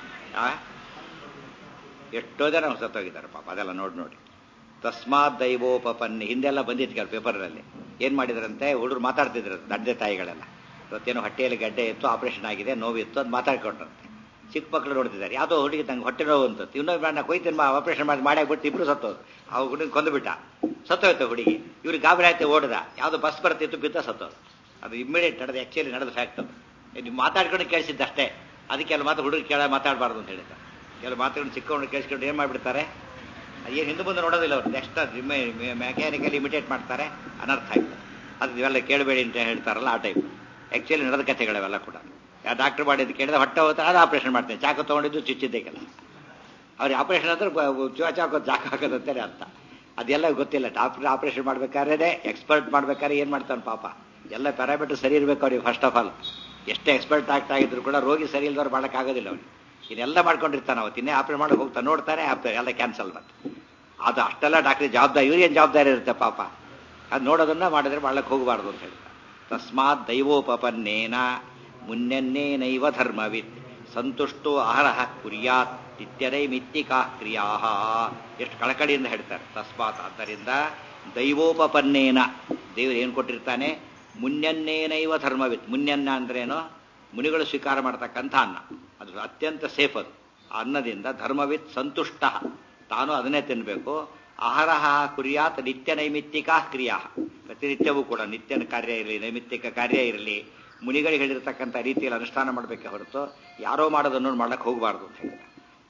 ಎಷ್ಟೋ ಜನ ಸತ್ತೋಗಿದ್ದಾರೆ ಪಾಪ ಅದೆಲ್ಲ ನೋಡಿ ನೋಡಿ ತಸ್ಮಾತ್ ದೈವೋಪಪನ್ನಿ ಹಿಂದೆಲ್ಲ ಬಂದಿತ್ತು ಕೆಲವು ಪೇಪರ್ನಲ್ಲಿ ಏನು ಮಾಡಿದ್ರಂತೆ ಹುಡುಗರು ಮಾತಾಡ್ತಿದ್ರು ತಂದೆ ತಾಯಿಗಳೆಲ್ಲ ಇವತ್ತೇನೋ ಹೊಟ್ಟೆಯಲ್ಲಿ ಗಡ್ಡೆ ಇತ್ತು ಆಪರೇಷನ್ ಆಗಿದೆ ನೋವಿತ್ತು ಅದು ಮಾತಾಡ್ಕೊಂಡ್ರಂತೆ ಚಿಕ್ಕ ಮಕ್ಕಳು ನೋಡ್ತಿದ್ದಾರೆ ಯಾವುದೋ ಹುಡುಗಿ ತಂಗೆ ಹೊಟ್ಟೆ ನೋವು ಅಂತ ಇನ್ನೊಂದು ಬೇಡ ಕೊಯ್ತೀನಿ ಆಪರೇಷನ್ ಮಾಡಿ ಮಾಡಿ ಬಿಟ್ಟು ಇಬ್ರು ಸತ್ತೋದು ಆ ಹುಡುಗಿ ಕೊಂದುಬಿಟ್ಟ ಸತ್ತೋಯ್ತು ಹುಡುಗಿ ಇವ್ರಿಗೆ ಗಾಬರಿ ಆಯ್ತು ಓಡ್ದ ಯಾವುದೋ ಬಸ್ ಬರ್ತಿತ್ತು ಬಿದ್ದ ಸತ್ತೋದು ಅದು ಇಮ್ಮಿಡಿಯೇಟ್ ನಡೆದ ಆ್ಯಕ್ಚುಲಿ ನಡೆದ ಫ್ಯಾಕ್ಟ್ ಅದು ನೀವು ಮಾತಾಡ್ಕೊಂಡು ಕೇಳಿಸಿದ್ದಷ್ಟೇ ಅದಕ್ಕೆ ಕೆಲವು ಮಾತು ಹುಡುಗಿ ಕೇಳ ಮಾತಾಡಬಾರ್ದು ಅಂತ ಹೇಳಿದ್ದಾರೆ ಕೆಲವು ಮಾತುಗಳನ್ನು ಚಿಕ್ಕವನು ಕೇಳಿಸ್ಕೊಂಡು ಏನು ಮಾಡಿಬಿಡ್ತಾರೆ ಏನು ಹಿಂದೆ ಮುಂದೆ ನೋಡೋದಿಲ್ಲ ಅವರು ನೆಕ್ಸ್ಟ್ ಮೆಕ್ಯಾನಿಕಲ್ ಇಮಿಟೇಟ್ ಮಾಡ್ತಾರೆ ಅನರ್ಥ ಆಯ್ತು ಅದು ಇವೆಲ್ಲ ಕೇಳಬೇಡಿ ಅಂತ ಹೇಳ್ತಾರಲ್ಲ ಆ ಟೈಪ್ ಆ್ಯಕ್ಚುಲಿ ನಡೆದ ಕಥೆಗಳವೆಲ್ಲ ಕೂಡ ಯಾವ ಡಾಕ್ಟರ್ ಮಾಡಿದ್ದು ಕೇಳಿದ್ರೆ ಹೊಟ್ಟೆ ಹೋಗ್ತಾರೆ ಅದು ಆಪರೇಷನ್ ಮಾಡ್ತೇನೆ ಚಾಕು ತೊಗೊಂಡಿದ್ದು ಚುಚ್ಚಿದ್ದೇ ಕೆಲಸ ಅವ್ರಿಗೆ ಆಪರೇಷನ್ ಅಂದ್ರೆ ಚುವ ಚಾಕು ಚಾಕು ಹಾಕೋದಂತೇಳಿ ಅರ್ಥ ಅದೆಲ್ಲ ಗೊತ್ತಿಲ್ಲ ಡಾಕ್ಟರ್ ಆಪರೇಷನ್ ಮಾಡ್ಬೇಕಾದ್ರೆ ಎಕ್ಸ್ಪರ್ಟ್ ಮಾಡ್ಬೇಕಾದ್ರೆ ಏನು ಮಾಡ್ತಾನೆ ಪಾಪ ಎಲ್ಲ ಪ್ಯಾರಾಮೀಟರ್ ಸರಿ ಇರಬೇಕು ಅವ್ರಿಗೆ ಫಸ್ಟ್ ಆಫ್ ಆಲ್ ಎಷ್ಟೇ ಎಕ್ಸ್ಪರ್ಟ್ ಆಗ್ತಾ ಇದ್ರು ಕೂಡ ರೋಗಿ ಸರಿ ಇಲ್ದವ್ರು ಮಾಡೋಕ್ಕಾಗೋದಿಲ್ಲ ಅವ್ರಿಗೆ ಇದೆಲ್ಲ ಮಾಡ್ಕೊಂಡಿರ್ತಾನೆ ಅವತ್ತು ಇನ್ನೇ ಆಪರೇಟ್ ಮಾಡೋಕೆ ಹೋಗ್ತಾ ನೋಡ್ತಾರೆ ಆಪ್ತಾರೆ ಎಲ್ಲ ಕ್ಯಾನ್ಸಲ್ ಮತ್ತೆ ಅದು ಅಷ್ಟೆಲ್ಲ ಡಾಕ್ಟ್ರಿಗೆ ಜವಾಬ್ದಾರಿ ಇವ್ರೇನು ಜವಾಬ್ದಾರಿ ಇರುತ್ತೆ ಪಾಪ ಅದು ನೋಡೋದನ್ನ ಮಾಡಿದ್ರೆ ಮಾಡ್ಲಿಕ್ಕೆ ಹೋಗಬಾರ್ದು ಅಂತ ಹೇಳ್ತಾರೆ ತಸ್ಮಾತ್ ದೈವೋಪಪನ್ನೇನ ಮುನ್ನೆನ್ನೇನೈವ ಧರ್ಮವಿತ್ ಸಂತುಷ್ಟೋ ಅಹರಹ ಕುರ್ಯಾತ್ ನಿತ್ಯರೈ ಮಿತ್ತಿಕಾ ಕ್ರಿಯಾ ಎಷ್ಟು ಕಳಕಳಿಯಿಂದ ಹೇಳ್ತಾರೆ ತಸ್ಮಾತ್ ಆದ್ದರಿಂದ ದೈವೋಪಪನ್ನೇನ ದೇವರು ಏನು ಕೊಟ್ಟಿರ್ತಾನೆ ಮುನ್ನೆನ್ನೇನೈವ ಧರ್ಮವಿತ್ ಮುನ್ನೆನ್ನ ಅಂದ್ರೇನು ಮುನಿಗಳು ಸ್ವೀಕಾರ ಮಾಡ್ತಕ್ಕಂಥ ಅನ್ನ ಅದು ಅತ್ಯಂತ ಸೇಫ್ ಅದು ಆ ಅನ್ನದಿಂದ ಧರ್ಮವಿತ್ ಸಂತುಷ್ಟ ತಾನು ಅದನ್ನೇ ತಿನ್ನಬೇಕು ಆಹಾರ ಕುರಿಯಾತ್ ನಿತ್ಯ ನೈಮಿತ್ತಿಕ ಕ್ರಿಯಾ ಪ್ರತಿನಿತ್ಯವೂ ಕೂಡ ನಿತ್ಯ ಕಾರ್ಯ ಇರಲಿ ನೈಮಿತ್ತಿಕ ಕಾರ್ಯ ಇರಲಿ ಮುನಿಗಳಿಗೆ ಹೇಳಿರ್ತಕ್ಕಂಥ ರೀತಿಯಲ್ಲಿ ಅನುಷ್ಠಾನ ಮಾಡಬೇಕೆ ಹೊರತು ಯಾರೋ ಮಾಡೋದನ್ನು ಮಾಡ್ಲಿಕ್ಕೆ ಹೋಗಬಾರ್ದು ಅಂತ ಹೇಳಿದ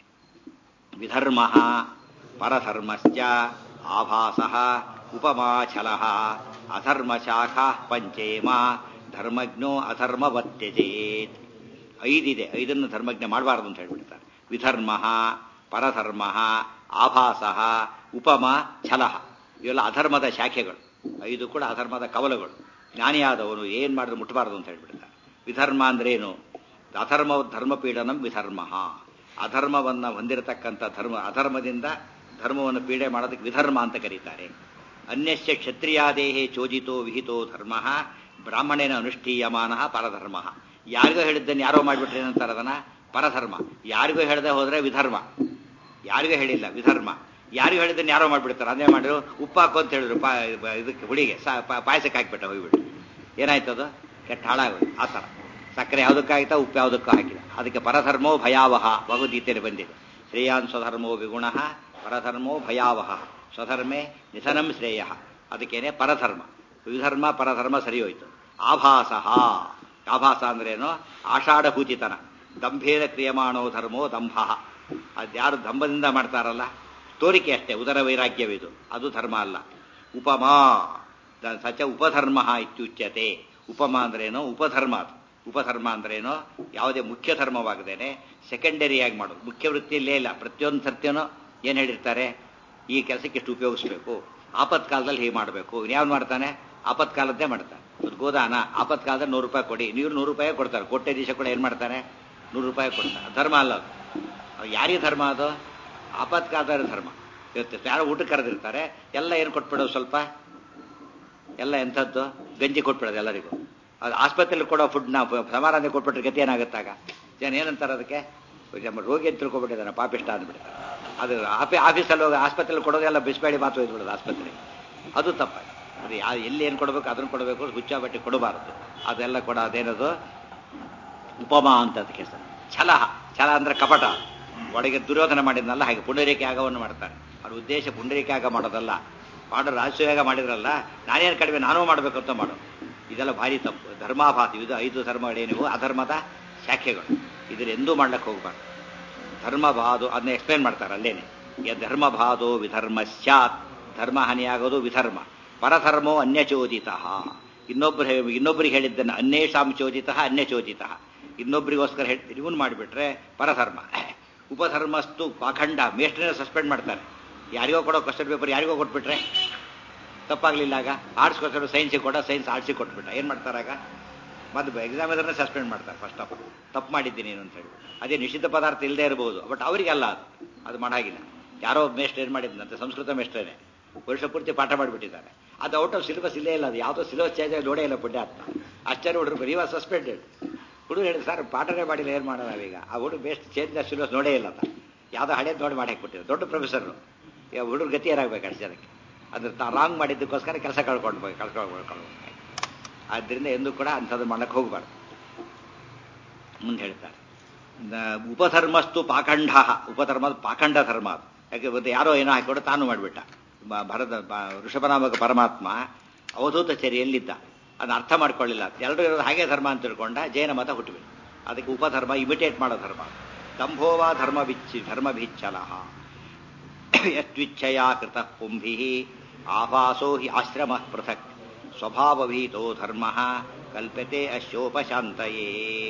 ವಿಧರ್ಮ ಪರಧರ್ಮಶ್ಚ ಆಭಾಸ ಉಪಮಾಚಲ ಅಧರ್ಮಶಾಖಾ ಪಂಚೇಮ ಧರ್ಮಜ್ಞೋ ಅಧರ್ಮವತ್ಯಜೇತ್ ಐದಿದೆ ಐದನ್ನು ಧರ್ಮಜ್ಞ ಮಾಡಬಾರ್ದು ಅಂತ ಹೇಳ್ಬಿಡ್ತಾರೆ ವಿಧರ್ಮ ಪರಧರ್ಮ ಆಭಾಸ ಉಪಮ ಛಲ ಇವೆಲ್ಲ ಅಧರ್ಮದ ಶಾಖೆಗಳು ಐದು ಕೂಡ ಅಧರ್ಮದ ಕವಲುಗಳು ಜ್ಞಾನಿಯಾದವನು ಏನು ಮಾಡಿದ್ರು ಮುಟ್ಟಬಾರದು ಅಂತ ಹೇಳ್ಬಿಡ್ತಾರೆ ವಿಧರ್ಮ ಅಂದ್ರೇನು ಅಧರ್ಮ ಧರ್ಮಪೀಡನಂ ವಿಧರ್ಮ ಅಧರ್ಮವನ್ನ ಹೊಂದಿರತಕ್ಕಂಥ ಧರ್ಮ ಅಧರ್ಮದಿಂದ ಧರ್ಮವನ್ನು ಪೀಡೆ ಮಾಡೋದಕ್ಕೆ ವಿಧರ್ಮ ಅಂತ ಕರೀತಾರೆ ಅನ್ಯಸ್ಯ ಕ್ಷತ್ರಿಯಾದೇಹೇ ಚೋಜಿತೋ ವಿಹಿತೋ ಧರ್ಮ ಬ್ರಾಹ್ಮಣೇನ ಅನುಷ್ಠೀಯಮಾನ ಪರಧರ್ಮ ಯಾರಿಗೋ ಹೇಳಿದ್ದನ್ನು ಯಾರೋ ಮಾಡಿಬಿಟ್ರೆ ಏನಂತಾರೆ ಅದನ್ನ ಪರಧರ್ಮ ಯಾರಿಗೂ ಹೇಳದೆ ಹೋದ್ರೆ ವಿಧರ್ಮ ಯಾರಿಗೂ ಹೇಳಿಲ್ಲ ವಿಧರ್ಮ ಯಾರಿಗೂ ಹೇಳಿದ್ದನ್ನು ಯಾರೋ ಮಾಡ್ಬಿಡ್ತಾರೆ ಅದೇ ಮಾಡಿದ್ರು ಉಪ್ಪು ಹಾಕು ಅಂತ ಹೇಳಿದ್ರು ಪಾ ಇದಕ್ಕೆ ಹುಳಿಗೆ ಪಾಯಸಕ್ಕೆ ಹಾಕಿಬಿಟ್ಟ ಹೋಗ್ಬಿಟ್ಟು ಏನಾಯ್ತು ಅದು ಕೆಟ್ಟ ಹಾಳಾಗೋದು ಆ ಥರ ಸಕ್ಕರೆ ಯಾವುದಕ್ಕಾಯ್ತಾ ಉಪ್ಪು ಯಾವುದಕ್ಕೂ ಹಾಕಿದ ಅದಕ್ಕೆ ಪರಧರ್ಮೋ ಭಯಾವಹ ಭಗವದ್ಗೀತೆಯಲ್ಲಿ ಬಂದಿದೆ ಶ್ರೇಯಾನ್ ಸ್ವಧರ್ಮೋ ವಿಗುಣ ಪರಧರ್ಮೋ ಭಯಾವಹ ಸ್ವಧರ್ಮೇ ನಿಧನಂ ಶ್ರೇಯ ಅದಕ್ಕೇನೆ ಪರಧರ್ಮ ವಿಧರ್ಮ ಪರಧರ್ಮ ಸರಿ ಹೋಯ್ತು ಆಭಾಸ ಆಭಾಸ ಅಂದ್ರೇನು ಆಷಾಢ ಪೂಜಿತನ ದಂಭೇನ ಕ್ರಿಯಮಾಣೋ ಧರ್ಮೋ ದಂಭ ಅದ್ಯಾರು ದಂಭದಿಂದ ಮಾಡ್ತಾರಲ್ಲ ತೋರಿಕೆ ಅಷ್ಟೇ ಉದರ ವೈರಾಗ್ಯವಿದು ಅದು ಧರ್ಮ ಅಲ್ಲ ಉಪಮಾ ದ- ಸಚ ಉಪಧರ್ಮ ಇತ್ಯುಚ್ಯತೆ ಉಪಮ ಅಂದ್ರೇನು ಉಪಧರ್ಮ ಅದು ಉಪಧರ್ಮ ಅಂದ್ರೇನು ಯಾವುದೇ ಮುಖ್ಯ ಧರ್ಮವಾಗದೇನೆ ಸೆಕೆಂಡರಿಯಾಗಿ ಮಾಡೋದು ಮುಖ್ಯ ವೃತ್ತಿಯಲ್ಲೇ ಇಲ್ಲ ಪ್ರತಿಯೊಂದು ಸರ್ತಿನೂ ಏನು ಹೇಳಿರ್ತಾರೆ ಈ ಕೆಲಸಕ್ಕೆ ಎಷ್ಟು ಉಪಯೋಗಿಸ್ಬೇಕು ಆಪತ್ಕಾಲದಲ್ಲಿ ಹೀಗೆ ಮಾಡಬೇಕು ಇನ್ಯಾವ್ನು ಮಾಡ್ತಾನೆ ಆಪತ್ಕಾಲದ್ದೇ ಮಾಡ್ತಾನೆ ಒಂದು ಗೋದಾನ ಆಪತ್ಕಾಲದಲ್ಲಿ ನೂರು ರೂಪಾಯಿ ಕೊಡಿ ನೀವು ನೂರು ರೂಪಾಯಿ ಕೊಡ್ತಾರೆ ಕೊಟ್ಟೆ ದಿವಸ ಕೂಡ ಏನು ಮಾಡ್ತಾನೆ ನೂರು ರೂಪಾಯಿ ಕೊಡ್ತಾನೆ ಧರ್ಮ ಅಲ್ಲ ಅದು ಅದು ಯಾರಿಗೆ ಧರ್ಮ ಅದು ಆಪತ್ಕಾಲದ ಧರ್ಮ ಇವತ್ತು ಯಾರೋ ಊಟಕ್ಕೆ ಕರೆದಿರ್ತಾರೆ ಎಲ್ಲ ಏನು ಕೊಟ್ಬಿಡೋದು ಸ್ವಲ್ಪ ಎಲ್ಲ ಎಂಥದ್ದು ಗಂಜಿ ಕೊಟ್ಬಿಡೋದು ಎಲ್ಲರಿಗೂ ಅದು ಆಸ್ಪತ್ರೆಯಲ್ಲಿ ಕೊಡೋ ಫುಡ್ ನಾವು ಸಮಾರಾಧನೆ ಕೊಟ್ಬಿಟ್ರೆ ಗತಿ ಏನಾಗುತ್ತಾಗ ಜನ ಏನಂತಾರೆ ಅದಕ್ಕೆ ನಮ್ಮ ರೋಗಿ ಅಂತ ತಿಳ್ಕೊಬಿಟ್ಟಿದ್ದಾನೆ ಪಾಪಿಷ್ಟ ಅಂದ್ಬಿಡ್ತಾರೆ ಅದು ಆಫಿ ಆಫೀಸಲ್ಲಿ ಹೋಗಿ ಆಸ್ಪತ್ರೆಯಲ್ಲಿ ಕೊಡೋದೆಲ್ಲ ಬಿಸಿಬೇಡಿ ಮಾತು ಒಯ್ದ್ಬಿಡೋದು ಆಸ್ಪತ್ರೆ ಅದು ತಪ್ಪ ಅದು ಯಾ ಎಲ್ಲಿ ಏನು ಕೊಡಬೇಕು ಅದನ್ನು ಕೊಡಬೇಕು ಹುಚ್ಚ ಬಟ್ಟೆ ಕೊಡಬಾರದು ಅದೆಲ್ಲ ಕೊಡ ಅದೇನದು ಉಪಮಾ ಅಂತ ಅದಕ್ಕೆ ಹೆಸರು ಛಲ ಛಲ ಅಂದ್ರೆ ಕಪಟ ಒಳಗೆ ದುರ್ಯೋಧನ ಮಾಡಿದ್ನಲ್ಲ ಹಾಗೆ ಪುಂಡರೀಕ ಯಾಗವನ್ನು ಮಾಡ್ತಾರೆ ಅವ್ರ ಉದ್ದೇಶ ಪುಂಡರೀಕ ಯಾಗ ಮಾಡೋದಲ್ಲ ಮಾಡೋ ರಾಜಸೂಯಾಗ ಮಾಡಿದ್ರಲ್ಲ ನಾನೇನು ಕಡಿಮೆ ನಾನೂ ಮಾಡಬೇಕು ಅಂತ ಮಾಡು ಇದೆಲ್ಲ ಭಾರಿ ತಪ್ಪು ಧರ್ಮಾಭಾತಿ ಇದು ಐದು ಧರ್ಮಗಳೇನಿವು ಅಧರ್ಮದ ಶಾಖೆಗಳು ಇದ್ರ ಎಂದೂ ಮಾಡ್ಲಿಕ್ಕೆ ಹೋಗ್ಬಾರ್ದು ಧರ್ಮಭಾದು ಅದನ್ನ ಎಕ್ಸ್ಪ್ಲೇನ್ ಮಾಡ್ತಾರೆ ಅಲ್ಲೇನೆ ಯ ಧರ್ಮಭಾದೋ ವಿಧರ್ಮ ಸ್ಯಾತ್ ಧರ್ಮ ಹಾನಿಯಾಗೋದು ವಿಧರ್ಮ ಪರಧರ್ಮೋ ಅನ್ಯಚೋದಿತ ಇನ್ನೊಬ್ಬರು ಇನ್ನೊಬ್ಬರಿಗೆ ಹೇಳಿದ್ದನ್ನು ಅನ್ಯೇಷಾಂ ಚೋದಿತ ಅನ್ಯಚೋದಿತ ಇನ್ನೊಬ್ಬರಿಗೋಸ್ಕರ ಹೇಳ್ತೀರಿ ಇವನು ಮಾಡಿಬಿಟ್ರೆ ಪರಧರ್ಮ ಉಪಧರ್ಮಸ್ತು ಪಾಖಂಡ ಮೇಷ್ಟ್ರನ್ನ ಸಸ್ಪೆಂಡ್ ಮಾಡ್ತಾರೆ ಯಾರಿಗೋ ಕೊಡೋ ಕ್ವಶನ್ ಪೇಪರ್ ಯಾರಿಗೋ ಕೊಟ್ಬಿಟ್ರೆ ತಪ್ಪಾಗ್ಲಿಲ್ಲ ಆಗ ಆರ್ಟ್ಸ್ ಕ್ವಶನ್ ಸೈನ್ಸಿಗೆ ಕೊಡ ಸೈನ್ಸ್ ಆರ್ಟ್ಸಿಗೆ ಕೊಟ್ಬಿಟ್ಟ ಏನು ಮಾಡ್ತಾರಾಗ ಮತ್ತು ಎಕ್ಸಾಮ್ ಎದುರನ್ನ ಸಸ್ಪೆಂಡ್ ಮಾಡ್ತಾರೆ ಫಸ್ಟ್ ಆಫ್ ಆಲ್ ತಪ್ಪು ಮಾಡಿದ್ದೀನಿ ನೀನು ಅಂತ ಹೇಳಿ ಅದೇ ನಿಷಿದ್ಧ ಪದಾರ್ಥ ಇಲ್ಲದೆ ಇರಬಹುದು ಬಟ್ ಅವರಿಗಲ್ಲ ಅದು ಅದು ಮಾಡಾಗಿಲ್ಲ ಯಾರೋ ಮೇಷ್ಟ್ರು ಏನು ಮಾಡಿದ್ನಂತೆ ಸಂಸ್ಕೃತ ಮೇಷ್ಟ್ರೇನೆ ವರ್ಷ ಪೂರ್ತಿ ಪಾಠ ಮಾಡಿಬಿಟ್ಟಿದ್ದಾರೆ ಅದು ಔಟ್ ಆಫ್ ಸಿಲೆಬಸ್ ಇಲ್ಲೇ ಇಲ್ಲ ಅದು ಯಾವುದೋ ಸಿಲೆಬಸ್ ಚೇಂಜ್ ಆಗಿ ನೋಡೇ ಇಲ್ಲ ಪುಣ್ಯಾತ್ಮ ಆಶ್ಚರ್ಯ ಹುಡುಗರು ಬರೀ ಸಸ್ಪೆಂಡೆಡ್ ಹುಡುಗರು ಹೇಳಿ ಸರ್ ಪಾಠನೇ ಮಾಡಿಲ್ಲ ಏನು ಮಾಡೋಣ ನಾವೀಗ ಆ ಹುಡುಗ ಬೇಸ್ಟ್ ಚೇಂಜ್ ಸಿಲೆಬಸ್ ನೋಡೇ ಇಲ್ಲ ಅಂತ ಯಾವುದೋ ಹಳೇದು ನೋಡಿ ಮಾಡಿ ಹಾಕ್ಬಿಟ್ಟಿದ್ರು ದೊಡ್ಡ ಪ್ರೊಫೆಸರು ಹುಡುಗರು ಗತಿ ಏನಾಗಬೇಕು ಅಷ್ಟು ಜನಕ್ಕೆ ಅಂದ್ರೆ ತಾ ರಾಂಗ್ ಮಾಡಿದ್ದಕ್ಕೋಸ್ಕರ ಕೆಲಸ ಕಳ್ಕೊಂಡು ಕಳ್ಕೊಂಡು ಆದ್ದರಿಂದ ಎಂದೂ ಕೂಡ ಅಂಥದ್ದು ಮಾಡಕ್ಕೆ ಹೋಗಬಾರ್ದು ಮುಂದೆ ಹೇಳ್ತಾರೆ ನ- ಉಪಧರ್ಮಸ್ತು ಪಾಖಂಡ ಉಪಧರ್ಮ ಪಾಖಂಡ ಧರ್ಮ ಅದು ಯಾಕೆ ಇವತ್ತು ಯಾರೋ ಏನೋ ಹಾಕಿಕೊಂಡು ತಾನು ಮಾಡಿಬಿಟ್ಟ ಬ- ಭರದ ಬ- ಋಷಭನಾಮಕ ಪರಮಾತ್ಮ ಅವಧೂತ ಚರಿಯಲ್ಲಿದ್ದ ಅದನ್ನ ಅರ್ಥ ಮಾಡ್ಕೊಳ್ಳಿಲ್ಲ ಎಲ್ಲರೂ ಇರೋದು ಹಾಗೆ ಧರ್ಮ ಅಂತ ತಿಳ್ಕೊಂಡ ಜೈನ ಮತ ಹುಟ್ಟುಬಿಟ್ಟು ಅದಕ್ಕೆ ಉಪಧರ್ಮ ಇಮಿಟೇಟ್ ಮಾಡೋ ಧರ್ಮ ದಂಭೋವ ಧರ್ಮ ಬಿಚ್ಚಿ ಧರ್ಮ ಭಿಚ್ಚಲ ಯತ್ವಿಚ್ಛಯ ಕೃತ ಕುಂಭಿ ಆಭಾಸೋ ಹಿ ಆಶ್ರಮ ಪೃಥಕ್ ಸ್ವಭಾವಭೀತೋ ಧರ್ಮ ಕಲ್ಪತೆ ಅಶ್ಯೋಪಶಾಂತಯೇ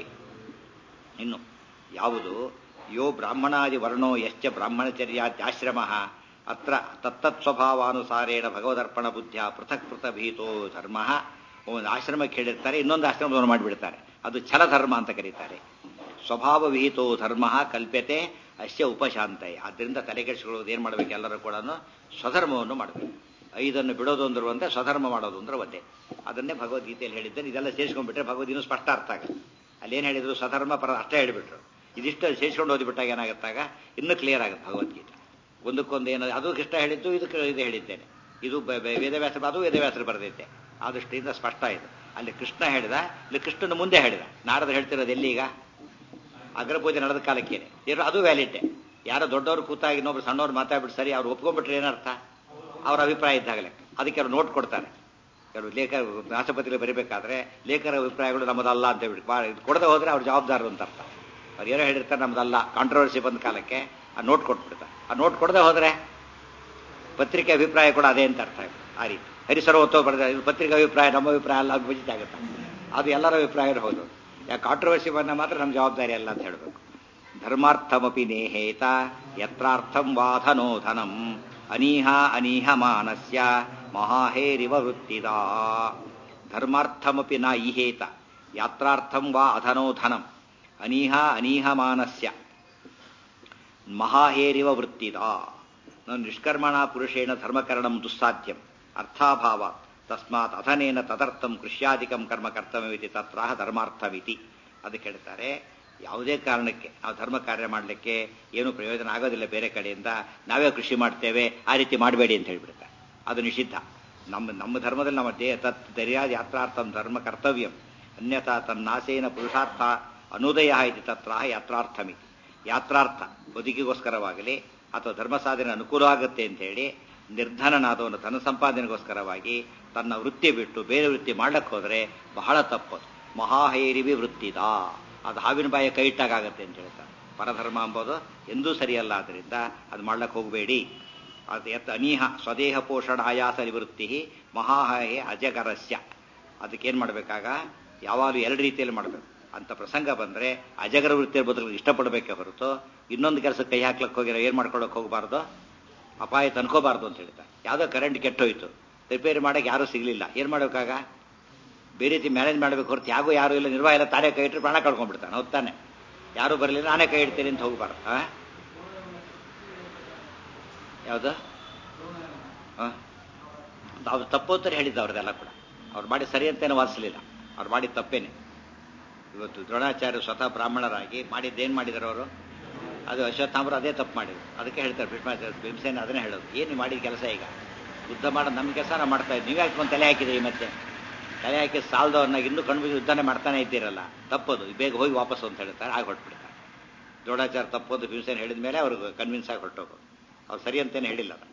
ಇನ್ನು ಯಾವುದು ಯೋ ಬ್ರಾಹ್ಮಣಾದಿ ವರ್ಣೋ ಯಶ್ಚ ಬ್ರಾಹ್ಮಣಚರ್ಯಾತ್ಯಾಶ್ರಮ ಅತ್ರ ತತ್ತತ್ ಸ್ವಭಾವಾನುಸಾರೇಣ ಭಗವದರ್ಪಣ ಬುದ್ಧಿಯ ಪೃಥಕ್ ಪೃಥ ಭೀತೋ ಧರ್ಮ ಒಂದು ಆಶ್ರಮಕ್ಕೆ ಹೇಳಿರ್ತಾರೆ ಇನ್ನೊಂದು ಆಶ್ರಮವನ್ನು ಮಾಡಿಬಿಡ್ತಾರೆ ಅದು ಛಲಧರ್ಮ ಅಂತ ಕರೀತಾರೆ ಸ್ವಭಾವ ವಿಹಿತೋ ಧರ್ಮ ಕಲ್ಪ್ಯತೆ ಅಶ್ಯ ಉಪಶಾಂತಯ ಆದ್ದರಿಂದ ತಲೆಕೆಡಿಸಿಕೊಳ್ಳೋದು ಏನು ಮಾಡಬೇಕು ಎಲ್ಲರೂ ಕೂಡ ಸ್ವಧರ್ಮವನ್ನು ಮಾಡಬೇಕು ಐದನ್ನು ಬಿಡೋದು ಅಂದ್ರು ಒಂದೇ ಸ್ವಧರ್ಮ ಮಾಡೋದು ಅಂದ್ರೆ ಒಂದೇ ಅದನ್ನೇ ಭಗವದ್ಗೀತೆಯಲ್ಲಿ ಹೇಳಿದ್ದೇನೆ ಇದೆಲ್ಲ ಸೇರಿಸ್ಕೊಂಡ್ಬಿಟ್ರೆ ಭಗವದ್ ಇನ್ನೂ ಸ್ಪಷ್ಟ ಅರ್ಥ ಆಗುತ್ತೆ ಅಲ್ಲೇನು ಹೇಳಿದ್ರು ಸ್ವಧರ್ಮ ಪರ ಅಷ್ಟೇ ಹೇಳಿಬಿಟ್ರು ಇದಿಷ್ಟು ಸೇರಿಸ್ಕೊಂಡು ಓದಿಬಿಟ್ಟಾಗ ಏನಾಗುತ್ತಾಗ ಇನ್ನೂ ಕ್ಲಿಯರ್ ಆಗುತ್ತೆ ಭಗವದ್ಗೀತೆ ಒಂದಕ್ಕೊಂದು ಏನು ಅದು ಕೃಷ್ಣ ಹೇಳಿದ್ದು ಇದಕ್ಕೆ ಇದು ಹೇಳಿದ್ದೇನೆ ಇದು ಬ- ಬ- ವೇದವ್ಯಾಸರು ಅದು ವೇದವ್ಯಾಸರು ಬರೆದಿದ್ದೆ ಆ ದೃಷ್ಟಿಯಿಂದ ಸ್ಪಷ್ಟ ಇದು ಅಲ್ಲಿ ಕೃಷ್ಣ ಹೇಳಿದ ಇಲ್ಲಿ ಕೃಷ್ಣನ ಮುಂದೆ ಹೇಳಿದ ನಾರದ ಹೇಳ್ತಿರೋದು ಎಲ್ಲಿಗ ಅಗ್ರಪೂಜೆ ನಡೆದ ಕಾಲಕ್ಕೇನೆ ಏನು ಅದು ವ್ಯಾಲಿಡ್ಡೆ ಯಾರೋ ದೊಡ್ಡವರು ಕೂತಾಗಿ ಇನ್ನೊಬ್ರು ಸಣ್ಣವ್ರು ಮಾತಾಡ್ಬಿಟ್ಟು ಸರಿ ಅವ್ರು ಒಪ್ಕೊಂಡ್ಬಿಟ್ರೆ ಏನರ್ಥ ಅವ್ರ ಅಭಿಪ್ರಾಯ ಇದ್ದಾಗಲೇ ಅದಕ್ಕೆ ಅವ್ರು ನೋಟ್ ಕೊಡ್ತಾರೆ ಕೆಲವು ಲೇಖ ರಾಷ್ಟ್ರಪತಿಗಳು ಬರೀಬೇಕಾದ್ರೆ ಲೇಖರ ಅಭಿಪ್ರಾಯಗಳು ನಮ್ಮದಲ್ಲ ಅಂತ ಹೇಳ್ಬಿಟ್ಟು ಬಾ- ಇದು ಕೊಡದೆ ಹೋದ್ರೆ ಅವ್ರು ಜವಾಬ್ದಾರರು ಅಂತ ಅರ್ಥ ಅವ್ರು ಏನೋ ಹೇಳಿರ್ತಾರೆ ನಮ್ದಲ್ಲ ಕಾಂಟ್ರವರ್ಸಿ ಬಂದ ಕಾಲಕ್ಕೆ ಆ ನೋಟ್ ಕೊಟ್ಬಿಡ್ತಾರೆ ಆ ನೋಟ್ ಕೊಡದೆ ಹೋದ್ರೆ ಪತ್ರಿಕೆ ಅಭಿಪ್ರಾಯ ಕೂಡ ಅದೇ ಅಂತ ಅರ್ಥ ಆಗುತ್ತೆ ಆ ರೀತಿ ಹರಿಸರ್ವೋತ್ತವ ಬರೆದ ಇದು ಪತ್ರಿಕೆ ಅಭಿಪ್ರಾಯ ನಮ್ಮ ಅಭಿಪ್ರಾಯ ಅಲ್ಲ ವಿಭಜಿತ ಆಗುತ್ತೆ ಅದು ಎಲ್ಲರ ಅಭಿಪ್ರಾಯ ಹೌದು ಯಾಕೆ ಕಾಂಟ್ರವರ್ಸಿ ಬಂದ ಮಾತ್ರ ನಮ್ಮ ಜವಾಬ್ದಾರಿ ಅಲ್ಲ ಅಂತ ಹೇಳಬೇಕು ಧರ್ಮಾರ್ಥಮಪಿ ನೇಹೇತ ಯತ್ರಾರ್ಥಂ ವಾಧನೋ ಧನಂ ಅನೀಹ ಅನೀಹ ಮಾನಸ್ಯ ಮಹಾಹೇರಿವ ವೃತ್ತಿದ ಧರ್ಮಾರ್ಥಮಪಿ ನ ಈಹೇತ ಯಾತ್ರಾರ್ಥಂ ವಾ ಅಧನೋ ಧನಂ ಅನೀಹ ಅನೀಹ ಮಾನಸ್ಯ ಮಹಾಹೇರಿವ ವೃತ್ತಿದ ನಾನು ನಿಷ್ಕರ್ಮಣ ಪುರುಷೇಣ ಧರ್ಮಕರಣಂ ದುಸ್ಸಾಧ್ಯಂ ಅರ್ಥಾಭಾವ ತಸ್ಮಾತ್ ಅಧನೇನ ತದರ್ಥಂ ಕೃಷ್ಯಾಧಿಕಂ ಕರ್ಮ ಕರ್ತವ್ಯವಿತಿ ತತ್ರಾಹ ಧರ್ಮಾರ್ಥವಿತಿ ಅದಕ್ಕೆ ಹೇಳ್ತಾರೆ ಯಾವುದೇ ಕಾರಣಕ್ಕೆ ನಾವು ಧರ್ಮ ಕಾರ್ಯ ಮಾಡಲಿಕ್ಕೆ ಏನು ಪ್ರಯೋಜನ ಆಗೋದಿಲ್ಲ ಬೇರೆ ಕಡೆಯಿಂದ ನಾವೇ ಕೃಷಿ ಮಾಡ್ತೇವೆ ಆ ರೀತಿ ಮಾಡಬೇಡಿ ಅಂತ ಹೇಳ್ಬಿಡ್ತಾರೆ ಅದು ನಿಷಿದ್ಧ ನಮ್ಮ ನಮ್ಮ ಧರ್ಮದಲ್ಲಿ ನಮ್ಮ ದೇಹ ತತ್ ದರ್ಯಾದ ಯಾತ್ರಾರ್ಥಂ ಧರ್ಮ ಕರ್ತವ್ಯಂ ಅನ್ಯಥಾ ತನ್ನಾಸೇನ ಪುರುಷಾರ್ಥ ಅನುದಯ ಇತಿ ತತ್ರಾಹ ಯಾತ್ರಾರ್ಥಮಿತಿ ಯಾತ್ರಾರ್ಥ ಬದುಕಿಗೋಸ್ಕರವಾಗಲಿ ಅಥವಾ ಧರ್ಮ ಸಾಧನೆ ಅನುಕೂಲ ಆಗುತ್ತೆ ಅಂತ ಹೇಳಿ ನಿರ್ಧನನಾದವನು ಧನ ಸಂಪಾದನೆಗೋಸ್ಕರವಾಗಿ ತನ್ನ ವೃತ್ತಿ ಬಿಟ್ಟು ಬೇರೆ ವೃತ್ತಿ ಮಾಡ್ಲಕ್ಕೆ ಹೋದರೆ ಬಹಳ ತಪ್ಪದು ಮಹಾಹೈರಿವಿ ವೃತ್ತಿದ ಅದು ಹಾವಿನ ಬಾಯ ಕೈ ಇಟ್ಟಾಗತ್ತೆ ಅಂತ ಹೇಳ್ತಾರೆ ಪರಧರ್ಮ ಎಂಬುದು ಎಂದೂ ಸರಿಯಲ್ಲ ಆದ್ದರಿಂದ ಅದು ಮಾಡ್ಲಕ್ಕೆ ಹೋಗಬೇಡಿ ಅದು ಎತ್ತ ಅನೀಹ ಸ್ವದೇಹ ಪೋಷಣ ಆಯಾಸ ನಿವೃತ್ತಿ ಮಹಾಹೇ ಅಜಗರಸ್ಯ ಅದಕ್ಕೇನು ಮಾಡಬೇಕಾಗ ಯಾವಾಗಲೂ ಎರಡು ರೀತಿಯಲ್ಲಿ ಮಾಡಬೇಕು ಅಂತ ಪ್ರಸಂಗ ಬಂದರೆ ಅಜಗರ ವೃತ್ತಿಯ ಬದಲು ಇಷ್ಟಪಡಬೇಕೆ ಹೊರತು ಇನ್ನೊಂದು ಕೆಲಸ ಕೈ ಹಾಕ್ಲಕ್ಕೆ ಹೋಗಿರೋ ಏನು ಮಾಡ್ಕೊಳ್ಳೋಕೆ ಹೋಗಬಾರ್ದು ಅಪಾಯ ತನ್ಕೋಬಾರ್ದು ಅಂತ ಹೇಳ್ತಾರೆ ಯಾವುದೋ ಕರೆಂಟ್ ಕೆಟ್ಟೋಯ್ತು ರಿಪೇರಿ ಮಾಡೋಕೆ ಯಾರೂ ಸಿಗಲಿಲ್ಲ ಏನು ಮಾಡಬೇಕಾಗ ಬೇರೆ ರೀತಿ ಮ್ಯಾನೇಜ್ ಮಾಡಬೇಕು ಹೊರತು ಯಾಗೂ ಯಾರು ಇಲ್ಲ ನಿರ್ವಾಹ ಇಲ್ಲ ತಾನೇ ಕೈ ಇಟ್ಟರೆ ಪ್ರಾಣ ಕಳ್ಕೊಂಡ್ಬಿಡ್ತಾನೆ ಹೌದ್ ತಾನೆ ಯಾರು ಬರಲಿಲ್ಲ ನಾನೇ ಕೈ ಇಡ್ತೀನಿ ಅಂತ ಹೋಗ್ಬಾರ್ದು ಆ ಯಾವುದು ಹಾಂ ಅವ್ರು ತಪ್ಪು ಅಂತ ಹೇಳಿದ್ದ ಅವ್ರದೆಲ್ಲ ಕೂಡ ಅವ್ರು ಮಾಡಿ ಸರಿ ಅಂತೇನು ವಾದಿಸಲಿಲ್ಲ ಅವ್ರು ಮಾಡಿದ ತಪ್ಪೇನೆ ಇವತ್ತು ದ್ರೋಣಾಚಾರ್ಯ ಸ್ವತಃ ಬ್ರಾಹ್ಮಣರಾಗಿ ಮಾಡಿದ್ದೇನು ಮಾಡಿದಾರೆ ಅವರು ಅದು ಅಶ್ವತ್ಥಾಮರು ಅದೇ ತಪ್ಪು ಮಾಡಿದ್ರು ಅದಕ್ಕೆ ಹೇಳ್ತಾರೆ ಭೀಷ್ಮ ಭೀಮಸೇನ ಅದನ್ನೇ ಹೇಳೋದು ಏನು ಮಾಡಿದ ಕೆಲಸ ಈಗ ಯುದ್ಧ ಮಾಡೋದು ನಮ್ಮ ಕೆಲಸ ನಾವು ಮಾಡ್ತಾ ಇದ್ದೀವಿ ನೀವೇ ಹಾಕೊಂಡು ತಲೆ ಹಾಕಿದ್ರಿ ಮತ್ತೆ ತಲೆ ಹಾಕಿ ಸಾಲದವ್ರನ್ನ ಇನ್ನೂ ಕಣ್ಬಿಟ್ಟು ಯುದ್ಧನೇ ಮಾಡ್ತಾನೆ ಇದ್ದೀರಲ್ಲ ತಪ್ಪದು ಬೇಗ ಹೋಗಿ ವಾಪಸ್ ಅಂತ ಹೇಳ್ತಾರೆ ಆಗ ಹೊರಟ್ಬಿಡ್ತಾರೆ ದ್ರೋಣಾಚಾರ ತಪ್ಪೋದು ಭೀಮಸೇನ ಹೇಳಿದ ಮೇಲೆ ಅವ್ರಿಗೆ ಕನ್ವಿನ್ಸ್ ಆಗಿ ಹೊರಟೋಗೋದು ಅವ್ರು ಸರಿ ಅಂತೇನೆ ಹೇಳಿಲ್ಲ ಅದು.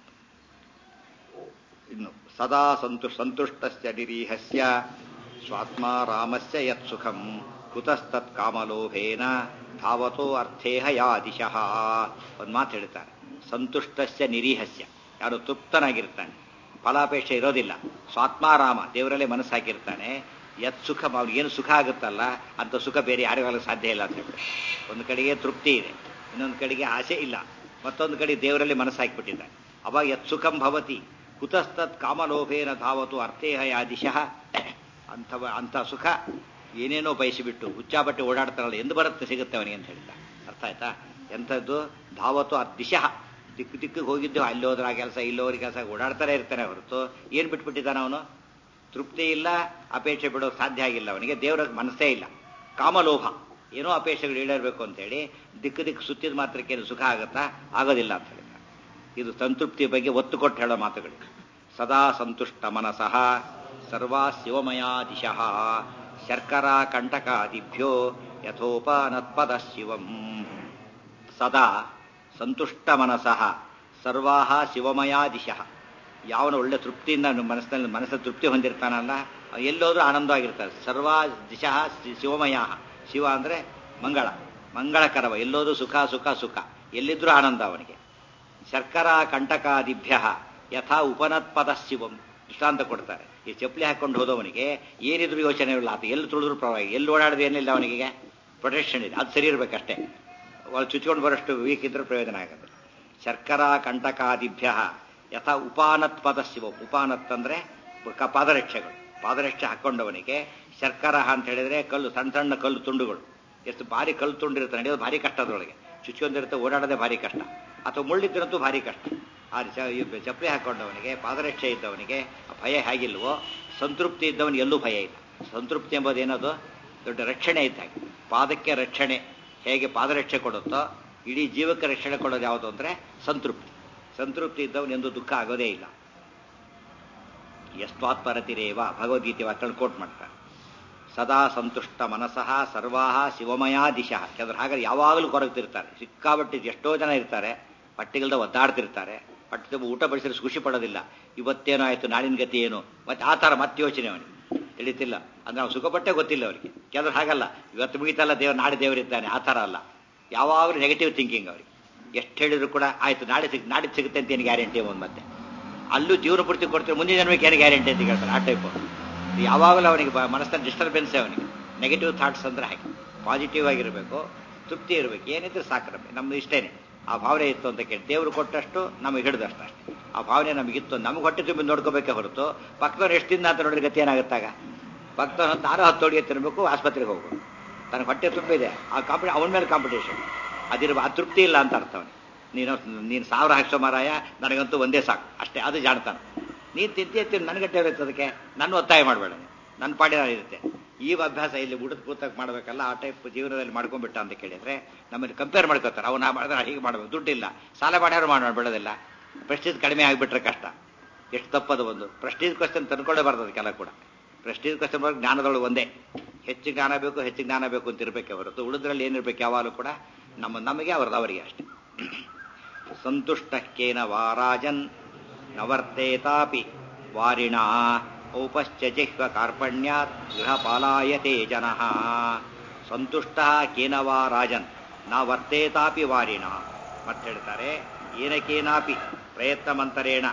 ಇನ್ನು ಸದಾ ಸಂತು ಸಂತುಷ್ಟಸ್ಯ ನಿರೀಹಸ್ಯ ಸ್ವಾತ್ಮ ರಾಮಸ್ಯ ಯತ್ ಸುಖಂ ಕುತಸ್ತತ್ ಕಾಮಲೋಭೇನ ಧಾವತೋ ಅರ್ಥೇಹ ಯಾ ದಿಶಃ ಒಂದು ಮಾತು ಹೇಳ್ತಾರೆ ಸಂತುಷ್ಟಸ್ಯ ನಿರೀಹಸ್ಯ ಯಾರು ತೃಪ್ತನಾಗಿರ್ತಾನೆ ಫಲಾಪೇಕ್ಷೆ ಇರೋದಿಲ್ಲ ಸ್ವಾತ್ಮಾರಾಮ ದೇವರಲ್ಲೇ ಮನಸ್ಸು ಹಾಕಿರ್ತಾನೆ ಯತ್ ಸುಖ ಏನು ಸುಖ ಆಗುತ್ತಲ್ಲ ಅಂತ ಸುಖ ಬೇರೆ ಯಾರಿಗಾಗಲು ಸಾಧ್ಯ ಇಲ್ಲ ಅಂತ ಹೇಳ್ತಾರೆ ಒಂದು ಕಡೆಗೆ ತೃಪ್ತಿ ಇದೆ ಇನ್ನೊಂದು ಕಡೆಗೆ ಆಸೆ ಇಲ್ಲ ಮತ್ತೊಂದು ಕಡೆ ದೇವರಲ್ಲಿ ಮನಸ್ಸು ಹಾಕಿಬಿಟ್ಟಿದ್ದಾನೆ ಅವಾಗ ಯತ್ ಸುಖಂ ಭವತಿ ಕುತಸ್ತತ್ ಕಾಮಲೋಭೇನ ಧಾವತು ಅರ್ಥೇಹ ಯಾ ದಿಶಃ ಅಂಥವ ಅಂಥ ಸುಖ ಏನೇನೋ ಬಯಸಿಬಿಟ್ಟು ಹುಚ್ಚಾಬಟ್ಟೆ ಓಡಾಡ್ತಾರಲ್ಲ ಎಂದು ಬರುತ್ತೆ ಸಿಗುತ್ತೆ ಅವನಿಗೆ ಅಂತ ಹೇಳ್ತಾ ಅರ್ಥ ಆಯ್ತಾ ಎಂಥದ್ದು ಧಾವತು ಅರ್ ದಿಶಃ ದಿಕ್ಕು ದಿಕ್ಕಿಗೆ ಹೋಗಿದ್ದು ಅಲ್ಲಿ ಹೋದ್ರ ಆ ಕೆಲಸ ಇಲ್ಲೋದ್ರ ಕೆಲಸ ಓಡಾಡ್ತಾನೆ ಇರ್ತಾನೆ ಹೊರತು ಏನು ಬಿಟ್ಬಿಟ್ಟಿದ್ದಾನೆ ಅವನು ತೃಪ್ತಿ ಇಲ್ಲ ಅಪೇಕ್ಷೆ ಬಿಡೋಕೆ ಸಾಧ್ಯ ಆಗಿಲ್ಲ ಅವನಿಗೆ ದೇವರ ಮನಸ್ಸೇ ಇಲ್ಲ ಕಾಮಲೋಭ ಏನೋ ಅಪೇಕ್ಷೆಗಳು ಈಡೇರಬೇಕು ಅಂತೇಳಿ ದಿಕ್ಕು ದಿಕ್ಕು ಸುತ್ತಿದ ಮಾತ್ರಕ್ಕೇನು ಸುಖ ಆಗುತ್ತಾ ಆಗೋದಿಲ್ಲ ಅಂತ ಹೇಳಿದ ಇದು ಸಂತೃಪ್ತಿಯ ಬಗ್ಗೆ ಒತ್ತು ಕೊಟ್ಟು ಹೇಳೋ ಮಾತುಗಳು ಸದಾ ಸಂತುಷ್ಟ ಮನಸಃ ಸರ್ವಾ ಶಿವಮಯಾ ದಿಶಃ ಶರ್ಕರ ಕಂಟಕಾದಿಭ್ಯೋ ಯಥೋಪನತ್ಪದ ಶಿವಂ ಸದಾ ಸಂತುಷ್ಟ ಮನಸಃ ಸರ್ವಾಹ ಶಿವಮಯಾ ದಿಶಃ ಯಾವನು ಒಳ್ಳೆ ತೃಪ್ತಿಯಿಂದ ಅವ್ನ ಮನಸ್ಸಿನಲ್ಲಿ ಮನಸ್ಸಲ್ಲಿ ತೃಪ್ತಿ ಹೊಂದಿರ್ತಾನಲ್ಲ ಎಲ್ಲೋದ್ರೂ ಆನಂದವಾಗಿರ್ತಾರೆ ಸರ್ವಾ ದಿಶಃ ಶಿ- ಶಿವಮಯ ಶಿವ ಅಂದರೆ ಮಂಗಳ ಮಂಗಳಕರವ ಎಲ್ಲೋದ್ರೂ ಸುಖ ಸುಖ ಸುಖ ಎಲ್ಲಿದ್ರೂ ಆನಂದ ಅವನಿಗೆ ಶರ್ಕರ ಕಂಟಕಾದಿಭ್ಯ ಯಥಾ ಉಪನತ್ಪದ ಶಿವಂ ದೃಷ್ಟಾಂತ ಕೊಡ್ತಾರೆ ಈ ಚಪ್ಪಲಿ ಹಾಕೊಂಡು ಹೋದವನಿಗೆ ಏನಿದ್ರು ಯೋಚನೆ ಇಲ್ಲ ಆತ ಎಲ್ಲಿ ತುಳಿದ್ರು ಪರವಾಗಿ ಎಲ್ಲಿ ಓಡಾಡಿದ್ರೆ ಏನಿಲ್ಲ ಅವನಿಗೆ ಪ್ರೊಟೆಕ್ಷನ್ ಇದೆ ಅದು ಸರಿ ಇರಬೇಕಷ್ಟೇ వాళ్ళు ಚುಚ್ಕೊಂಡು ಬರೋಷ್ಟು ವೀಕ್ ಇದ್ರೆ ಪ್ರಯೋಜನ ಆಗುತ್ತೆ ಶರ್ಕರ ಕಂಟಕಾದಿಭ್ಯ ಯಥಾ ಉಪಾನತ್ ಪದ ಶಿವ ಉಪಾನತ್ ಅಂದ್ರೆ ಕ- ಪಾದರಕ್ಷೆಗಳು ಪಾದರಕ್ಷೆ ಹಾಕೊಂಡವನಿಗೆ ಶರ್ಕರ ಅಂತ ಹೇಳಿದ್ರೆ ಕಲ್ಲು ಸಣ್ಣ ಸಣ್ಣ ಕಲ್ಲು ತುಂಡುಗಳು ಎಷ್ಟು ಭಾರಿ ಕಲ್ಲು ತುಂಡಿರುತ್ತೆ ನಡೆಯೋದು ಭಾರಿ ಕಷ್ಟ ಅದರೊಳಗೆ ಚುಚ್ಕೊಂಡಿರುತ್ತೆ ಓಡಾಡೋದೇ ಭಾರಿ ಕಷ್ಟ ಅಥವಾ ಮುಳ್ಳಿದ್ರಂತೂ ಭಾರಿ ಕಷ್ಟ ಆ ಚ- ಈ ಚಪ್ಪಲಿ ಹಾಕೊಂಡವನಿಗೆ ಪಾದರಕ್ಷೆ ಇದ್ದವನಿಗೆ ಆ ಭಯ ಹೇಗಿಲ್ವೋ ಸಂತೃಪ್ತಿ ಇದ್ದವನಿಗೆ ಎಲ್ಲೂ ಭಯ ಇಲ್ಲ ಸಂತೃಪ್ತಿ ಎಂಬುದು ಏನದು ದೊಡ್ಡ ರಕ್ಷಣೆ ಇದ್ದಾಗೆ ಪಾದಕ್ಕೆ ರಕ್ಷಣೆ ಹೇಗೆ ಪಾದರಕ್ಷೆ ಕೊಡುತ್ತೋ ಇಡೀ ಜೀವಕ್ಕೆ ರಕ್ಷಣೆ ಕೊಡೋದು ಯಾವುದು ಅಂದರೆ ಸಂತೃಪ್ತಿ ಸಂತೃಪ್ತಿ ಇದ್ದವನು ಎಂದು ದುಃಖ ಆಗೋದೇ ಇಲ್ಲ ಎಸ್ತ್ವಾತ್ಪರತಿರೇವ ಭಗವದ್ಗೀತೆ ವಾಕ್ಯಗಳು ಕೋಟ್ ಮಾಡ್ತಾರೆ ಸದಾ ಸಂತುಷ್ಟ ಮನಸಃ ಸರ್ವಾಹ ಶಿವಮಯಾ ದಿಶಃ ಕೆಲವರು ಹಾಗಾದ್ರೆ ಯಾವಾಗಲೂ ಕೊರಗ್ತಿರ್ತಾರೆ ಸಿಕ್ಕಾಬಟ್ಟಿ ಎಷ್ಟೋ ಜನ ಇರ್ತಾರೆ ಪಟ್ಟಿಗಲ್ದ ಒದ್ದಾಡ್ತಿರ್ತಾರೆ ಪಟ್ಟಿ ತುಂಬ ಊಟ ಬಡಿಸಿದ್ರೆ ಖುಷಿ ಪಡೋದಿಲ್ಲ ಇವತ್ತೇನೋ ಆಯ್ತು ನಾಳಿನ ಗತಿ ಏನು ಮತ್ತೆ ಆ ಥರ ಮತ್ತೆ ಯೋಚನೆ ಅವನಿಗೆ ತಿಳಿತಿಲ್ಲ ಅಂದ್ರೆ ನಾವು ಸುಖಪಟ್ಟೆ ಗೊತ್ತಿಲ್ಲ ಅವರಿಗೆ ಕೆಲವರು ಹಾಗಲ್ಲ ಇವತ್ತು ಮುಗಿತಲ್ಲ ದೇವ್ರು ನಾಳೆ ದೇವರಿದ್ದಾನೆ ಆ ಥರ ಅಲ್ಲ ಯಾವಾಗಲೂ ನೆಗೆಟಿವ್ ಥಿಂಕಿಂಗ್ ಅವ್ರಿಗೆ ಎಷ್ಟು ಹೇಳಿದ್ರು ಕೂಡ ಆಯ್ತು ನಾಳೆ ಸಿಗ್ ನಾಡಿದ್ದು ಸಿಗುತ್ತೆ ಅಂತ ಏನು ಗ್ಯಾರಂಟಿ ಒಂದು ಮತ್ತೆ ಅಲ್ಲೂ ಜೀವನ ಪೂರ್ತಿ ಕೊಡ್ತೀವಿ ಮುಂದಿನ ಜನ್ಮಕ್ಕೆ ಏನು ಗ್ಯಾರಂಟಿ ಅಂತ ಕೇಳ್ತಾರೆ ಆ ಟೈಪು ಯಾವಾಗಲೂ ಅವನಿಗೆ ಬ- ಮನಸ್ಸಿನ ಡಿಸ್ಟರ್ಬೆನ್ಸ್ ಅವನಿಗೆ ನೆಗೆಟಿವ್ ಥಾಟ್ಸ್ ಅಂದ್ರೆ ಹಾಗೆ ಪಾಸಿಟಿವ್ ಆಗಿರಬೇಕು ತೃಪ್ತಿ ಇರಬೇಕು ಏನಿದ್ರೆ ಸಾಕು ನಮಗೆ ನಮ್ದು ಇಷ್ಟೇನೆ ಆ ಭಾವನೆ ಇತ್ತು ಅಂತ ಕೇಳಿ ದೇವರು ಕೊಟ್ಟಷ್ಟು ನಮಗೆ ಹಿಡಿದಷ್ಟು ಅಷ್ಟೇ ಆ ಭಾವನೆ ನಮಗಿತ್ತು ನಮಗೆ ಹೊಟ್ಟೆ ತುಂಬಿ ನೋಡ್ಕೋಬೇಕೇ ಹೊರತು ಪಕ್ಕದವ್ರು ಎಷ್ಟು ದಿನ ಅಂತ ನೋಡಿದ್ರೆ ಗತಿ ಏನಾಗುತ್ತಾಗ ಪಕ್ಕದವ್ರು ನಾನು ಹತ್ತು ಅಡುಗೆ ತಿನ್ನಬೇಕು ಆಸ್ಪತ್ರೆಗೆ ಹೋಗ್ಬೇಕು ತನಗೆ ಹೊಟ್ಟೆ ತುಂಬಿದೆ ಆ ಕಾಂಪಿಟೇ ಅವನ ಮೇಲೆ ಕಾಂಪಿಟೇಷನ್ ಅದಿರ ಆ ತೃಪ್ತಿ ಇಲ್ಲ ಅಂತ ಅರ್ಥ ಅವನಿಗೆ ನೀನು ನೀನು ಸಾವಿರ ಹಾಕ್ಸೋ ಮಾರಾಯ ನನಗಂತೂ ಒಂದೇ ಸಾಕು ಅಷ್ಟೇ ಅದು ಜಾಣ್ತಾನೆ ನೀನು ತಿಂತೀಯ ತಿನ್ನು ನನಗಟ್ಟೆ ಇರುತ್ತೆ ಅದಕ್ಕೆ ನನ್ನ ಒತ್ತಾಯ ಮಾಡಬೇಡ ನನ್ನ ಪಾಡಿ ನಾನು ಇರುತ್ತೆ ಈ ಅಭ್ಯಾಸ ಇಲ್ಲಿ ಊಟದ ಕೂತಾಗ ಮಾಡಬೇಕಲ್ಲ ಆ ಟೈಪ್ ಜೀವನದಲ್ಲಿ ಮಾಡ್ಕೊಂಡ್ಬಿಟ್ಟ ಅಂತ ಕೇಳಿದ್ರೆ ನಮ್ಮಲ್ಲಿ ಕಂಪೇರ್ ಮಾಡ್ಕೋತಾರೆ ಅವನು ನಾ ಮಾಡಿದ್ರೆ ಹೀಗೆ ಮಾಡಬೇಕು ದುಡ್ಡಿಲ್ಲ ಸಾಲ ಮಾಡ್ಯಾರು ಮಾಡೋಣ ಬಿಡೋದಿಲ್ಲ ಪ್ರೆಸ್ಟೀಜ್ ಕಡಿಮೆ ಆಗಿಬಿಟ್ರೆ ಕಷ್ಟ ಎಷ್ಟು ತಪ್ಪದು ಒಂದು ಪ್ರೆಸ್ಟೀಜ್ ಕ್ವಶನ್ ತಂದ್ಕೊಂಡೇ ಬರ್ತದೆ ಅದಕ್ಕೆಲ್ಲ ಕೂಡ ಪ್ರೆಸ್ಟೀಜ್ ಕ್ವಶನ್ ಬಗ್ಗೆ ಜ್ಞಾನದೊಳಗೆ ಒಂದೇ ಹೆಚ್ಚು ಜ್ಞಾನ ಬೇಕು ಹೆಚ್ಚು ಜ್ಞಾನ ಬೇಕು ಅಂತ ಇರಬೇಕೆ ಹೊರತು ಉಳಿದ್ರಲ್ಲಿ ಏನಿರ್ಬೇಕು ಯಾವಾಗಲೂ ಕೂಡ ನಮ್ಮ ನಮಗೆ ಅವ್ರದ್ದು ಅವರಿಗೆ ಅಷ್ಟೇ ಸಂತುಷ್ಟಕ್ಕೇನ ವಾರಾಜನ್ ನವರ್ತೇತಾಪಿ ವಾರಿಣ ಔಪಶ್ಚ ಜಿಹ್ವ ಕಾರ್ಪಣ್ಯಾತ್ ಗೃಹಪಾಲಾಯತೆ ಜನಃ ಸಂತುಷ್ಟ ಕೇನವಾ ರಾಜನ್ ನಾ ವರ್ತೇತಾಪಿ ವಾರಿಣ ಮತ್ತೆ ಹೇಳ್ತಾರೆ ಏನಕೇನಾಪಿ ಪ್ರಯತ್ನಮಂತರೇಣ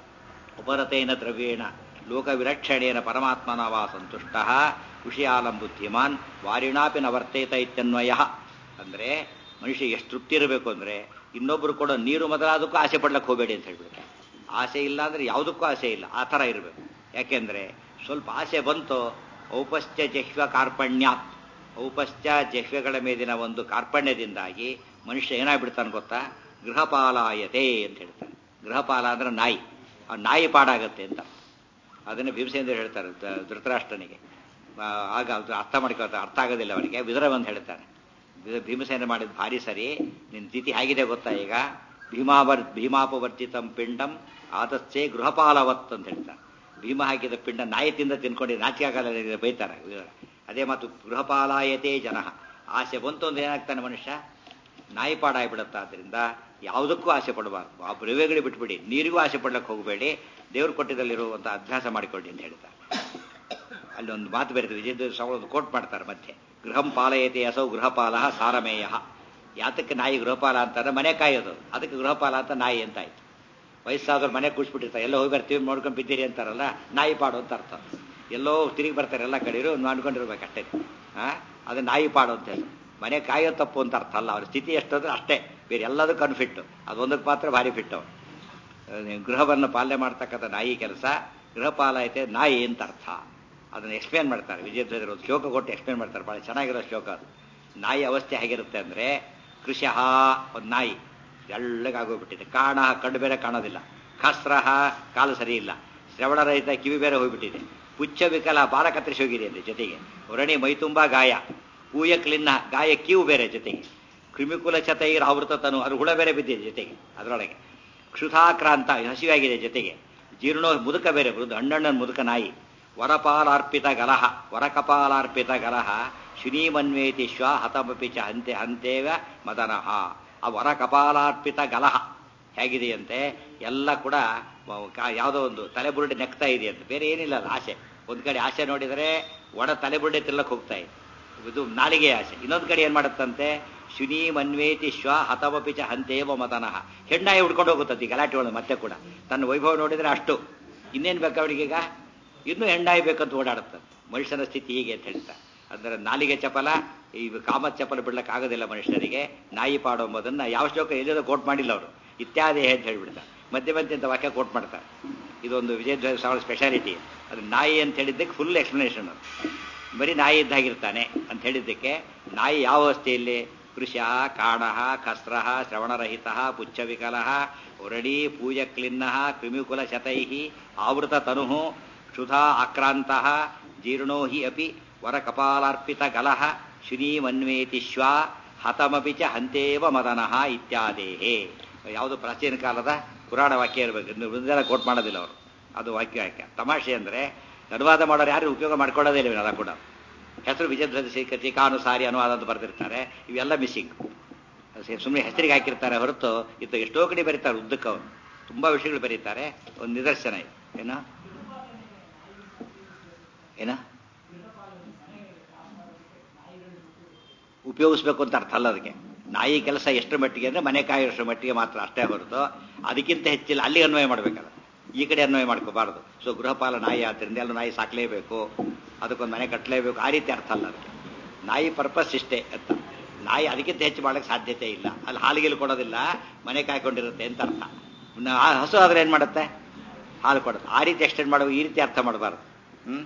ಉಪರತೇನ ದ್ರವ್ಯೇಣ ಲೋಕವಿರಕ್ಷಣೇನ ಪರಮಾತ್ಮನ ವಾ ಸಂತುಷ್ಟ ವಿಷಯಾಲಂ ಬುದ್ಧಿಮಾನ್ ವಾರಿಣಾಪಿ ನ ವರ್ತೇತ ಇತ್ಯನ್ವಯ ಅಂದರೆ ಮನುಷ್ಯ ಎಷ್ಟು ತೃಪ್ತಿ ಇರಬೇಕು ಅಂದರೆ ಇನ್ನೊಬ್ರು ಕೊಡೋ ನೀರು ಮೊದಲಾದಕ್ಕೂ ಆಸೆ ಪಡ್ಲಕ್ಕೆ ಹೋಗಬೇಡಿ ಅಂತ ಹೇಳ್ಬಿಡುತ್ತೆ ಆಸೆ ಇಲ್ಲ ಅಂದರೆ ಯಾವುದಕ್ಕೂ ಆಸೆ ಇಲ್ಲ ಆ ಥರ ಇರಬೇಕು ಯಾಕೆಂದರೆ ಸ್ವಲ್ಪ ಆಸೆ ಬಂತು ಔಪಶ್ಚ ಜಹ್ವ ಕಾರ್ಪಣ್ಯಾತ್ ಔಪಶ್ಚ ಜಹ್ವೆಗಳ ಮೇಲಿನ ಒಂದು ಕಾರ್ಪಣ್ಯದಿಂದಾಗಿ ಮನುಷ್ಯ ಏನಾಗ್ಬಿಡ್ತಾನೆ ಗೊತ್ತಾ ಗೃಹಪಾಲಾಯತೆ ಅಂತ ಹೇಳ್ತಾನೆ ಗೃಹಪಾಲ ಅಂದ್ರೆ ನಾಯಿ ಆ ನಾಯಿ ಪಾಡಾಗತ್ತೆ ಅಂತ ಅದನ್ನು ಭೀಮಸೇಂದ್ರ ಹೇಳ್ತಾರೆ ದ- ಧೃತರಾಷ್ಟ್ರನಿಗೆ ಆ, ಆಗ ಅದು ಅರ್ಥ ಮಾಡ್ಕೊಳ್ತಾರೆ ಅರ್ಥ ಆಗೋದಿಲ್ಲ ಅವನಿಗೆ ವಿದುರ ಬಂದು ಹೇಳ್ತಾನೆ ಭೀ- ಭೀಮಸೇನ ಮಾಡಿದ ಭಾರಿ ಸರಿ ನಿನ್ನ ಸ್ಥಿತಿ ಹೇಗಿದೆ ಗೊತ್ತಾ ಈಗ ಭೀಮಾವರ್ ಭೀಮಾಪವರ್ಜಿತಂ ಪಿಂಡಂ ಆದಚ್ಚೆ ಗೃಹಪಾಲವತ್ ಅಂತ ಹೇಳ್ತಾನೆ ಭೀಮ ಹಾಕಿದ ಪಿಂಡ ನಾಯಿ ತಿಂದ ತಿನ್ಕೊಂಡು ನಾಚಿಕೆ ಆಗಲ್ಲ ಬೈತಾರೆ ವಿದುರ. ಅದೇ ಮಾತು ಗೃಹಪಾಲಾಯತೆ ಜನ ಆಸೆ ಬಂತು ಅಂದ್ರೆ ಏನಾಗ್ತಾನೆ ಮನುಷ್ಯ ನಾಯಿ ಪಾಡಾಗ್ಬಿಡುತ್ತೆ ಆದ್ದರಿಂದ ಯಾವುದಕ್ಕೂ ಆಸೆ ಪಡಬಾರ್ದು ಆ ಬ್ರವ್ಯಗಳಿಗೆ ಬಿಟ್ಬಿಡಿ ನೀರಿಗೂ ಆಸೆ ಪಡ್ಲಕ್ಕೆ ಹೋಗಬೇಡಿ ದೇವ್ರು ಕೊಟ್ಟಿದ್ದಲ್ಲಿರುವಂಥ ಅಭ್ಯಾಸ ಮಾಡಿಕೊಳ್ಳಿ ಅಂತ ಹೇಳ್ತಾರೆ ಅಲ್ಲಿ ಒಂದು ಮಾತು ಬರೀತಾರೆ ವಿಜಯದೇವ ಸ್ವಾಮಿ ಒಂದು ಕೋಟ್ ಮಾಡ್ತಾರೆ ಮಧ್ಯೆ ಗೃಹಂ ಪಾಲಯತೆ ಅಸೌ ಗೃಹಪಾಲ ಸಾರಮೇಯ ಯಾತಕ್ಕೆ ನಾಯಿ ಗೃಹಪಾಲ ಅಂತಾರೆ ಮನೆ ಕಾಯೋದು ಅದಕ್ಕೆ ಗೃಹಪಾಲ ಅಂತ ನಾಯಿ ಅಂತ ಆಯ್ತು ವಯಸ್ಸಾದವ್ರು ಮನೆ ಕೂಡ್ಸ್ಬಿಟ್ಟಿರ್ತಾರೆ ಎಲ್ಲ ಹೋಗಿ ಬರ್ತೀವಿ ನೋಡ್ಕೊಂಡು ಬಿದ್ದೀರಿ ಅಂತಾರಲ್ಲ ನಾಯಿ ಪಾಡು ಅಂತ ಅರ್ಥ ಎಲ್ಲೋ ತಿರುಗಿ ಬರ್ತಾರೆ ಎಲ್ಲ ಕಡೆಯರು ಮಾಡ್ಕೊಂಡಿರ್ಬೇಕು ಅಷ್ಟೇ ಆ ಅದು ನಾಯಿ ಪಾಡು ಅಂತ ಹೇಳಿ ಮನೆ ಕಾಯೋ ತಪ್ಪು ಅಂತ ಅರ್ಥ ಅಲ್ಲ ಅವ್ರ ಸ್ಥಿತಿ ಎಷ್ಟಂದ್ರೆ ಅಷ್ಟೇ ಬೇರೆ ಎಲ್ಲದಕ್ಕೂ ಅನ್ಫಿಟ್ಟು ಅದೊಂದಕ್ಕೆ ಮಾತ್ರ ಭಾರಿ ಫಿಟ್ಟು ಗೃಹವನ್ನು ಪಾಲನೆ ಮಾಡ್ತಕ್ಕಂಥ ನಾಯಿ ಕೆಲಸ ಗೃಹಪಾಲ ಐತೆ ನಾಯಿ ಅಂತ ಅರ್ಥ ಅದನ್ನು ಎಕ್ಸ್ಪ್ಲೇನ್ ಮಾಡ್ತಾರೆ ವಿಜಯಧ್ವಜರು ಒಂದು ಶ್ಲೋಕ ಕೊಟ್ಟು ಎಕ್ಸ್ಪ್ಲೇನ್ ಮಾಡ್ತಾರೆ ಭಾಳ ಚೆನ್ನಾಗಿರೋ ಶ್ಲೋಕ ಅದು ನಾಯಿ ಅವಸ್ಥೆ ಹೇಗಿರುತ್ತೆ ಅಂದರೆ ಕೃಷಃ ಒಂದು ನಾಯಿ ಎಳ್ಳಗಾಗೋಗ್ಬಿಟ್ಟಿದೆ ಕಾಣ ಕಣ್ಣು ಬೇರೆ ಕಾಣೋದಿಲ್ಲ ಖಸ್ರಹ ಕಾಲು ಸರಿ ಇಲ್ಲ ಶ್ರವಣ ರಹಿತ ಕಿವಿ ಬೇರೆ ಹೋಗ್ಬಿಟ್ಟಿದೆ ಪುಚ್ಚ ವಿಕಲ ಬಾಲ ಕತ್ತರಿಸಿ ಹೋಗಿದೆ ಅಲ್ಲಿ ಜೊತೆಗೆ ಒರಣಿ ಮೈ ತುಂಬಾ ಗಾಯ ಪೂಯ ಕ್ಲಿನ್ನ ಗಾಯ ಕೀವು ಬೇರೆ ಜೊತೆಗೆ ಕ್ರಿಮಿಕುಲ ಚತೈರ್ ಆವೃತ ತನು ಅದು ಹುಳ ಬೇರೆ ಬಿದ್ದಿದೆ ಜೊತೆಗೆ ಅದರೊಳಗೆ ಕ್ಷುಧಾಕ್ರಾಂತ ಹಸಿವಾಗಿದೆ ಜೊತೆಗೆ ಜೀರ್ಣೋ ಮುದುಕ ಬೇರೆ ಮೃದು ಹಣ್ಣಣ್ಣನ ಮುದುಕ ನಾಯಿ ವರಪಾಲಾರ್ಪಿತ ಗಲಹ ವರಕಪಾಲಾರ್ಪಿತ ಗಲಹ ಶುನೀಮನ್ವೇತಿ ಶ್ವ ಹತಮಪಿ ಚ ಹಂತೆ ಹಂತೇವ ಮದನಃ ಆ ವರಕಪಾಲಾರ್ಪಿತ ಗಲಹ ಹೇಗಿದೆಯಂತೆ ಎಲ್ಲ ಕೂಡ ಕ- ಯಾವುದೋ ಒಂದು ತಲೆಬುರುಡೆ ನೆಕ್ತಾ ಇದೆಯಂತೆ ಬೇರೆ ಏನಿಲ್ಲ ಅಲ್ಲ ಆಸೆ ಒಂದು ಕಡೆ ಆಸೆ ನೋಡಿದರೆ ಒಡ ತಲೆಬುರುಡೆ ತಿಲ್ಲಕ್ಕೆ ಹೋಗ್ತಾ ಇದೆ ಇದು ನಾಲಿಗೆ ಆಸೆ ಇನ್ನೊಂದು ಕಡೆ ಏನ್ ಮಾಡುತ್ತಂತೆ ಶುನಿ ಮನ್ವೇತಿ ಶ್ವ ಹತಮಪಿ ಚ ಹಂತೇವ ಮತನಃ ಹೆಣ್ಣಾಯಿ ಹುಡ್ಕೊಂಡು ಹೋಗುತ್ತಂತೆ ಈ ಗಲಾಟೆ ಒಳಗೆ ಮತ್ತೆ ಕೂಡ ತನ್ನ ವೈಭವ ನೋಡಿದ್ರೆ ಅಷ್ಟು ಇನ್ನೇನು ಬೇಕು ಅವಳಿಗೀಗ ಇನ್ನೂ ಹೆಣ್ಣಾಯಿ ಬೇಕಂತ ಓಡಾಡುತ್ತೆ ಮನುಷ್ಯನ ಸ್ಥಿತಿ ಹೀಗೆ ಅಂತ ಹೇಳ್ತಾರೆ ಅಂದ್ರೆ ನಾಲಿಗೆ ಚಪಲ ಈ ಕಾಮತ್ ಚಪಲ ಬಿಡ್ಲಕ್ಕೆ ಆಗೋದಿಲ್ಲ ಮನುಷ್ಯರಿಗೆ ನಾಯಿ ಪಾಡು ಎಂಬುದನ್ನ ಯಾವ ಶ್ಲೋಕ ಎಲ್ಲದೋ ಕೋಟ್ ಮಾಡಿಲ್ಲ ಅವರು ಇತ್ಯಾದಿ ಅಂತ ಹೇಳ್ಬಿಡ್ತಾರೆ ಮಧ್ಯೆ ಮಧ್ಯೆ ಅಂತ ವಾಕ್ಯ ಕೋಟ್ ಮಾಡ್ತಾರೆ ಇದೊಂದು ವಿಜಯಧ್ವಜ ಸ್ವಾಮಿ ಸ್ಪೆಷಾಲಿಟಿ ಅದು ನಾಯಿ ಅಂತ ಹೇಳಿದ್ದಕ್ಕೆ ಫುಲ್ ಎಕ್ಸ್ಪ್ಲನೇಷನ್ ಅದು ಬರೀ ನಾಯಿ ಇದ್ದಾಗಿರ್ತಾನೆ ಅಂತ ಹೇಳಿದ್ದಕ್ಕೆ ನಾಯಿ ಯಾವ ಅವಸ್ಥೆಯಲ್ಲಿ ಕೃಶ ಕಾಣ ಕಸ್ರ ಶ್ರವಣರಹಿತ ಪುಚ್ಛವಿಕಲ ಒರಡಿ ಪೂಜಕ್ಲಿನ್ನ ಕ್ರಿಮಿಕುಲ ಶತೈ ಆವೃತ ತನು ಕ್ಷುಧಾ ಆಕ್ರಾಂತ ಜೀರ್ಣೋ ಹಿ ಅಪಿ ವರಕಪಾಲಾರ್ಪಿತ ಗಲಹ ಶುನೀಮನ್ವೇತಿ ಶ್ವ ಹತಮಪಿ ಚ ಹಂತೇವ ಮದನಃ ಇತ್ಯಾದೇಹೇ ಯಾವುದು ಪ್ರಾಚೀನ ಕಾಲದ ಪುರಾಣ ವಾಕ್ಯ ಇರಬೇಕು ಇನ್ನು ಮುಂದೆಲ್ಲ ಕೋಟ್ ಮಾಡೋದಿಲ್ಲ ಅವರು ಅದು ವಾಕ್ಯ ವಾಕ್ಯ ತಮಾಷೆ ಅಂದರೆ ಅನುವಾದ ಮಾಡೋರು ಯಾರು ಉಪಯೋಗ ಮಾಡ್ಕೊಳ್ಳೋದೇ ಇಲ್ಲ ಇವೆಲ್ಲ ಕೂಡ ಹೆಸರು ವಿಜಯಧ್ವಜ ಶ್ರೀಕೃತಿ ಕಾನುಸಾರಿ ಅನುವಾದ ಅಂತ ಬರೆದಿರ್ತಾರೆ ಇವೆಲ್ಲ ಮಿಸ್ಸಿಂಗ್ ಸುಮ್ಮನೆ ಹೆಸರಿಗೆ ಹಾಕಿರ್ತಾರೆ ಹೊರತು ಇದು ಎಷ್ಟೋ ಕಡೆ ಬರೀತಾರೆ ಉದ್ದಕ್ಕೆ ಅವರು ತುಂಬ ವಿಷಯಗಳು ಬರೀತಾರೆ ಒಂದು ನಿದರ್ಶನ ಇದೆ ಏನ ಏನ ಉಪಯೋಗಿಸ್ಬೇಕು ಅಂತ ಅರ್ಥ ಅಲ್ಲ ಅದಕ್ಕೆ ನಾಯಿ ಕೆಲಸ ಎಷ್ಟರ ಮಟ್ಟಿಗೆ ಅಂದ್ರೆ ಮನೆ ಕಾಯೋಷ್ಟರ ಮಟ್ಟಿಗೆ ಮಾತ್ರ ಅಷ್ಟೇ ಹೊರತು ಅದಕ್ಕಿಂತ ಹೆಚ್ಚಿಲ್ಲ ಅಲ್ಲಿ ಅನ್ವಯ ಮಾಡಬೇಕಲ್ಲ ಈ ಕಡೆ ಅನ್ವಯ ಮಾಡ್ಕೋಬಾರದು ಸೊ ಗೃಹಪಾಲ ನಾಯಿ ಆದ್ದರಿಂದ ಎಲ್ಲ ನಾಯಿ ಸಾಕ್ಲೇಬೇಕು ಅದಕ್ಕೊಂದು ಮನೆ ಕಟ್ಟಲೇಬೇಕು ಆ ರೀತಿ ಅರ್ಥ ಅಲ್ಲ ಅದಕ್ಕೆ ನಾಯಿ ಪರ್ಪಸ್ ಇಷ್ಟೇ ಅಂತ ನಾಯಿ ಅದಕ್ಕಿಂತ ಹೆಚ್ಚು ಮಾಡಕ್ಕೆ ಸಾಧ್ಯತೆ ಇಲ್ಲ ಅಲ್ಲಿ ಹಾಲಿಗೆಲ್ಲಿ ಕೊಡೋದಿಲ್ಲ ಮನೆ ಕಾಯ್ಕೊಂಡಿರುತ್ತೆ ಅಂತ ಅರ್ಥ ಇನ್ನು ಆ ಹಸು ಆದ್ರೆ ಏನ್ ಮಾಡುತ್ತೆ ಹಾಲು ಕೊಡುತ್ತೆ ಆ ರೀತಿ ಎಕ್ಸ್ಟೆಂಡ್ ಮಾಡಬೇಕು ಈ ರೀತಿ ಅರ್ಥ ಮಾಡಬಾರ್ದು ಹ್ಮ್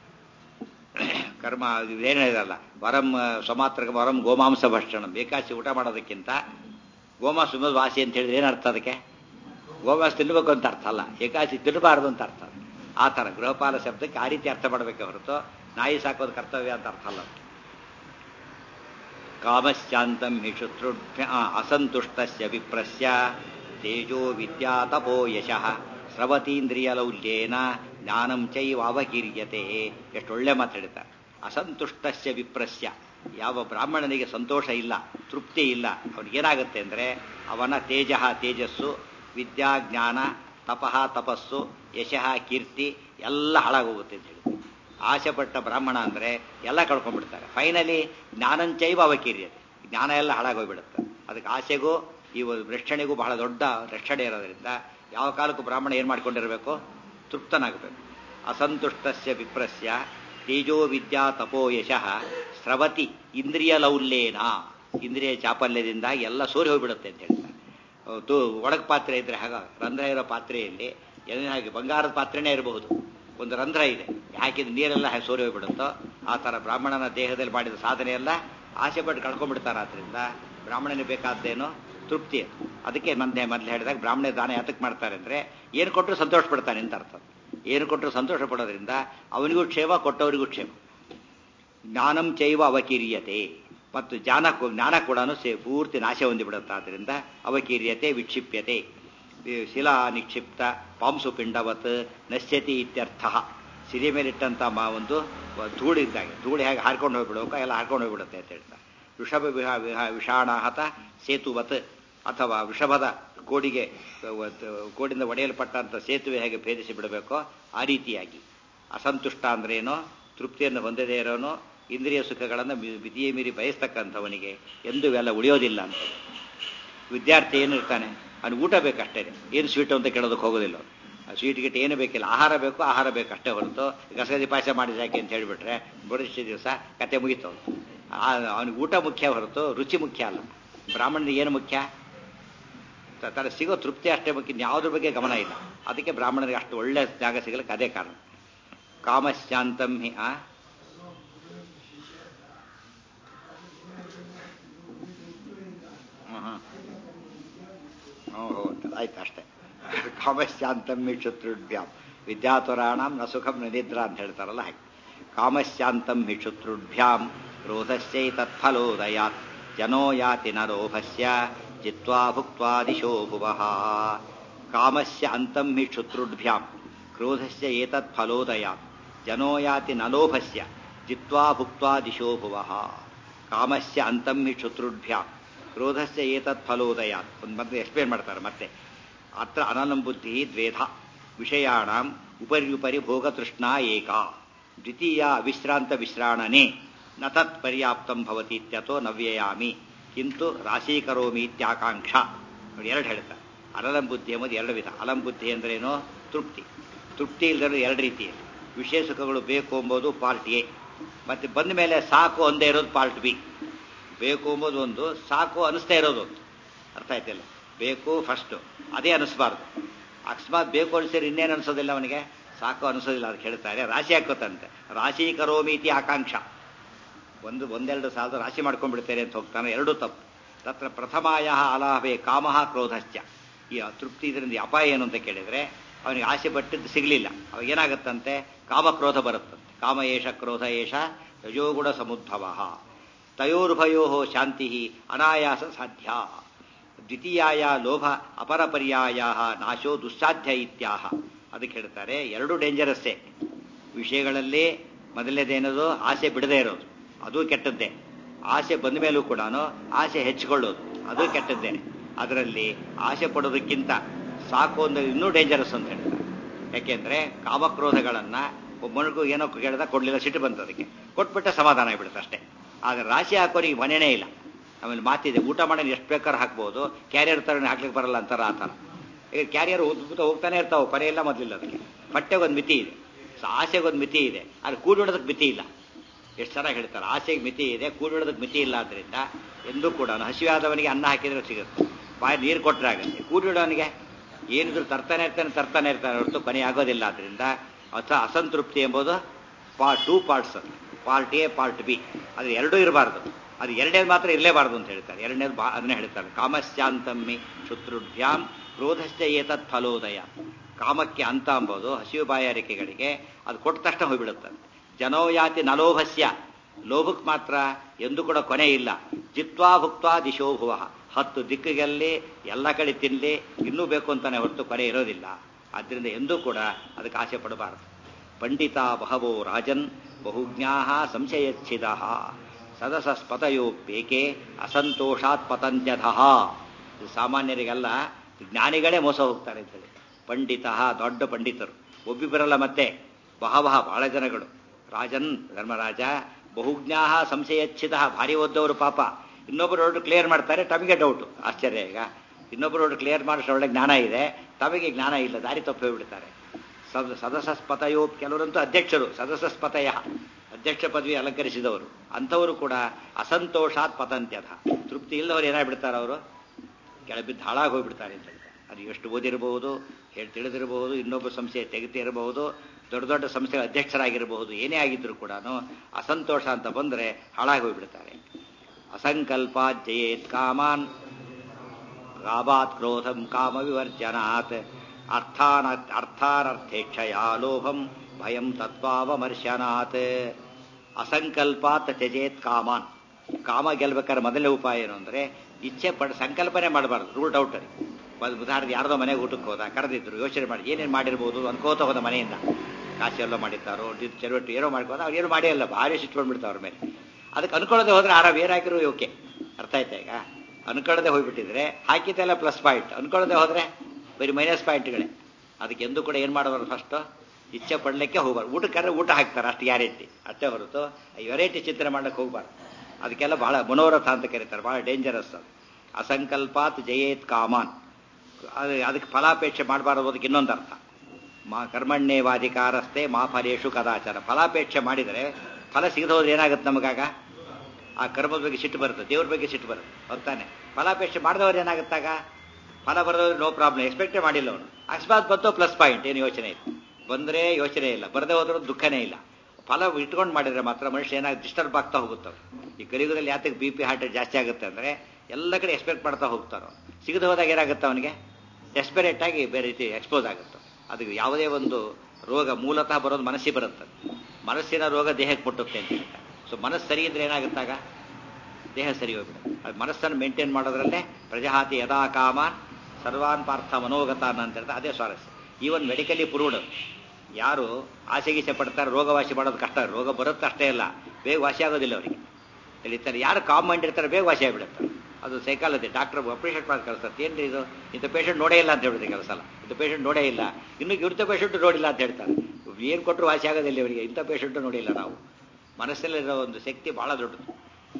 ಕರ್ಮ ಏನಿದಲ್ಲ ವರಂ ಸ್ವಮಾತ್ರ ವರಂ ಗೋಮಾಂಸ ಭಕ್ಷಣ ಬೇಕಾಸಿ ಊಟ ಮಾಡೋದಕ್ಕಿಂತ ಗೋಮಾಂಸ ತಿನ್ನೋದು ವಾಸಿ ಅಂತ ಹೇಳಿದ್ರೆ ಏನರ್ಥ ಅದಕ್ಕೆ ಗೋಮಾಂಸ ತಿನ್ನಬೇಕು ಅಂತ ಅರ್ಥ ಅಲ್ಲ ಏಕಾಸಿ ತಿನ್ನಬಾರದು ಅಂತ ಅರ್ಥ ಆ ಥರ ಗೃಹಪಾಲ ಶಬ್ದಕ್ಕೆ ಆ ರೀತಿ ಅರ್ಥ ಮಾಡಬೇಕೆ ಹೊರತು ನಾಯಿ ಸಾಕೋದು ಕರ್ತವ್ಯ ಅಂತ ಅರ್ಥ ಅಲ್ಲ ಕಾಮಶ್ಚಾಂತಂ ಹಿ ಶುತ್ರುಭ್ಯ ಅಸಂತುಷ್ಟಸ್ಯ ವಿಪ್ರಸ್ಯ ತೇಜೋ ವಿದ್ಯಾ ತಪೋ ಯಶಃ ಸ್ರವತೀಂದ್ರಿಯಲೌಲ್ಯೇನ ಜ್ಞಾನಂ ಚೈವಾವಕೀರ್ಯತೆ ಎಷ್ಟು ಒಳ್ಳೆ ಮಾತು ಹೇಳ್ತಾರೆ ಅಸಂತುಷ್ಟಸ್ಯ ವಿಪ್ರಸ್ಯ ಯಾವ ಬ್ರಾಹ್ಮಣನಿಗೆ ಸಂತೋಷ ಇಲ್ಲ ತೃಪ್ತಿ ಇಲ್ಲ ಅವನಿಗೇನಾಗುತ್ತೆ ಅಂದರೆ ಅವನ ತೇಜ ತೇಜಸ್ಸು ವಿದ್ಯಾ ಜ್ಞಾನ ತಪಃ ತಪಸ್ಸು ಯಶಃ ಕೀರ್ತಿ ಎಲ್ಲ ಹಾಳಾಗೋಗುತ್ತೆ ಅಂತ ಹೇಳಿ ಆಸೆ ಪಟ್ಟ ಬ್ರಾಹ್ಮಣ ಅಂದರೆ ಎಲ್ಲ ಕಳ್ಕೊಂಡ್ಬಿಡ್ತಾರೆ ಫೈನಲಿ ಜ್ಞಾನಂಚೈವ ಅವಕೀರ್ಯತೆ ಜ್ಞಾನ ಎಲ್ಲ ಹಾಳಾಗೋಗ್ಬಿಡುತ್ತೆ ಅದಕ್ಕೆ ಆಸೆಗೂ ಈ ಒಂದು ರಕ್ಷಣೆಗೂ ಬಹಳ ದೊಡ್ಡ ರಕ್ಷಣೆ ಇರೋದ್ರಿಂದ ಯಾವ ಕಾಲಕ್ಕೂ ಬ್ರಾಹ್ಮಣ ಏನು ಮಾಡ್ಕೊಂಡಿರಬೇಕು ತೃಪ್ತನಾಗಬೇಕು ಅಸಂತುಷ್ಟಸ್ಯ ವಿಪ್ರಸ್ಯ ತೇಜೋ ವಿದ್ಯಾ ತಪೋ ಯಶಃ ಸ್ರವತಿ ಇಂದ್ರಿಯ ಲೌಲ್ಯೇನ ಇಂದ್ರಿಯ ಚಾಪಲ್ಯದಿಂದ ಎಲ್ಲ ಸೋರಿ ಹೋಗ್ಬಿಡುತ್ತೆ ಅಂತ ಹೇಳ್ತಾರೆ ತು ಒಳಗೆ ಪಾತ್ರೆ ಇದ್ರೆ ಹಾಗ ರಂಧ್ರ ಇರೋ ಪಾತ್ರೆಯಲ್ಲಿ ಏನೇ ಹಾಗೆ ಬಂಗಾರದ ಪಾತ್ರೆನೇ ಇರಬಹುದು ಒಂದು ರಂಧ್ರ ಇದೆ ಹಾಕಿದ ನೀರೆಲ್ಲ ಹಾಗೆ ಸೋರಿ ಹೋಗ್ಬಿಡುತ್ತೋ ಆ ಥರ ಬ್ರಾಹ್ಮಣನ ದೇಹದಲ್ಲಿ ಮಾಡಿದ ಸಾಧನೆ ಎಲ್ಲ ಆಸೆ ಪಟ್ಟು ಕಳ್ಕೊಂಡ್ಬಿಡ್ತಾರೆ ಆದ್ರಿಂದ ಬ್ರಾಹ್ಮಣನಿಗೆ ಬೇಕಾದ್ದೇನು ತೃಪ್ತಿ ಅದು. ಅದಕ್ಕೆ ಮಂದೆ ಮೊದಲು ಹೇಳಿದಾಗ ಬ್ರಾಹ್ಮಣ ದಾನ ಯಾತಕ್ಕೆ ಮಾಡ್ತಾರೆ ಅಂದರೆ ಏನು ಕೊಟ್ಟರು ಸಂತೋಷ ಪಡ್ತಾನೆ ಅಂತ ಅರ್ಥ ಏನು ಕೊಟ್ಟರು ಸಂತೋಷ ಪಡೋದ್ರಿಂದ ಅವನಿಗೂ ಕ್ಷೇಮ ಕೊಟ್ಟವರಿಗೂ ಕ್ಷೇಮ ಜ್ಞಾನಂ ಚೈವ ಅವಕೀರ್ಯತೆ ಮತ್ತು ಜ್ಞಾನ ಜ್ಞಾನ ಕೂಡ ಸೇ ಪೂರ್ತಿ ನಾಶ ಹೊಂದಿಬಿಡುತ್ತೆ ಆದ್ದರಿಂದ ಅವಕೀರ್ಯತೆ ವಿಕ್ಷಿಪ್ಯತೆ ಈ ಶಿಲಾ ನಿಕ್ಷಿಪ್ತ ಪಾಂಸು ಪಿಂಡವತ್ ನಶ್ಯತಿ ಇತ್ಯರ್ಥ ಸಿರಿ ಮೇಲಿಟ್ಟಂಥ ಮಾ ಒಂದು ಧೂಳಿ ಇದ್ದಾಗೆ ಧೂಳಿ ಹೇಗೆ ಹಾರ್ಕೊಂಡು ಹೋಗ್ಬಿಡ್ಬೇಕು ಎಲ್ಲ ಹಾರ್ಕೊಂಡು ಹೋಗ್ಬಿಡುತ್ತೆ ಅಂತ ಹೇಳ್ತಾರೆ ವೃಷಭ ವಿಹ ವಿಹ ವಿಷಾಣಾಹತ ಸೇತುವತ್ ಅಥವಾ ವೃಷಭದ ಕೋಡಿಗೆ ಕೋಡಿಂದ ಒಡೆಯಲ್ಪಟ್ಟಂಥ ಸೇತುವೆ ಹೇಗೆ ಭೇದಿಸಿ ಬಿಡಬೇಕೋ ಆ ರೀತಿಯಾಗಿ ಅಸಂತುಷ್ಟ ಅಂದ್ರೇನೋ ತೃಪ್ತಿಯನ್ನು ಹೊಂದದೇ ಇರೋನು ಇಂದ್ರಿಯ ಸುಖಗಳನ್ನು ಮಿತಿಯೇ ಮೀರಿ ಬಯಸ್ತಕ್ಕಂಥವನಿಗೆ ಎಂದು ಇವೆಲ್ಲ ಉಳಿಯೋದಿಲ್ಲ ಅಂತ ವಿದ್ಯಾರ್ಥಿ ಏನು ಇರ್ತಾನೆ ಅವ್ನಿಗೆ ಊಟ ಬೇಕಷ್ಟೇ ಏನು ಸ್ವೀಟು ಅಂತ ಕೇಳೋದಕ್ಕೆ ಹೋಗೋದಿಲ್ಲ ಅವ್ನು. ಆ ಸ್ವೀಟ್ ಗಿಟ್ ಏನು ಬೇಕಿಲ್ಲ ಆಹಾರ ಬೇಕು ಆಹಾರ ಬೇಕು ಅಷ್ಟೇ ಹೊರತು ಗಸಗಸಿ ಪಾಯಸ ಮಾಡಿ ಸಾಕೆ ಅಂತ ಹೇಳಿಬಿಟ್ರೆ ಬಡಿಸಿ ದಿವಸ ಕತೆ ಮುಗೀತು ಅವ್ನು. ಆ ಅವನಿಗೆ ಊಟ ಮುಖ್ಯ ಹೊರತು ರುಚಿ ಮುಖ್ಯ ಅಲ್ಲ ಬ್ರಾಹ್ಮಣನಿಗೆ ಏನು ಮುಖ್ಯ ತ- ತನಗೆ ಸಿಗೋ ತೃಪ್ತಿ ಅಷ್ಟೇ ಮುಖ್ಯ ಯಾವುದ್ರ ಬಗ್ಗೆ ಗಮನ ಇಲ್ಲ ಅದಕ್ಕೆ ಬ್ರಾಹ್ಮಣರಿಗೆ ಅಷ್ಟು ಒಳ್ಳೆ ಜಾಗ ಸಿಗಲಿಕ್ಕೆ ಅದೇ ಕಾರಣ ಕಾಮಶಾಂತಂ ಹಿ ಆ ಹ್ಮ್, ಹ್ಮ್. ಓಹೋ ಆಯ್ತು ಅಷ್ಟೇ ಕಾಮಶಾಂತಂ ಮಿ ಶತ್ರುಭ್ಯಾಂ ವಿದ್ಯಾತುರಾಣಂ ನ ಸುಖಂ ನ ನಿದ್ರಾ ಅಂತ ಹೇಳ್ತಾರಲ್ಲ ಹಾಗೆ ಕಾಮಶಾಂತಂ ಹಿ ಶತ್ರುಭ್ಯಾಂ ಕ್ರೋಧಸ್ಯೈ ತತ್ಫಲೋದಯಾತ್ ಜನೋ ಯಾತಿ ನ ಲೋಭಸ್ಯ ಜಿತ್ವಾ ಭುಕ್ತ್ವಾ ದಿಶೋ ಭುವಃ ಕಾಮಸ್ಯ ಅಂತಂ ಹಿ ಶತ್ರುಭ್ಯಾಂ ಕ್ರೋಧಸ್ಯ ಏತತ್ ಫಲೋದಯಾತ್ ಜನೋ ಯಾತಿ ನ ಲೋಭಸ್ಯ ಜಿತ್ವಾ ಭುಕ್ತ್ವಾ ದಿಶೋ ಭುವಃ ಕಾಮಸ್ಯ ಅಂತಂ ಹಿ ಶತ್ರುಭ್ಯಾಂ ಕ್ರೋಧಸ್ಯ ಏತತ್ ಫಲೋದಯಾತ್ ಒಂದು ಮತ್ತೆ ಎಕ್ಸ್ಪ್ಲೇನ್ ಮಾಡ್ತಾರೆ ಮತ್ತೆ ಅತ್ರ ಅನಲಂ ಬುದ್ಧಿ ದ್ವೇಧ ವಿಷಯಾಣಂ ಉಪರಿ ಉಪರಿ ಭೋಗತೃಷ್ಣಾ ಏಕಾ ದ್ವಿತೀಯ ಅವಿಶ್ರಾಂತ ವಿಶ್ರಾಣನೆ ನ ತತ್ ಪರ್ಯಾಪ್ತಂ ಭವತಿ ಇತ್ಯಥೋ ನವ್ಯಯಾಮಿ ಕಿಂತು ರಾಶೀಕರೋಮಿ ಇತ್ಯಾಕಾಂಕ್ಷ ನೋಡಿ ಎರಡು ಹೇಳ್ತಾರೆ ಅನಲಂ ಬುದ್ಧಿ ಎಂಬುದು ಎರಡು ವಿಧ ಅಲಂ ಬುದ್ಧಿ ಅಂದ್ರೇನು ತೃಪ್ತಿ ತೃಪ್ತಿ ಇಲ್ಲದ್ರೆ ಎರಡು ರೀತಿಯಲ್ಲಿ ವಿಷಯ ಸುಖಗಳು ಬೇಕು ಎಂಬುದು ಪಾರ್ಟ್ ಎ ಮತ್ತೆ ಬಂದ ಮೇಲೆ ಸಾಕು ಒಂದೇ ಇರೋದು ಪಾರ್ಟ್ ಬಿ ಬೇಕು ಎಂಬುದು ಒಂದು ಸಾಕು ಅನಿಸ್ತಾ ಇರೋದು ಒಂದು ಅರ್ಥ ಆಯ್ತಿಲ್ಲ ಬೇಕು ಫಸ್ಟು ಅದೇ ಅನಿಸ್ಬಾರ್ದು ಅಕಸ್ಮಾತ್ ಬೇಕು ಅನಿಸಿದ್ರೆ ಇನ್ನೇನು ಅನಿಸೋದಿಲ್ಲ ಅವನಿಗೆ ಸಾಕು ಅನಿಸೋದಿಲ್ಲ ಅದಕ್ಕೆ ಹೇಳ್ತಾರೆ ರಾಶಿ ಹಾಕೋತಂತೆ ರಾಶಿ ಕರೋಮಿ ಇತಿ ಆಕಾಂಕ್ಷ ಒಂದು ಒಂದೆರಡು ಸಾಲದ ರಾಶಿ ಮಾಡ್ಕೊಂಡ್ಬಿಡ್ತೇನೆ ಅಂತ ಹೋಗ್ತಾನೆ ಎರಡೂ ತಪ್ಪು ತತ್ರ ಪ್ರಥಮಾಯ ಅಲಾಭೆ ಕಾಮಃ ಕ್ರೋಧಶ್ಚ ಈ ತೃಪ್ತಿ ಇದರಿಂದ ಅಪಾಯ ಏನು ಅಂತ ಕೇಳಿದ್ರೆ ಅವನಿಗೆ ಆಸೆ ಪಟ್ಟಿದ್ದು ಸಿಗಲಿಲ್ಲ ಅವಾಗ ಏನಾಗುತ್ತಂತೆ ಕಾಮಕ್ರೋಧ ಬರುತ್ತಂತೆ ಕಾಮ ಏಷ ಕ್ರೋಧ ಏಷ ರಜೋಗುಣ ಸಮುದ್ಭವ ತಯೋರ್ಭಯೋ ಶಾಂತಿ ಅನಾಯಾಸ ಸಾಧ್ಯ ದ್ವಿತೀಯಾಯ ಲೋಭ ಅಪರಪರ್ಯಾಯ ನಾಶೋ ದುಸ್ಸಾಧ್ಯ ಇತ್ಯಾಹ ಅದಕ್ಕೆ ಹೇಳ್ತಾರೆ ಎರಡು ಡೇಂಜರಸ್ಸೇ ವಿಷಯಗಳಲ್ಲಿ ಮೊದಲನೇದೇನದು ಆಸೆ ಬಿಡದೇ ಇರೋದು ಅದು ಕೆಟ್ಟದ್ದೇ ಆಸೆ ಬಂದ ಮೇಲೂ ಕೂಡ ಆಸೆ ಹೆಚ್ಚಿಕೊಳ್ಳೋದು ಅದು ಕೆಟ್ಟದ್ದೇನೆ ಅದರಲ್ಲಿ ಆಸೆ ಪಡೋದಕ್ಕಿಂತ ಸಾಕು ಅಂದ್ರೆ ಇನ್ನೂ ಡೇಂಜರಸ್ ಅಂತ ಹೇಳ್ತಾರೆ ಯಾಕೆಂದ್ರೆ ಕಾಮಕ್ರೋಧಗಳನ್ನ ಒಬ್ಬನಿಗೂ ಏನೋ ಕೇಳಿದ ಕೊಡ್ಲಿಲ್ಲ ಸಿಟ್ಟು ಬಂತು ಅದಕ್ಕೆ ಕೊಟ್ಬಿಟ್ಟೆ ಸಮಾಧಾನ ಆಗ್ಬಿಡುತ್ತೆ ಅಷ್ಟೇ ಆದ್ರೆ ರಾಶಿ ಹಾಕೋರಿಗೆ ಮನೆನೇ ಇಲ್ಲ ಆಮೇಲೆ ಮಾತಿದೆ ಊಟ ಮಾಡೋಣ ಎಷ್ಟು ಬೇಕಾದ್ರೆ ಹಾಕ್ಬೋದು ಕ್ಯಾರಿಯರ್ ತರ ಹಾಕ್ಲಿಕ್ಕೆ ಬರಲ್ಲ ಅಂತಾರ ಆ ಥರ ಈಗ ಕ್ಯಾರಿಯರ್ ಉದ್ಭುತ ಹೋಗ್ತಾನೆ ಇರ್ತಾವೆ ಕೊನೆಯೆಲ್ಲ ಮೊದಲಿಲ್ಲ ಅದಕ್ಕೆ ಬಟ್ಟೆಗೊಂದು ಮಿತಿ ಇದೆ ಸೊ ಆಸೆಗೊಂದು ಮಿತಿ ಇದೆ ಆದ್ರೆ ಕೂಡಿಡೋದಕ್ಕೆ ಮಿತಿ ಇಲ್ಲ ಎಷ್ಟು ಚೆನ್ನಾಗಿ ಹೇಳ್ತಾರೆ ಆಸೆಗೆ ಮಿತಿ ಇದೆ ಕೂಡಿಡೋದಕ್ಕೆ ಮಿತಿ ಇಲ್ಲ ಆದ್ರಿಂದ ಎಂದೂ ಕೂಡ ಹಸಿವಾದವನಿಗೆ ಅನ್ನ ಹಾಕಿದ್ರೆ ಸಿಗುತ್ತೆ ಬಾಯಿ ನೀರು ಕೊಟ್ಟರೆ ಆಗುತ್ತೆ ಕೂಡಿಡೋನಿಗೆ ಏನಿದ್ರು ತರ್ತಾನೆ ಇರ್ತಾನೆ ತರ್ತಾನೆ ಇರ್ತಾನೆ ಹೊರತು ಕೊನೆ ಆಗೋದಿಲ್ಲ ಆದ್ರಿಂದ ಅಥ ಅಸಂತೃಪ್ತಿ ಎಂಬುದು ಪಾ two parts part A part B ಅದು ಎರಡೂ ಇರಬಾರ್ದು ಅದು ಎರಡನೇದು ಮಾತ್ರ ಇರಲೇಬಾರ್ದು ಅಂತ ಹೇಳ್ತಾರೆ ಎರಡನೇದು ಬಾ ಅದನ್ನೇ ಹೇಳ್ತಾರೆ ಕಾಮಶ್ಚಾಂತಮ್ಮಿ ಶತ್ರುಭ್ಯಾಂ ಕ್ರೋಧಶ್ಚ ಏತತ್ ಫಲೋದಯ ಕಾಮಕ್ಕೆ ಅಂತ ಅಂಬೋದು ಹಸಿವು ಬಾಯಾರಿಕೆಗಳಿಗೆ ಅದು ಕೊಟ್ಟ ತಕ್ಷಣ ಹೋಗ್ಬಿಡುತ್ತೆ ಜನೋ ಯಾತಿ ನಲೋಭಸ್ಯ ಲೋಭಕ್ಕೆ ಮಾತ್ರ ಎಂದು ಕೂಡ ಕೊನೆ ಇಲ್ಲ ಜಿತ್ವಾ ಭುಕ್ತ್ವಾ ದಿಶೋಭುವ ಹತ್ತು ದಿಕ್ಕಿಗಲ್ಲಿ ಎಲ್ಲ ಕಡೆ ತಿನ್ನಲಿ ಇನ್ನೂ ಬೇಕು ಅಂತಾನೆ ಹೊರತು ಕೊನೆ ಇರೋದಿಲ್ಲ ಆದ್ದರಿಂದ ಎಂದೂ ಕೂಡ ಅದಕ್ಕೆ ಆಸೆ ಪಡಬಾರದು ಪಂಡಿತ ಬಹವೋ ರಾಜನ್ ಬಹುಜ್ಞಾ ಸಂಶಯಚ್ಛಿದ ಸದಸ ಸ್ಪತಯೋಪೇಕೆ ಅಸಂತೋಷಾತ್ ಪತಂತ್ಯಧಃ ಇದು ಸಾಮಾನ್ಯರಿಗೆಲ್ಲ ಜ್ಞಾನಿಗಳೇ ಮೋಸ ಹೋಗ್ತಾರೆ ಅಂತೇಳಿ ಪಂಡಿತ ದೊಡ್ಡ ಪಂಡಿತರು ಒಬ್ಬಿಬ್ಬರಲ್ಲ ಮತ್ತೆ ಬಹವಹ ಬಹಳ ಜನಗಳು ರಾಜನ್ ಧರ್ಮರಾಜ ಬಹುಜ್ಞಾ ಸಂಶಯಚ್ಛಿತ ಭಾರಿ ಓದ್ದವರು ಪಾಪ ಇನ್ನೊಬ್ಬರು ಹೊರಟು ಕ್ಲಿಯರ್ ಮಾಡ್ತಾರೆ ತಮಗೆ ಡೌಟು ಆಶ್ಚರ್ಯ ಈಗ ಇನ್ನೊಬ್ಬರು ಹೊರಟು ಕ್ಲಿಯರ್ ಮಾಡಿಸೋ ಒಳ್ಳೆ ಜ್ಞಾನ ಇದೆ ತಮಗೆ ಜ್ಞಾನ ಇಲ್ಲ ದಾರಿ ತಪ್ಪಿ ಹೋಗ್ಬಿಡ್ತಾರೆ ಸದ ಸದಸ್ಯಸ್ಪತಯೋ ಕೆಲವರಂತೂ ಅಧ್ಯಕ್ಷರು ಸದಸ್ಯಸ್ಪತಯ ಅಧ್ಯಕ್ಷ ಪದವಿ ಅಲಂಕರಿಸಿದವರು ಅಂಥವರು ಕೂಡ ಅಸಂತೋಷಾತ್ ಪತಂತ್ಯಥ ತೃಪ್ತಿ ಇಲ್ಲದವರು ಏನಾಗ್ಬಿಡ್ತಾರೆ ಅವರು ಕೆಳಬಿದ್ದು ಹಾಳಾಗಿ ಹೋಗ್ಬಿಡ್ತಾರೆ ಅಂತ ಹೇಳ್ತಾರೆ ಅದು ಎಷ್ಟು ಓದಿರಬಹುದು ಹೇಳಿ ತಿಳಿದಿರಬಹುದು ಇನ್ನೊಬ್ಬ ಸಂಸ್ಥೆ ತೆಗೆತಿರಬಹುದು ದೊಡ್ಡ ದೊಡ್ಡ ಸಂಸ್ಥೆಗಳ ಅಧ್ಯಕ್ಷರಾಗಿರಬಹುದು ಏನೇ ಆಗಿದ್ರು ಕೂಡ ಅಸಂತೋಷ ಅಂತ ಬಂದರೆ ಹಾಳಾಗಿ ಹೋಗ್ಬಿಡ್ತಾರೆ ಅಸಂಕಲ್ಪ ಜಯೇತ್ ಕಾಮಾನ್ ಕಾಮಾತ್ ಕ್ರೋಧಂ ಕಾಮ ವಿವರ್ಜನಾತ್ ಅರ್ಥಾನ ಅರ್ಥಾನರ್ಥೇಕ್ಷಯ ಲೋಭಂ ಭಯಂ ತತ್ವಾವಮರ್ಶನಾತ್ ಅಸಂಕಲ್ಪಾತ್ ತ್ಯಜೇತ್ ಕಾಮಾನ್ ಕಾಮ ಗೆಲ್ಬೇಕಾದ್ರೆ ಮೊದಲನೇ ಉಪಾಯ ಏನು ಅಂದರೆ ಇಚ್ಛೆ ಪಡ ಸಂಕಲ್ಪನೆ ಮಾಡಬಾರ್ದು ರೂಲ್ಡ್ ಔಟ್ ಉದಾಹರಣೆ ಯಾರ್ದೋ ಮನೆಗೆ ಊಟಕ್ಕೆ ಹೋದ ಕರೆದಿದ್ರು ಯೋಚನೆ ಮಾಡಿ ಏನೇನು ಮಾಡಿರ್ಬೋದು ಅನ್ಕೋತ ಹೋದ ಮನೆಯಿಂದ ಕಾಸು ಎಲ್ಲ ಮಾಡಿದ್ದಾರೋ ಚೆರುವಟ್ಟು ಏನೋ ಮಾಡ್ಕೋದ ಅವ್ರು ಏನು ಮಾಡೇ ಇಲ್ಲ ಭಾರಿ ಸಿಟ್ಕೊಂಡ್ಬಿಡ್ತಾವ ಅವ್ರ ಮೇಲೆ ಅದಕ್ಕೆ ಅನ್ಕೊಳ್ಳದೆ ಹೋದ್ರೆ ಆರಾಮ್ ಏನಾಗಿರೋ ಓಕೆ ಅರ್ಥ ಆಯ್ತಾ ಈಗ ಅನ್ಕೊಳ್ಳದೆ ಹೋಗ್ಬಿಟ್ಟಿದ್ರೆ ಹಾಕಿದ್ದೆಲ್ಲ ಪ್ಲಸ್ ಪಾಯಿಂಟ್ ಅನ್ಕೊಳ್ಳದೆ ಹೋದ್ರೆ ಬರೀ ಮೈನಸ್ ಪಾಯಿಂಟ್ಗಳೇ ಅದಕ್ಕೆ ಎಂದೂ ಕೂಡ ಏನು ಮಾಡಬಾರ್ದು ಫಸ್ಟು ಇಚ್ಛೆ ಪಡಲಿಕ್ಕೆ ಹೋಗ್ಬಾರ್ದು ಊಟಕ್ಕಾದ್ರೆ ಊಟ ಹಾಕ್ತಾರೆ ಅಷ್ಟು ಗ್ಯಾರಂಟಿ ಅಷ್ಟೇ ಹೊರತು ವೆರೈಟಿ ಚಿಂತನೆ ಮಾಡಕ್ಕೆ ಹೋಗ್ಬಾರ್ದು ಅದಕ್ಕೆಲ್ಲ ಬಹಳ ಮನೋರಥ ಅಂತ ಕರೀತಾರೆ ಬಹಳ ಡೇಂಜರಸ್ ಅದು ಅಸಂಕಲ್ಪಾತ್ ಜಯೇತ್ ಕಾಮಾನ್ ಅದು ಅದಕ್ಕೆ ಫಲಾಪೇಕ್ಷೆ ಮಾಡಬಾರದು ಅದಕ್ಕೆ ಇನ್ನೊಂದು ಅರ್ಥ ಮಾ ಕರ್ಮಣ್ಯೇವಾಧಿಕಾರಸ್ಥೆ ಮಾ ಫಲೇಶು ಕದಾಚಾರ ಫಲಾಪೇಕ್ಷೆ ಮಾಡಿದರೆ ಫಲ ಸಿಗದ ಹೋದ್ರೆ ಏನಾಗುತ್ತೆ ನಮಗಾಗ ಆ ಕರ್ಮದ ಬಗ್ಗೆ ಸಿಟ್ಟು ಬರುತ್ತೆ ದೇವ್ರ ಬಗ್ಗೆ ಸಿಟ್ಟು ಬರುತ್ತೆ ಹೊರ್ತಾನೆ ಫಲಾಪೇಕ್ಷೆ ಮಾಡಿದವ್ರು ಏನಾಗುತ್ತಾಗ ಫಲ ಬರೋದ್ರೆ ನೋ ಪ್ರಾಬ್ಲಮ್ ಎಕ್ಸ್ಪೆಕ್ಟೇ ಮಾಡಿಲ್ಲ ಅವನು ಅಕಸ್ಮಾತ್ ಬಂತು ಪ್ಲಸ್ ಪಾಯಿಂಟ್ ಏನು ಯೋಚನೆ ಇಲ್ಲ ಬಂದರೆ ಯೋಚನೆ ಇಲ್ಲ ಬರದೇ ಹೋದ್ರೂ ದುಃಖನೇ ಇಲ್ಲ ಫಲ ಇಟ್ಕೊಂಡು ಮಾಡಿದ್ರೆ ಮಾತ್ರ ಮನುಷ್ಯ ಏನಾಗಿ ಡಿಸ್ಟರ್ಬ್ ಆಗ್ತಾ ಹೋಗುತ್ತವೆ ಈ ಕಲಿಯುಗದಲ್ಲಿ ಯಾತಕ್ಕೆ ಬಿ ಪಿ ಹಾರ್ಟ್ ಜಾಸ್ತಿ ಆಗುತ್ತೆ ಅಂದರೆ ಎಲ್ಲ ಕಡೆ ಎಕ್ಸ್ಪೆಕ್ಟ್ ಮಾಡ್ತಾ ಹೋಗ್ತಾರೋ ಸಿಗದೆ ಹೋದಾಗ ಏನಾಗುತ್ತೆ ಅವನಿಗೆ ಡೆಸ್ಪರೇಟ್ ಆಗಿ ಬೇರೆ ರೀತಿ ಎಕ್ಸ್ಪೋಸ್ ಆಗುತ್ತೆ ಅದಕ್ಕೆ ಯಾವುದೇ ಒಂದು ರೋಗ ಮೂಲತಃ ಬರೋದು ಮನಸ್ಸಿಗೆ ಬರುತ್ತೆ ಮನಸ್ಸಿನ ರೋಗ ದೇಹಕ್ಕೆ ಮುಟ್ಟುತ್ತೆ ಅಂತ ಹೇಳ್ತಾರೆ ಸೊ ಮನಸ್ಸು ಸರಿ ಇದ್ರೆ ಏನಾಗುತ್ತಾಗ ದೇಹ ಸರಿ ಹೋಗ್ಬಿಡುತ್ತೆ ಅದು ಮನಸ್ಸನ್ನು ಮೇಂಟೈನ್ ಮಾಡೋದ್ರಲ್ಲೇ ಪ್ರಜಾತಿ ಯದಾ ಕಾಮಾನ್ ಸರ್ವಾನ್ ಪಾರ್ಥ ಮನೋಗತಾನ ಅಂತ ಹೇಳ್ತಾರೆ ಅದೇ ಸ್ವಾರಸ್ಯ ಈವನ್ ಮೆಡಿಕಲಿ ಪ್ರೂವ್ಡ್ ಯಾರು ಆಸೆಗೀಸೆ ಪಡ್ತಾರೆ ರೋಗ ವಾಸಿ ಮಾಡೋದು ಕಷ್ಟ ರೋಗ ಬರುತ್ತೆ ಅಷ್ಟೇ ಇಲ್ಲ ಬೇಗ ವಾಸಿ ಆಗೋದಿಲ್ಲ ಅವರಿಗೆ ತಿಳಿತಾರೆ ಯಾರು ಕಾಮ್ ಮೈಂಡ್ ಇರ್ತಾರೆ ಬೇಗ ವಾಸಿ ಆಗಿಬಿಡುತ್ತೆ ಅದು ಸೈಕಾಲಜಿ ಡಾಕ್ಟರ್ ಅಪ್ರಿಷಿಯೇಟ್ ಮಾಡಿ ಕಳಿಸ್ತಾರೆ ಏನ್ರಿ ಇದು ಇಂಥ ಪೇಷಂಟ್ ನೋಡೇ ಇಲ್ಲ ಅಂತ ಹೇಳಿದೆ ಕೆಲಸ ಅಲ್ಲ ಇಂಥ ಪೇಷಂಟ್ ನೋಡೇ ಇಲ್ಲ ಇನ್ನು ಇಂಥ ಪೇಷಂಟ್ ನೋಡಿಲ್ಲ ಅಂತ ಹೇಳ್ತಾರೆ ಏನು ಕೊಟ್ಟರು ವಾಸಿ ಆಗೋದಿಲ್ಲ ಇವರಿಗೆ ಇಂಥ ಪೇಷಂಟ್ ನೋಡಿಲ್ಲ ನಾವು ಮನಸ್ಸಲ್ಲಿರೋ ಒಂದು ಶಕ್ತಿ ಬಹಳ ದೊಡ್ಡದು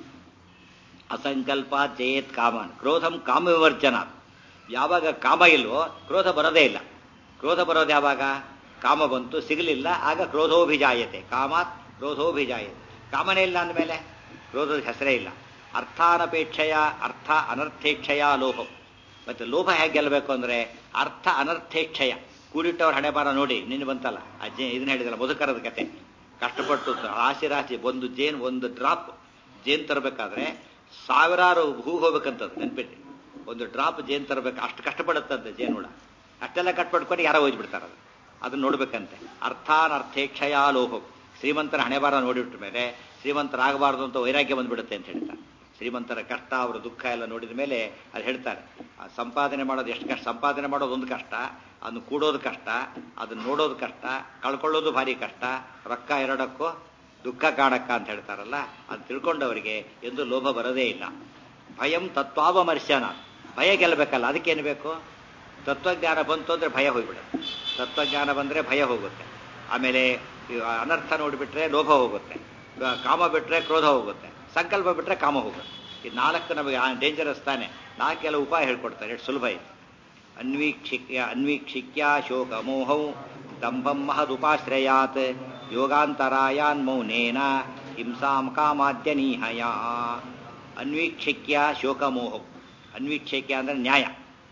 ಅಸಂಕಲ್ಪ ಜಯೇತ್ ಕಾಮನ್ ಕ್ರೋಧಂ ಕಾಮ ವಿವರ್ಜನ ಯಾವಾಗ ಕಾಮ ಇಲ್ವೋ ಕ್ರೋಧ ಬರೋದೇ ಇಲ್ಲ ಕ್ರೋಧ ಬರೋದು ಯಾವಾಗ ಕಾಮ ಬಂತು ಸಿಗಲಿಲ್ಲ ಆಗ ಕ್ರೋಧೋಭಿಜಾಯತೆ ಕಾಮಾತ್ ಕ್ರೋಧೋಭಿಜಾಯತೆ ಕಾಮನೇ ಇಲ್ಲ ಅಂದಮೇಲೆ ಕ್ರೋಧದ ಹೆಸರೇ ಇಲ್ಲ ಅರ್ಥಾನಪೇಕ್ಷೆಯ ಅರ್ಥ ಅನರ್ಥೇಕ್ಷಯ ಲೋಭಂ ಮತ್ತೆ ಲೋಭ ಹೇಗೆ ಗೆಲ್ಲಬೇಕು ಅಂದ್ರೆ ಅರ್ಥ ಅನರ್ಥೇಕ್ಷಯ ಕೂಡಿಟ್ಟವ್ರ ಹಣೆ ಬಾರ ನೋಡಿ ನಿನ್ನೆ ಬಂತಲ್ಲ ಅಜ್ಜೆ ಇದನ್ನ ಹೇಳಿದಲ್ಲ ಮುದುಕರದ ಕತೆ ಕಷ್ಟಪಟ್ಟು ರಾಶಿ ರಾಶಿ ಒಂದು ಜೇನ್ ಒಂದು ಡ್ರಾಪ್ ಜೇನ್ ತರಬೇಕಾದ್ರೆ ಸಾವಿರಾರು ಹೂ ಹೋಗ್ಬೇಕಂತದ್ದು ನೆನ್ಪಿಟ್ಟು ಒಂದು ಡ್ರಾಪ್ ಜೇನ್ ತರಬೇಕು ಅಷ್ಟು ಕಷ್ಟಪಡುತ್ತಂತೆ ಜೇನುಳ ಅಷ್ಟೆಲ್ಲ ಕಟ್ಪಟ್ಕೊಂಡು ಯಾರೋ ಹೋಗ್ಬಿಡ್ತಾರೆ ಅದು ಅದನ್ನ ನೋಡ್ಬೇಕಂತೆ ಅರ್ಥಾನರ್ಥೇಕ್ಷಯ ಲೋಭಂ ಶ್ರೀಮಂತರ ಹಣೆ ಬಾರ ನೋಡಿಬಿಟ್ಟ ಮೇಲೆ ಶ್ರೀಮಂತರಾಗಬಾರ್ದು ಅಂತ ವೈರಾಗ್ಯ ಬಂದ್ಬಿಡುತ್ತೆ ಅಂತ ಹೇಳ್ತಾರೆ ಶ್ರೀಮಂತರ ಕಷ್ಟ ಅವರ ದುಃಖ ಎಲ್ಲ ನೋಡಿದ ಮೇಲೆ ಅದು ಹೇಳ್ತಾರೆ ಆ ಸಂಪಾದನೆ ಮಾಡೋದು ಎಷ್ಟು ಕಷ್ಟ ಸಂಪಾದನೆ ಮಾಡೋದು ಒಂದು ಕಷ್ಟ ಅದನ್ನು ಕೂಡೋದು ಕಷ್ಟ ಅದನ್ನ ನೋಡೋದು ಕಷ್ಟ ಕಳ್ಕೊಳ್ಳೋದು ಭಾರಿ ಕಷ್ಟ ರೊಕ್ಕ ಎರಡಕ್ಕೂ ದುಃಖ ಕಾಣಕ್ಕ ಅಂತ ಹೇಳ್ತಾರಲ್ಲ ಅದು ತಿಳ್ಕೊಂಡವರಿಗೆ ಎಂದು ಲೋಭ ಬರೋದೇ ಇಲ್ಲ ಭಯಂ ತತ್ವಾವಮರ್ಶನ ಭಯ ಗೆಲ್ಲಬೇಕಲ್ಲ ಅದಕ್ಕೇನು ಬೇಕು ತತ್ವಜ್ಞಾನ ಬಂತು ಅಂದರೆ ಭಯ ಹೋಗ್ಬಿಡುತ್ತೆ ತತ್ವಜ್ಞಾನ ಬಂದರೆ ಭಯ ಹೋಗುತ್ತೆ ಆಮೇಲೆ ಅನರ್ಥ ನೋಡಿಬಿಟ್ರೆ ಲೋಭ ಹೋಗುತ್ತೆ ಕಾಮ ಬಿಟ್ರೆ ಕ್ರೋಧ ಹೋಗುತ್ತೆ ಸಂಕಲ್ಪ ಬಿಟ್ರೆ ಕಾಮ ಹೋಗುತ್ತೆ ಈ ನಾಲ್ಕು ನಮಗೆ ಡೇಂಜರಸ್ ತಾನೆ ನಾಲ್ಕೆಲ್ಲ ಉಪಾಯ ಹೇಳ್ಕೊಡ್ತಾರೆ ಎಷ್ಟು ಸುಲಭ ಇದೆ ಅನ್ವೀಕ್ಷಿಕ್ಯ ಅನ್ವೀಕ್ಷಿಕ್ಯ ಶೋಕ ಮೋಹೌ ದಂಭಂ ಮಹದುಪಾಶ್ರಯಾತ್ ಯೋಗಾಂತರಾಯಾನ್ ಮೌನೇನ ಹಿಂಸಾಂ ಕಾಮಾದ್ಯನೀಹಯ ಅನ್ವೀಕ್ಷಿಕ್ಯ ಶೋಕ ಮೋಹವು ಅನ್ವೀಕ್ಷಿಕ್ಯ ಅಂದ್ರೆ ನ್ಯಾಯ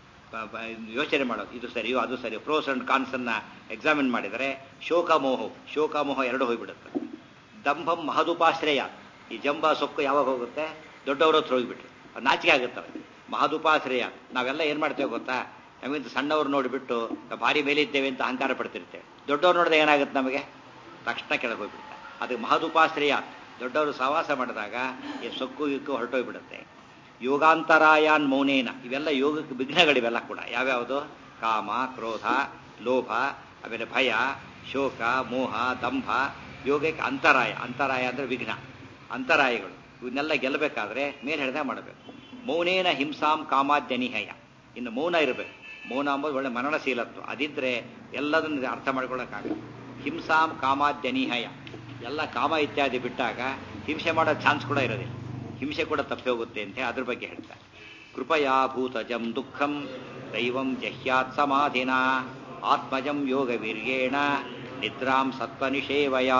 ಯೋಚನೆ ಮಾಡೋದು ಇದು ಸರಿಯೋ ಅದು ಸರಿ ಪ್ರೋಸ್ ಅಂಡ್ ಕಾನ್ಸ್ ಅನ್ನ ಎಕ್ಸಾಮಿನ್ ಮಾಡಿದರೆ ಶೋಕ ಮೋಹ ಶೋಕ ಮೋಹ ಎರಡು ಹೋಗ್ಬಿಡುತ್ತೆ ದಂಭಂ ಮಹದುಪಾಶ್ರಯ ಈ ಜಂಬ ಸೊಕ್ಕು ಯಾವಾಗ ಹೋಗುತ್ತೆ ದೊಡ್ಡವ್ರ ಹತ್ರ ಹೋಗ್ಬಿಟ್ರು ಅದು ನಾಚಿಕೆ ಆಗುತ್ತವೆ ಮಹದುಪಾಶ್ರಯ ನಾವೆಲ್ಲ ಏನ್ ಮಾಡ್ತೇವೆ ಗೊತ್ತಾ ನಮಗಿಂತ ಸಣ್ಣವ್ರು ನೋಡಿಬಿಟ್ಟು ಭಾರಿ ಮೇಲಿದ್ದೇವೆ ಅಂತ ಅಹಂಕಾರ ಪಡ್ತಿರ್ತೇವೆ ದೊಡ್ಡವ್ರು ನೋಡಿದ್ರೆ ಏನಾಗುತ್ತೆ ನಮಗೆ ತಕ್ಷಣ ಕೆಳಗೆ ಹೋಗ್ಬಿಡುತ್ತೆ ಅದಕ್ಕೆ ಮಹದುಪಾಶ್ರಯ ದೊಡ್ಡವರು ಸಹವಾಸ ಮಾಡಿದಾಗ ಈ ಸೊಕ್ಕು ಗಿಕ್ಕು ಹೊರಟೋಗ್ಬಿಡುತ್ತೆ ಯೋಗಾಂತರಾಯಾನ್ ಮೌನೇನ ಇವೆಲ್ಲ ಯೋಗಕ್ಕೆ ವಿಘ್ನಗಳಿವೆಲ್ಲ ಕೂಡ ಯಾವ್ಯಾವುದು ಕಾಮ ಕ್ರೋಧ ಲೋಭ ಆಮೇಲೆ ಭಯ ಶೋಕ ಮೋಹ ದಂಭ ಯೋಗಕ್ಕೆ ಅಂತರಾಯ ಅಂತರಾಯ ಅಂದ್ರೆ ವಿಘ್ನ ಅಂತರಾಯಗಳು ಇವನ್ನೆಲ್ಲ ಗೆಲ್ಲಬೇಕಾದ್ರೆ ಮೇಲೆ ಹೇಳ್ದೆ ಮಾಡಬೇಕು ಮೌನೇನ ಹಿಂಸಾಂ ಕಾಮಾದ್ಯನಿಹಯ ಇನ್ನು ಮೌನ ಇರಬೇಕು ಮೌನ ಅಂಬೋದು ಒಳ್ಳೆ ಮರಣಶೀಲತ್ವ ಅದಿದ್ರೆ ಎಲ್ಲದನ್ನು ಅರ್ಥ ಮಾಡ್ಕೊಳ್ಳೋಕ್ಕಾಗಲ್ಲ ಹಿಂಸಾಂ ಕಾಮಾದ್ಯನಿಹಯ ಎಲ್ಲ ಕಾಮ ಇತ್ಯಾದಿ ಬಿಟ್ಟಾಗ ಹಿಂಸೆ ಮಾಡೋ ಚಾನ್ಸ್ ಕೂಡ ಇರೋದಿಲ್ಲ ಹಿಂಸೆ ಕೂಡ ತಪ್ಪಿ ಹೋಗುತ್ತೆ ಅಂತ ಅದ್ರ ಬಗ್ಗೆ ಹೇಳ್ತಾರೆ ಕೃಪಯಾ ಭೂತಜಂ ದುಃಖಂ ದೈವಂ ಜಹ್ಯಾತ್ ಸಮಾಧಿನ ಆತ್ಮಜಂ ಯೋಗ ವೀರ್ಯೇಣ ನಿದ್ರಾಂ ಸತ್ವನಿಷೇವಯ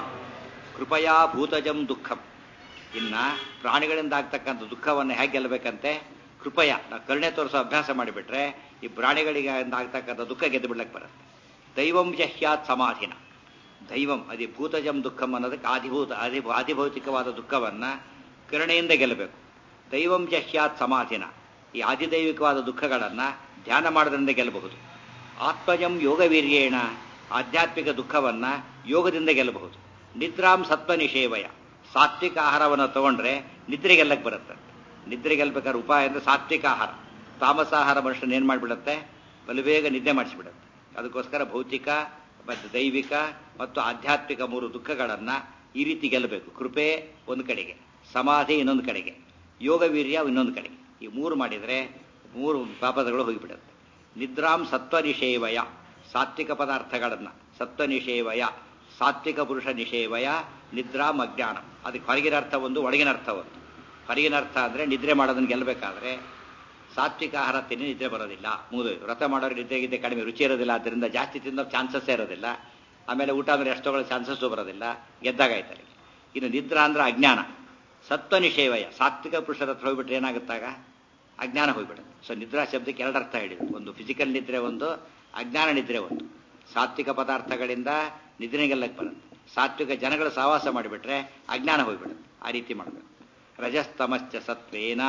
ಕೃಪಯಾ ಭೂತಜಂ ದುಃಖಂ ಇನ್ನ ಪ್ರಾಣಿಗಳಿಂದ ಆಗ್ತಕ್ಕಂಥ ದುಃಖವನ್ನು ಹೇಗೆ ಗೆಲ್ಲಬೇಕಂತೆ ಕೃಪಯ ನಾವು ಕರುಣೆ ತೋರಿಸೋ ಅಭ್ಯಾಸ ಮಾಡಿಬಿಟ್ರೆ ಈ ಪ್ರಾಣಿಗಳಿಗೆ ಆಗ್ತಕ್ಕಂಥ ದುಃಖ ಗೆದ್ದು ಬಿಡ್ಲಕ್ಕೆ ಬರುತ್ತೆ ದೈವಂ ಜಹ್ಯಾತ್ ಸಮಾಧಿನ ದೈವಂ ಅದಿ ಭೂತಜಂ ದುಃಖಂ ಅನ್ನೋದಕ್ಕೆ ಆದಿಭೂತ ಆದಿ ಆದಿಭೌತಿಕವಾದ ದುಃಖವನ್ನ ಕರುಣೆಯಿಂದ ಗೆಲ್ಲಬೇಕು ದೈವಂ ಜಹ್ಯಾತ್ ಸಮಾಧಿನ ಈ ಆದಿದೈವಿಕವಾದ ದುಃಖಗಳನ್ನ ಧ್ಯಾನ ಮಾಡೋದ್ರಿಂದ ಗೆಲ್ಲಬಹುದು ಆತ್ಮಜಂ ಯೋಗವೀರ್ಯೇಣ ಆಧ್ಯಾತ್ಮಿಕ ದುಃಖವನ್ನ ಯೋಗದಿಂದ ಗೆಲ್ಲಬಹುದು ನಿದ್ರಾಂ ಸತ್ವ ನಿಷೇವಯ ಸಾತ್ವಿಕ ಆಹಾರವನ್ನು ತಗೊಂಡ್ರೆ ನಿದ್ರೆ ಗೆಲ್ಲಕ್ಕೆ ಬರುತ್ತೆ ನಿದ್ರೆ ಗೆಲ್ಬೇಕಾದ್ರೆ ಉಪಾಯ ಅಂದ್ರೆ ಸಾತ್ವಿಕ ಆಹಾರ ತಾಮಸಾಹಾರ ಮನುಷ್ಯನ ಏನ್ ಮಾಡಿಬಿಡುತ್ತೆ ಬಲು ಬೇಗ ನಿದ್ದೆ ಮಾಡಿಸಿಬಿಡುತ್ತೆ ಅದಕ್ಕೋಸ್ಕರ ಭೌತಿಕ ಮತ್ತು ದೈವಿಕ ಮತ್ತು ಆಧ್ಯಾತ್ಮಿಕ ಮೂರು ದುಃಖಗಳನ್ನ ಈ ರೀತಿ ಗೆಲ್ಲಬೇಕು ಕೃಪೆ ಒಂದು ಕಡೆಗೆ ಸಮಾಧಿ ಇನ್ನೊಂದು ಕಡೆಗೆ ಯೋಗ ವೀರ್ಯ ಇನ್ನೊಂದು ಕಡೆಗೆ ಈ ಮೂರು ಮಾಡಿದರೆ ಮೂರು ಪಾಪದಗಳು ಹೋಗಿಬಿಡುತ್ತೆ ನಿದ್ರಾಂ ಸತ್ವ ನಿಷೇವಯ ಸಾತ್ವಿಕ ಪದಾರ್ಥಗಳನ್ನ ಸತ್ವ ನಿಷೇವಯ ಸಾತ್ವಿಕ ಪುರುಷ ನಿಷೇವಯ ನಿದ್ರಾಂ ಅಜ್ಞಾನ ಅದಕ್ಕೆ ಹೊರಗಿನ ಅರ್ಥ ಒಂದು ಒಳಗಿನ ಅರ್ಥ ಒಂದು ಹೊರಗಿನ ಅರ್ಥ ಅಂದ್ರೆ ನಿದ್ರೆ ಮಾಡೋದನ್ನ ಗೆಲ್ಲಬೇಕಾದ್ರೆ ಸಾತ್ವಿಕ ಆಹಾರ ತಿನ್ನಿ ನಿದ್ರೆ ಬರೋದಿಲ್ಲ ಮುಗಿದು ವ್ರತ ಮಾಡೋರು ನಿದ್ರೆ ಗಿದ್ರೆ ಕಡಿಮೆ ರುಚಿ ಇರೋದಿಲ್ಲ ಅದರಿಂದ ಜಾಸ್ತಿ ತಿನ್ನೋ ಚಾನ್ಸಸ್ ಇರೋದಿಲ್ಲ ಆಮೇಲೆ ಊಟ ಅಂದ್ರೆ ಎಷ್ಟು ತಗೊಳ್ಳೋ ಚಾನ್ಸಸ್ಸು ಬರೋದಿಲ್ಲ ಗೆದ್ದಾಗಾಯ್ತಾರೆ ಇನ್ನು ನಿದ್ರ ಅಂದ್ರೆ ಅಜ್ಞಾನ ಸತ್ವ ನಿಷೇವಯ ಸಾತ್ವಿಕ ಪುರುಷರ ಹತ್ರ ಹೋಗ್ಬಿಟ್ರೆ ಏನಾಗುತ್ತಾಗ ಅಜ್ಞಾನ ಹೋಗ್ಬಿಡುತ್ತೆ ಸೊ ನಿದ್ರಾ ಶಬ್ದಕ್ಕೆ ಎರಡು ಅರ್ಥ ಹೇಳಿದ್ರು ಒಂದು ಫಿಸಿಕಲ್ ನಿದ್ರೆ ಒಂದು ಅಜ್ಞಾನ ನಿದ್ರೆ ಒಂದು ಸಾತ್ವಿಕ ಪದಾರ್ಥಗಳಿಂದ ನಿದ್ರೆಗೆಲ್ಲಕ್ಕೆ ಬರುತ್ತೆ ಸಾತ್ವಿಕ ಜನಗಳ ಸಹವಾಸ ಮಾಡಿಬಿಟ್ರೆ ಅಜ್ಞಾನ ಹೋಗ್ಬಿಡುತ್ತೆ ಆ ರೀತಿ ಮಾಡಬೇಕು ರಜಸ್ತಮಶ್ಚ ಸತ್ವೇನ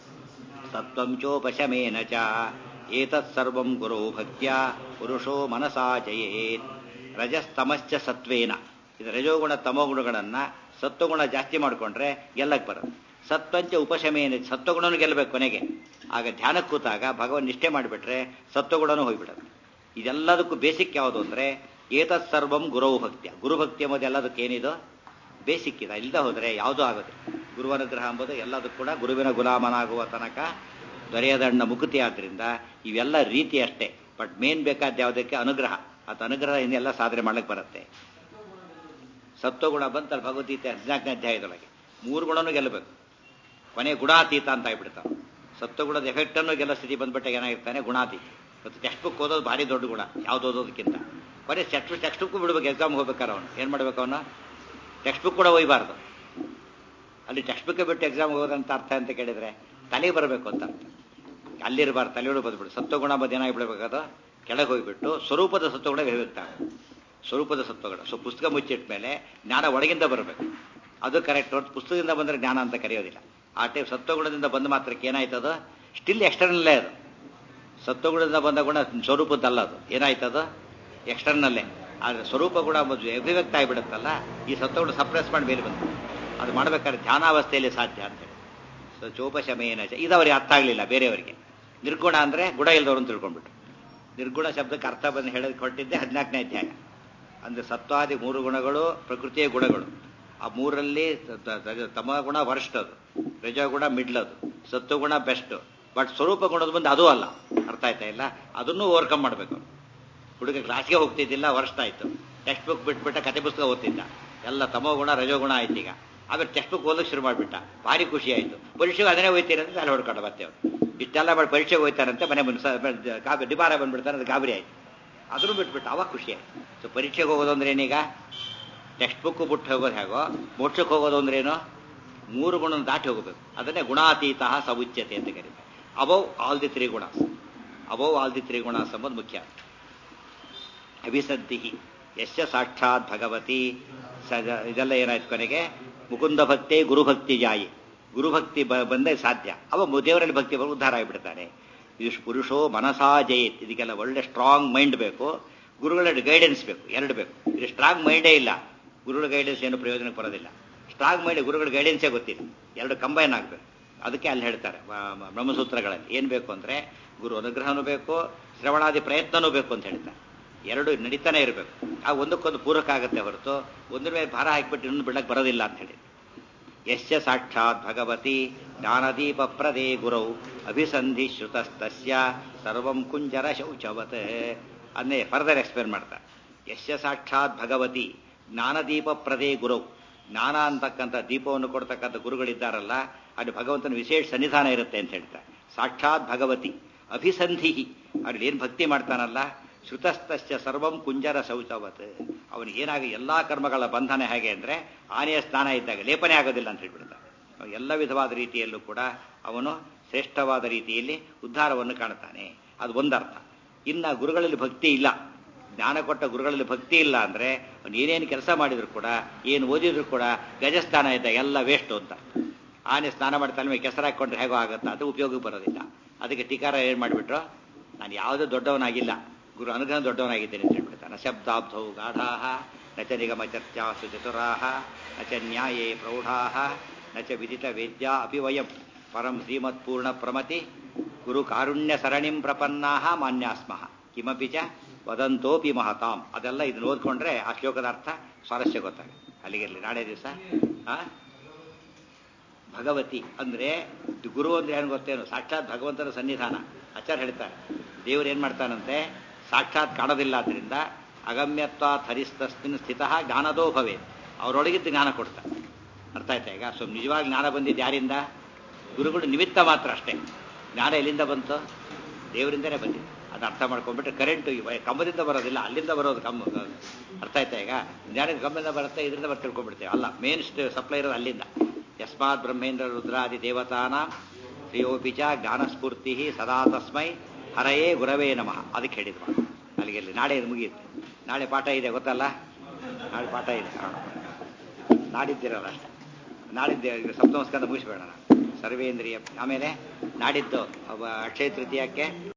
ಸತ್ವಂ ಚೋಪಶಮೇನ ಚ ಏತತ್ ಸರ್ವಂ ಗುರೋ ಭಕ್ತ್ಯ ಪುರುಷೋ ಮನಸಾ ಜಯೇತ್ ರಜಸ್ತಮಶ್ಚ ಸತ್ವೇನ ಇದು ರಜೋಗುಣ ತಮೋಗುಣಗಳನ್ನ ಸತ್ವಗುಣ ಜಾಸ್ತಿ ಮಾಡಿಕೊಂಡ್ರೆ ಗೆಲ್ಲಕ್ಕೆ ಬರುತ್ತೆ ಸತ್ವಂಚ ಉಪಶಮೇನ ಸತ್ವಗುಣನು ಗೆಲ್ಲಬೇಕು ಕೊನೆಗೆ ಆಗ ಧ್ಯಾನಕ್ಕೆ ಕೂತಾಗ ಭಗವನ್ ನಿಷ್ಠೆ ಮಾಡಿಬಿಟ್ರೆ ಸತ್ವಗುಣನೂ ಹೋಗ್ಬಿಡುತ್ತೆ ಇದೆಲ್ಲದಕ್ಕೂ ಬೇಸಿಕ್ ಯಾವುದು ಅಂದ್ರೆ ಏತತ್ ಸರ್ವಂ ಗುರವು ಭಕ್ತಿಯ ಗುರುಭಕ್ತಿ ಎಂಬುದು ಎಲ್ಲದಕ್ಕೆ ಏನಿದು ಬೇಸಿಕ್ ಇದೆ ಇಲ್ಲದೆ ಹೋದರೆ ಯಾವುದೂ ಆಗೋದಿಲ್ಲ ಗುರುವನುಗ್ರಹ ಎಂಬುದು ಎಲ್ಲದಕ್ಕೂ ಕೂಡ ಗುರುವಿನ ಗುಲಾಮನಾಗುವ ತನಕ ದೊರೆಯದಣ್ಣ ಮುಕುತಿ ಆದ್ರಿಂದ ಇವೆಲ್ಲ ರೀತಿ ಅಷ್ಟೇ ಬಟ್ ಮೇನ್ ಬೇಕಾದ ಯಾವುದಕ್ಕೆ ಅನುಗ್ರಹ ಅದು ಅನುಗ್ರಹ ಹಿಂದೆಲ್ಲ ಸಾಧನೆ ಮಾಡ್ಲಿಕ್ಕೆ ಬರುತ್ತೆ ಸತ್ವಗುಣ ಬಂತಲ್ಲ ಭಗವದ್ಗೀತೆ ಹದಿನಾಲ್ಕನೇ ಅಧ್ಯಾಯದೊಳಗೆ ಮೂರು ಗುಣನೂ ಗೆಲ್ಲಬೇಕು ಕೊನೆ ಗುಣಾತೀತ ಅಂತ ಆಗ್ಬಿಡ್ತಾವೆ ಸತ್ವಗುಣದ ಎಫೆಕ್ಟ್ ಅನ್ನು ಗೆಲ್ಲ ಸ್ಥಿತಿ ಬಂದ್ಬಿಟ್ಟಾಗ ಏನಾಗಿರ್ತಾನೆ ಗುಣಾತೀತ ಮತ್ತು ಟೆಕ್ಸ್ಟ್ ಬುಕ್ ಓದೋದು ಭಾರಿ ದೊಡ್ಡ ಗುಣ ಯಾವ್ದು ಓದೋದಕ್ಕಿಂತ ಕೊನೆ ಟೆಕ್ಸ್ಟ್ ಟೆಕ್ಸ್ಟ್ ಬುಕ್ ಬಿಡ್ಬೇಕು ಎಕ್ಸಾಮ್ ಹೋಗ್ಬೇಕಾರೆ ಅವನು ಏನು ಮಾಡ್ಬೇಕು ಅವನು ಟೆಕ್ಸ್ಟ್ ಬುಕ್ ಕೂಡ ಒಯ್ಬಾರ್ದು ಅಲ್ಲಿ ಟೆಕ್ಸ್ಟ್ ಬುಕ್ ಬಿಟ್ಟು ಎಕ್ಸಾಮ್ ಹೋಗೋದಂತ ಅರ್ಥ ಅಂತ ಕೇಳಿದ್ರೆ ತಲೆಗೆ ಬರಬೇಕು ಅಂತ ಅರ್ಥ ಅಲ್ಲಿರಬಾರ್ದು ತಲೆಯೊಳಗೆ ಬಂದ್ಬಿಡು ಸತ್ವಗುಣ ಬಂದು ಏನಾಗಿಬಿಡ್ಬೇಕದು ಕೆಳಗೆ ಹೋಗ್ಬಿಟ್ಟು ಸ್ವರೂಪದ ಸತ್ವಗುಣ ವ್ಯವಕ್ತಾಗ ಸ್ವರೂಪದ ಸತ್ವಗುಣ ಸೊ ಪುಸ್ತಕ ಮುಚ್ಚಿಟ್ಟ ಮೇಲೆ ಜ್ಞಾನ ಒಳಗಿಂದ ಬರಬೇಕು ಅದು ಕರೆಕ್ಟ್ ಹೊರತು ಪುಸ್ತಕದಿಂದ ಬಂದರೆ ಜ್ಞಾನ ಅಂತ ಕರೆಯೋದಿಲ್ಲ ಆ ಟೈಪ್ ಸತ್ವಗುಣದಿಂದ ಬಂದ ಮಾತ್ರಕ್ಕೆ ಏನಾಯ್ತದು ಸ್ಟಿಲ್ ಎಕ್ಸ್ಟರ್ನಲ್ಲೇ ಅದು ಸತ್ವಗುಣದಿಂದ ಬಂದ ಗುಣ ಸ್ವರೂಪದ್ದಲ್ಲ ಅದು ಏನಾಯ್ತದು ಎಕ್ಸ್ಟರ್ನಲ್ಲೇ ಆದರೆ ಸ್ವರೂಪ ಗುಣ ಅಭಿವ್ಯಕ್ತ ಆಗಿಬಿಡುತ್ತಲ್ಲ ಈ ಸತ್ವಗುಣ ಸಪ್ರೆಸ್ ಮಾಡಿ ಮೇಲೆ ಬಂತು ಅದು ಮಾಡ್ಬೇಕಾದ್ರೆ ಧ್ಯಾನಾವಸ್ಥೆಯಲ್ಲಿ ಸಾಧ್ಯ ಅಂತೇಳಿ ಸೊ ಚೋಪಶಮೇನ ಚ ಇದು ಅವ್ರಿಗೆ ಅರ್ಥ ಆಗಲಿಲ್ಲ ಬೇರೆಯವರಿಗೆ ನಿರ್ಗುಣ ಅಂದರೆ ಗುಣ ಇಲ್ದವ್ರು ಅಂತ ತಿಳ್ಕೊಂಡ್ಬಿಟ್ರು ನಿರ್ಗುಣ ಶಬ್ದಕ್ಕೆ ಅರ್ಥ ಬಂದು ಹೇಳೋದಕ್ಕೆ ಹೊರಟಿದ್ದೆ ಹದಿನಾಲ್ಕನೇ ಅಧ್ಯಾಯ ಅಂದರೆ ಸತ್ವಾದಿ ಮೂರು ಗುಣಗಳು ಪ್ರಕೃತಿಯ ಗುಣಗಳು ಆ ಮೂರರಲ್ಲಿ ತಮ ಗುಣ ವರ್ಸ್ಟ್ ಅದು ರಜಗುಣ ಮಿಡ್ಲ್ ಅದು ಸತ್ವಗುಣ ಬೆಸ್ಟ್ ಬಟ್ ಸ್ವರೂಪ ಗುಣದ ಬಂದು ಅದೂ ಅಲ್ಲ ಅರ್ಥ ಆಯ್ತಾ ಇಲ್ಲ ಅದನ್ನು ಓವರ್ಕಮ್ ಮಾಡಬೇಕು ಹುಡುಗ ಕ್ಲಾಸ್ಗೆ ಹೋಗ್ತಿದ್ದಿಲ್ಲ ವರ್ಷ ಆಯ್ತು ಟೆಕ್ಸ್ಟ್ ಬುಕ್ ಬಿಟ್ಬಿಟ್ಟ ಕತೆ ಪುಸ್ತಕ ಓದ್ತಿದ್ದ ಎಲ್ಲ ತಮೋ ಗುಣ ರಜೋಗುಣ ಆಯ್ತು ಈಗ ಆಮೇಲೆ ಟೆಕ್ಸ್ಟ್ ಬುಕ್ ಓದಕ್ಕೆ ಶುರು ಮಾಡಿಬಿಟ್ಟ ಭಾರಿ ಖುಷಿ ಆಯ್ತು ಪರೀಕ್ಷೆಗೆ ಅದನ್ನೇ ಹೋಯ್ತೀನಿ ಅಂತ ಅಲ್ಲಿ ಹೊಡ್ಕೊಂಡು ಬರ್ತೇವೆ ಇಷ್ಟೆಲ್ಲ ಮಾಡಿ ಪರೀಕ್ಷೆಗೆ ಹೋಯ್ತಾರಂತೆ ಮನೆ ಬಂದು ಗಾಬರಿ ಡಿಬಾರ ಬಂದ್ಬಿಡ್ತಾರೆ ಅದು ಗಾಬರಿ ಆಯ್ತು ಅದನ್ನು ಬಿಟ್ಬಿಟ್ಟು ಅವಾಗ ಖುಷಿ ಆಯ್ತು ಸೊ ಪರೀಕ್ಷೆಗೆ ಹೋಗೋದು ಅಂದ್ರೆ ಏನೀಗ ಟೆಕ್ಸ್ಟ್ ಬುಕ್ ಬಿಟ್ಟು ಹೋಗೋದು ಹೇಗೋ ಮೋಕ್ಷಕ್ಕೆ ಹೋಗೋದು ಅಂದ್ರೆ ಏನು ಮೂರು ಗುಣ ದಾಟಿ ಹೋಗಬೇಕು ಅದನ್ನೇ ಗುಣಾತೀತ ಸವುಚ್ಯತೆ ಅಂತ ಕರೀತಾರೆ ಅಬೌವ್ ಆಲ್ ದಿ ತ್ರೀ ಗುಣಾಸ್ ಅಬೌವ್ ಆಲ್ ದಿ ತ್ರೀ ಗುಣಾಸ್ ಎಂಬುದು ಮುಖ್ಯ ಅಭಿಸದ್ಧಿ ಯಶ ಸಾಕ್ಷಾತ್ ಭಗವತಿ ಸಜ ಇದೆಲ್ಲ ಏನಾಯ್ತು ಕೊನೆಗೆ ಮುಕುಂದ ಭಕ್ತಿ ಗುರುಭಕ್ತಿ ಜಾಯಿ ಗುರುಭಕ್ತಿ ಬಂದೇ ಸಾಧ್ಯ ಅವ ದೇವರಲ್ಲಿ ಭಕ್ತಿ ಬರೋ ಉದ್ಧಾರ ಆಗಿಬಿಡ್ತಾನೆ ಇದು ಪುರುಷೋ ಮನಸಾ ಜಯಿತ್ ಇದಕ್ಕೆಲ್ಲ ಒಳ್ಳೆ ಸ್ಟ್ರಾಂಗ್ ಮೈಂಡ್ ಬೇಕು ಗುರುಗಳ ಗೈಡೆನ್ಸ್ ಬೇಕು ಎರಡು ಬೇಕು ಇದು ಸ್ಟ್ರಾಂಗ್ ಮೈಂಡೇ ಇಲ್ಲ ಗುರುಗಳ ಗೈಡೆನ್ಸ್ ಏನು ಪ್ರಯೋಜನಕ್ಕೆ ಬರೋದಿಲ್ಲ ಸ್ಟ್ರಾಂಗ್ ಮೈಂಡ್ ಗುರುಗಳ ಗೈಡೆನ್ಸೇ ಗೊತ್ತಿಲ್ಲ ಎರಡು ಕಂಬೈನ್ ಆಗಬೇಕು ಅದಕ್ಕೆ ಅಲ್ಲಿ ಹೇಳ್ತಾರೆ ಬ್ರಹ್ಮಸೂತ್ರಗಳಲ್ಲಿ ಏನು ಬೇಕು ಅಂದರೆ ಗುರು ಅನುಗ್ರಹನೂ ಬೇಕು ಶ್ರವಣಾದಿ ಪ್ರಯತ್ನನೂ ಬೇಕು ಅಂತ ಹೇಳ್ತಾರೆ ಎರಡು ನಡೀತಾನೆ ಇರಬೇಕು ಆ ಒಂದಕ್ಕೊಂದು ಪೂರಕ ಆಗುತ್ತೆ ಹೊರತು ಒಂದ್ರ ಮೇಲೆ ಭಾರ ಹಾಕಿಬಿಟ್ಟು ಇನ್ನೊಂದು ಬಿಡಕ್ಕೆ ಬರೋದಿಲ್ಲ ಅಂತ ಹೇಳಿ ಯಶ್ಚ ಸಾಕ್ಷಾತ್ ಭಗವತಿ ಜ್ಞಾನದೀಪ ಪ್ರದೇ ಗುರೌ ಅಭಿಸಂಧಿ ಶ್ರುತಸ್ತಸ್ಯ ಸರ್ವಂ ಕುಂಜರ ಶೌಚವತ್ ಅನ್ನೇ ಫರ್ದರ್ ಎಕ್ಸ್ಪ್ಲೇನ್ ಮಾಡ್ತಾರೆ ಯಶ್ಚ ಸಾಕ್ಷಾತ್ ಭಗವತಿ ಜ್ಞಾನದೀಪ ಪ್ರದೇ ಗುರು ಜ್ಞಾನ ಅಂತಕ್ಕಂಥ ದೀಪವನ್ನು ಕೊಡ್ತಕ್ಕಂಥ ಗುರುಗಳಿದ್ದಾರಲ್ಲ ಅಲ್ಲಿ ಭಗವಂತನ ವಿಶೇಷ ಸನ್ನಿಧಾನ ಇರುತ್ತೆ ಅಂತ ಹೇಳ್ತಾರೆ ಸಾಕ್ಷಾತ್ ಭಗವತಿ ಅಭಿಸಂಧಿ ಅವ್ರಲ್ಲಿ ಏನು ಭಕ್ತಿ ಮಾಡ್ತಾನಲ್ಲ ಶ್ರುತಸ್ತಶ್ಚ ಸರ್ವಂ ಕುಂಜರ ಶೌಚವತ್ ಅವನಿಗೆ ಏನಾಗಿ ಎಲ್ಲಾ ಕರ್ಮಗಳ ಬಂಧನ ಹೇಗೆ ಅಂದ್ರೆ ಆನೆಯ ಸ್ನಾನ ಇದ್ದಾಗ ಲೇಪನೆ ಆಗೋದಿಲ್ಲ ಅಂತ ಹೇಳ್ಬಿಡ್ತಾರೆ ಎಲ್ಲ ವಿಧವಾದ ರೀತಿಯಲ್ಲೂ ಕೂಡ ಅವನು ಶ್ರೇಷ್ಠವಾದ ರೀತಿಯಲ್ಲಿ ಉದ್ಧಾರವನ್ನು ಕಾಣ್ತಾನೆ ಅದು ಒಂದರ್ಥ ಇನ್ನ ಗುರುಗಳಲ್ಲಿ ಭಕ್ತಿ ಇಲ್ಲ ಜ್ಞಾನ ಕೊಟ್ಟ ಗುರುಗಳಲ್ಲಿ ಭಕ್ತಿ ಇಲ್ಲ ಅಂದ್ರೆ ಅವನು ಏನೇನು ಕೆಲಸ ಮಾಡಿದ್ರು ಕೂಡ ಏನು ಓದಿದ್ರು ಕೂಡ ಗಜಸ್ಥಾನ ಇದ್ದ ಎಲ್ಲ ವೇಸ್ಟ್ ಅಂತ ಆನೆ ಸ್ನಾನ ಮಾಡ್ತಾನೆ ಮೇಲೆ ಕೆಸರು ಹಾಕೊಂಡ್ರೆ ಹೇಗೋ ಆಗುತ್ತಾ ಅದು ಉಪಯೋಗಕ್ಕೆ ಬರೋದಿಲ್ಲ ಅದಕ್ಕೆ ಟೀಕಾರ ಏನ್ ಮಾಡಿಬಿಟ್ರು ನಾನು ಯಾವುದೂ ದೊಡ್ಡವನಾಗಿಲ್ಲ ಗುರು ಅನುಗ್ರಹ ದೊಡ್ಡವನಾಗಿದ್ದೇನೆ ಅಂತ ಹೇಳ್ಬಿಡ್ತಾನೆ ಶಬ್ದಾಬ್ಧೌ ಗಾಢಾಹ ನಚ ನಿಗಮ ಚರ್ಚಾಸು ಚತುರಾಹ ನಚ ನ್ಯಾಯೇ ಪ್ರೌಢಾಹ ನಚ ವಿದಿತ ವೇದ್ಯ ಅಪಿ ವಯಂ ಪರಂ ಶ್ರೀಮತ್ಪೂರ್ಣ ಪ್ರಮತಿ ಗುರು ಕಾರುಣ್ಯ ಸರಣಿಂ ಪ್ರಪನ್ನಾಹ ಮಾನ್ಯಾಸ್ಮಃ ಕಿಮಪಿ ಚ ವದಂತೋಪಿ ಮಹತಾಂ ಅದೆಲ್ಲ ಇದನ್ನ ಓದ್ಕೊಂಡ್ರೆ ಆ ಶ್ಲೋಕದ ಅರ್ಥ ಸ್ವಾರಸ್ಯ ಗೊತ್ತಾಗುತ್ತೆ ಅಲ್ಲಿಗಿರಲಿ ನಾಳೆ ದಿವಸ ಆ ಭಗವತಿ ಅಂದ್ರೆ ಗುರು ಅಂದ್ರೆ ಏನು ಗೊತ್ತೇನು ಸಾಕ್ಷಾತ್ ಭಗವಂತನ ಸನ್ನಿಧಾನ ಆಚಾರ್ಯ ಹೇಳ್ತಾರೆ ದೇವರು ಏನ್ ಮಾಡ್ತಾನಂತೆ ಸಾಕ್ಷಾತ್ ಕಾಣೋದಿಲ್ಲ ಆದ್ರಿಂದ ಅಗಮ್ಯತ್ವ ಹರಿಸ್ತಸ್ಮಿನ್ ಸ್ಥಿತ ಜ್ಞಾನದೋ ಭವೇ ಅವರೊಳಗಿದ್ದು ಜ್ಞಾನ ಕೊಡ್ತಾರೆ ಅರ್ಥ ಆಯ್ತಾ ಈಗ ಸೊ ನಿಜವಾಗಿ ಜ್ಞಾನ ಬಂದಿದ್ದು ಯಾರಿಂದ ಗುರುಗಳು ನಿಮಿತ್ತ ಮಾತ್ರ ಅಷ್ಟೇ ಜ್ಞಾನ ಎಲ್ಲಿಂದ ಬಂತು ದೇವರಿಂದನೇ ಬಂದಿದೆ ಅದು ಅರ್ಥ ಮಾಡ್ಕೊಂಡ್ಬಿಟ್ರೆ ಕರೆಂಟ್ ಕಂಬದಿಂದ ಬರೋದಿಲ್ಲ ಅಲ್ಲಿಂದ ಬರೋದು ಕಂಬ ಅರ್ಥ ಆಯ್ತಾ ಈಗ ಜ್ಞಾನದ ಕಂಬದಿಂದ ಬರುತ್ತೆ ಇದರಿಂದ ಬರ್ತಾ ತಿಳ್ಕೊಂಡ್ಬಿಡ್ತೇವೆ ಅಲ್ಲ ಮೇನ್ ಸಪ್ಲೈ ಇರೋದು ಅಲ್ಲಿಂದ ಯಸ್ಮಾತ್ ಬ್ರಹ್ಮೇಂದ್ರ ರುದ್ರಾದಿ ದೇವತಾನ ಶ್ರೇಯೋಪಿ ಚ ಜ್ಞಾನಸ್ಫೂರ್ತಿ ಸದಾ ತಸ್ಮೈ ಹರಯೇ ಗುರವೇ ನಮಃ ಅದಕ್ಕೆ ಹೇಳಿದ್ರು ಅಲ್ಲಿಗೆ ಅಲ್ಲಿ ನಾಳೆ ಇದು ಮುಗಿಯುತ್ತೆ ನಾಳೆ ಪಾಠ ಇದೆ ಗೊತ್ತಲ್ಲ ನಾಳೆ ಪಾಠ ಇದೆ ಹಾ. ನಾಡಿದ್ದಿರಲ್ಲ ಅಷ್ಟೇ ನಾಡಿದ್ದೆ ಸಪ್ತಮಸ್ಕಂದ ಮುಗಿಸ್ಬೇಡ ಸರ್ವೇಂದ್ರಿಯ ಆಮೇಲೆ ನಾಡಿದ್ದು ಅವ ಅಕ್ಷಯ ತೃತೀಯಕ್ಕೆ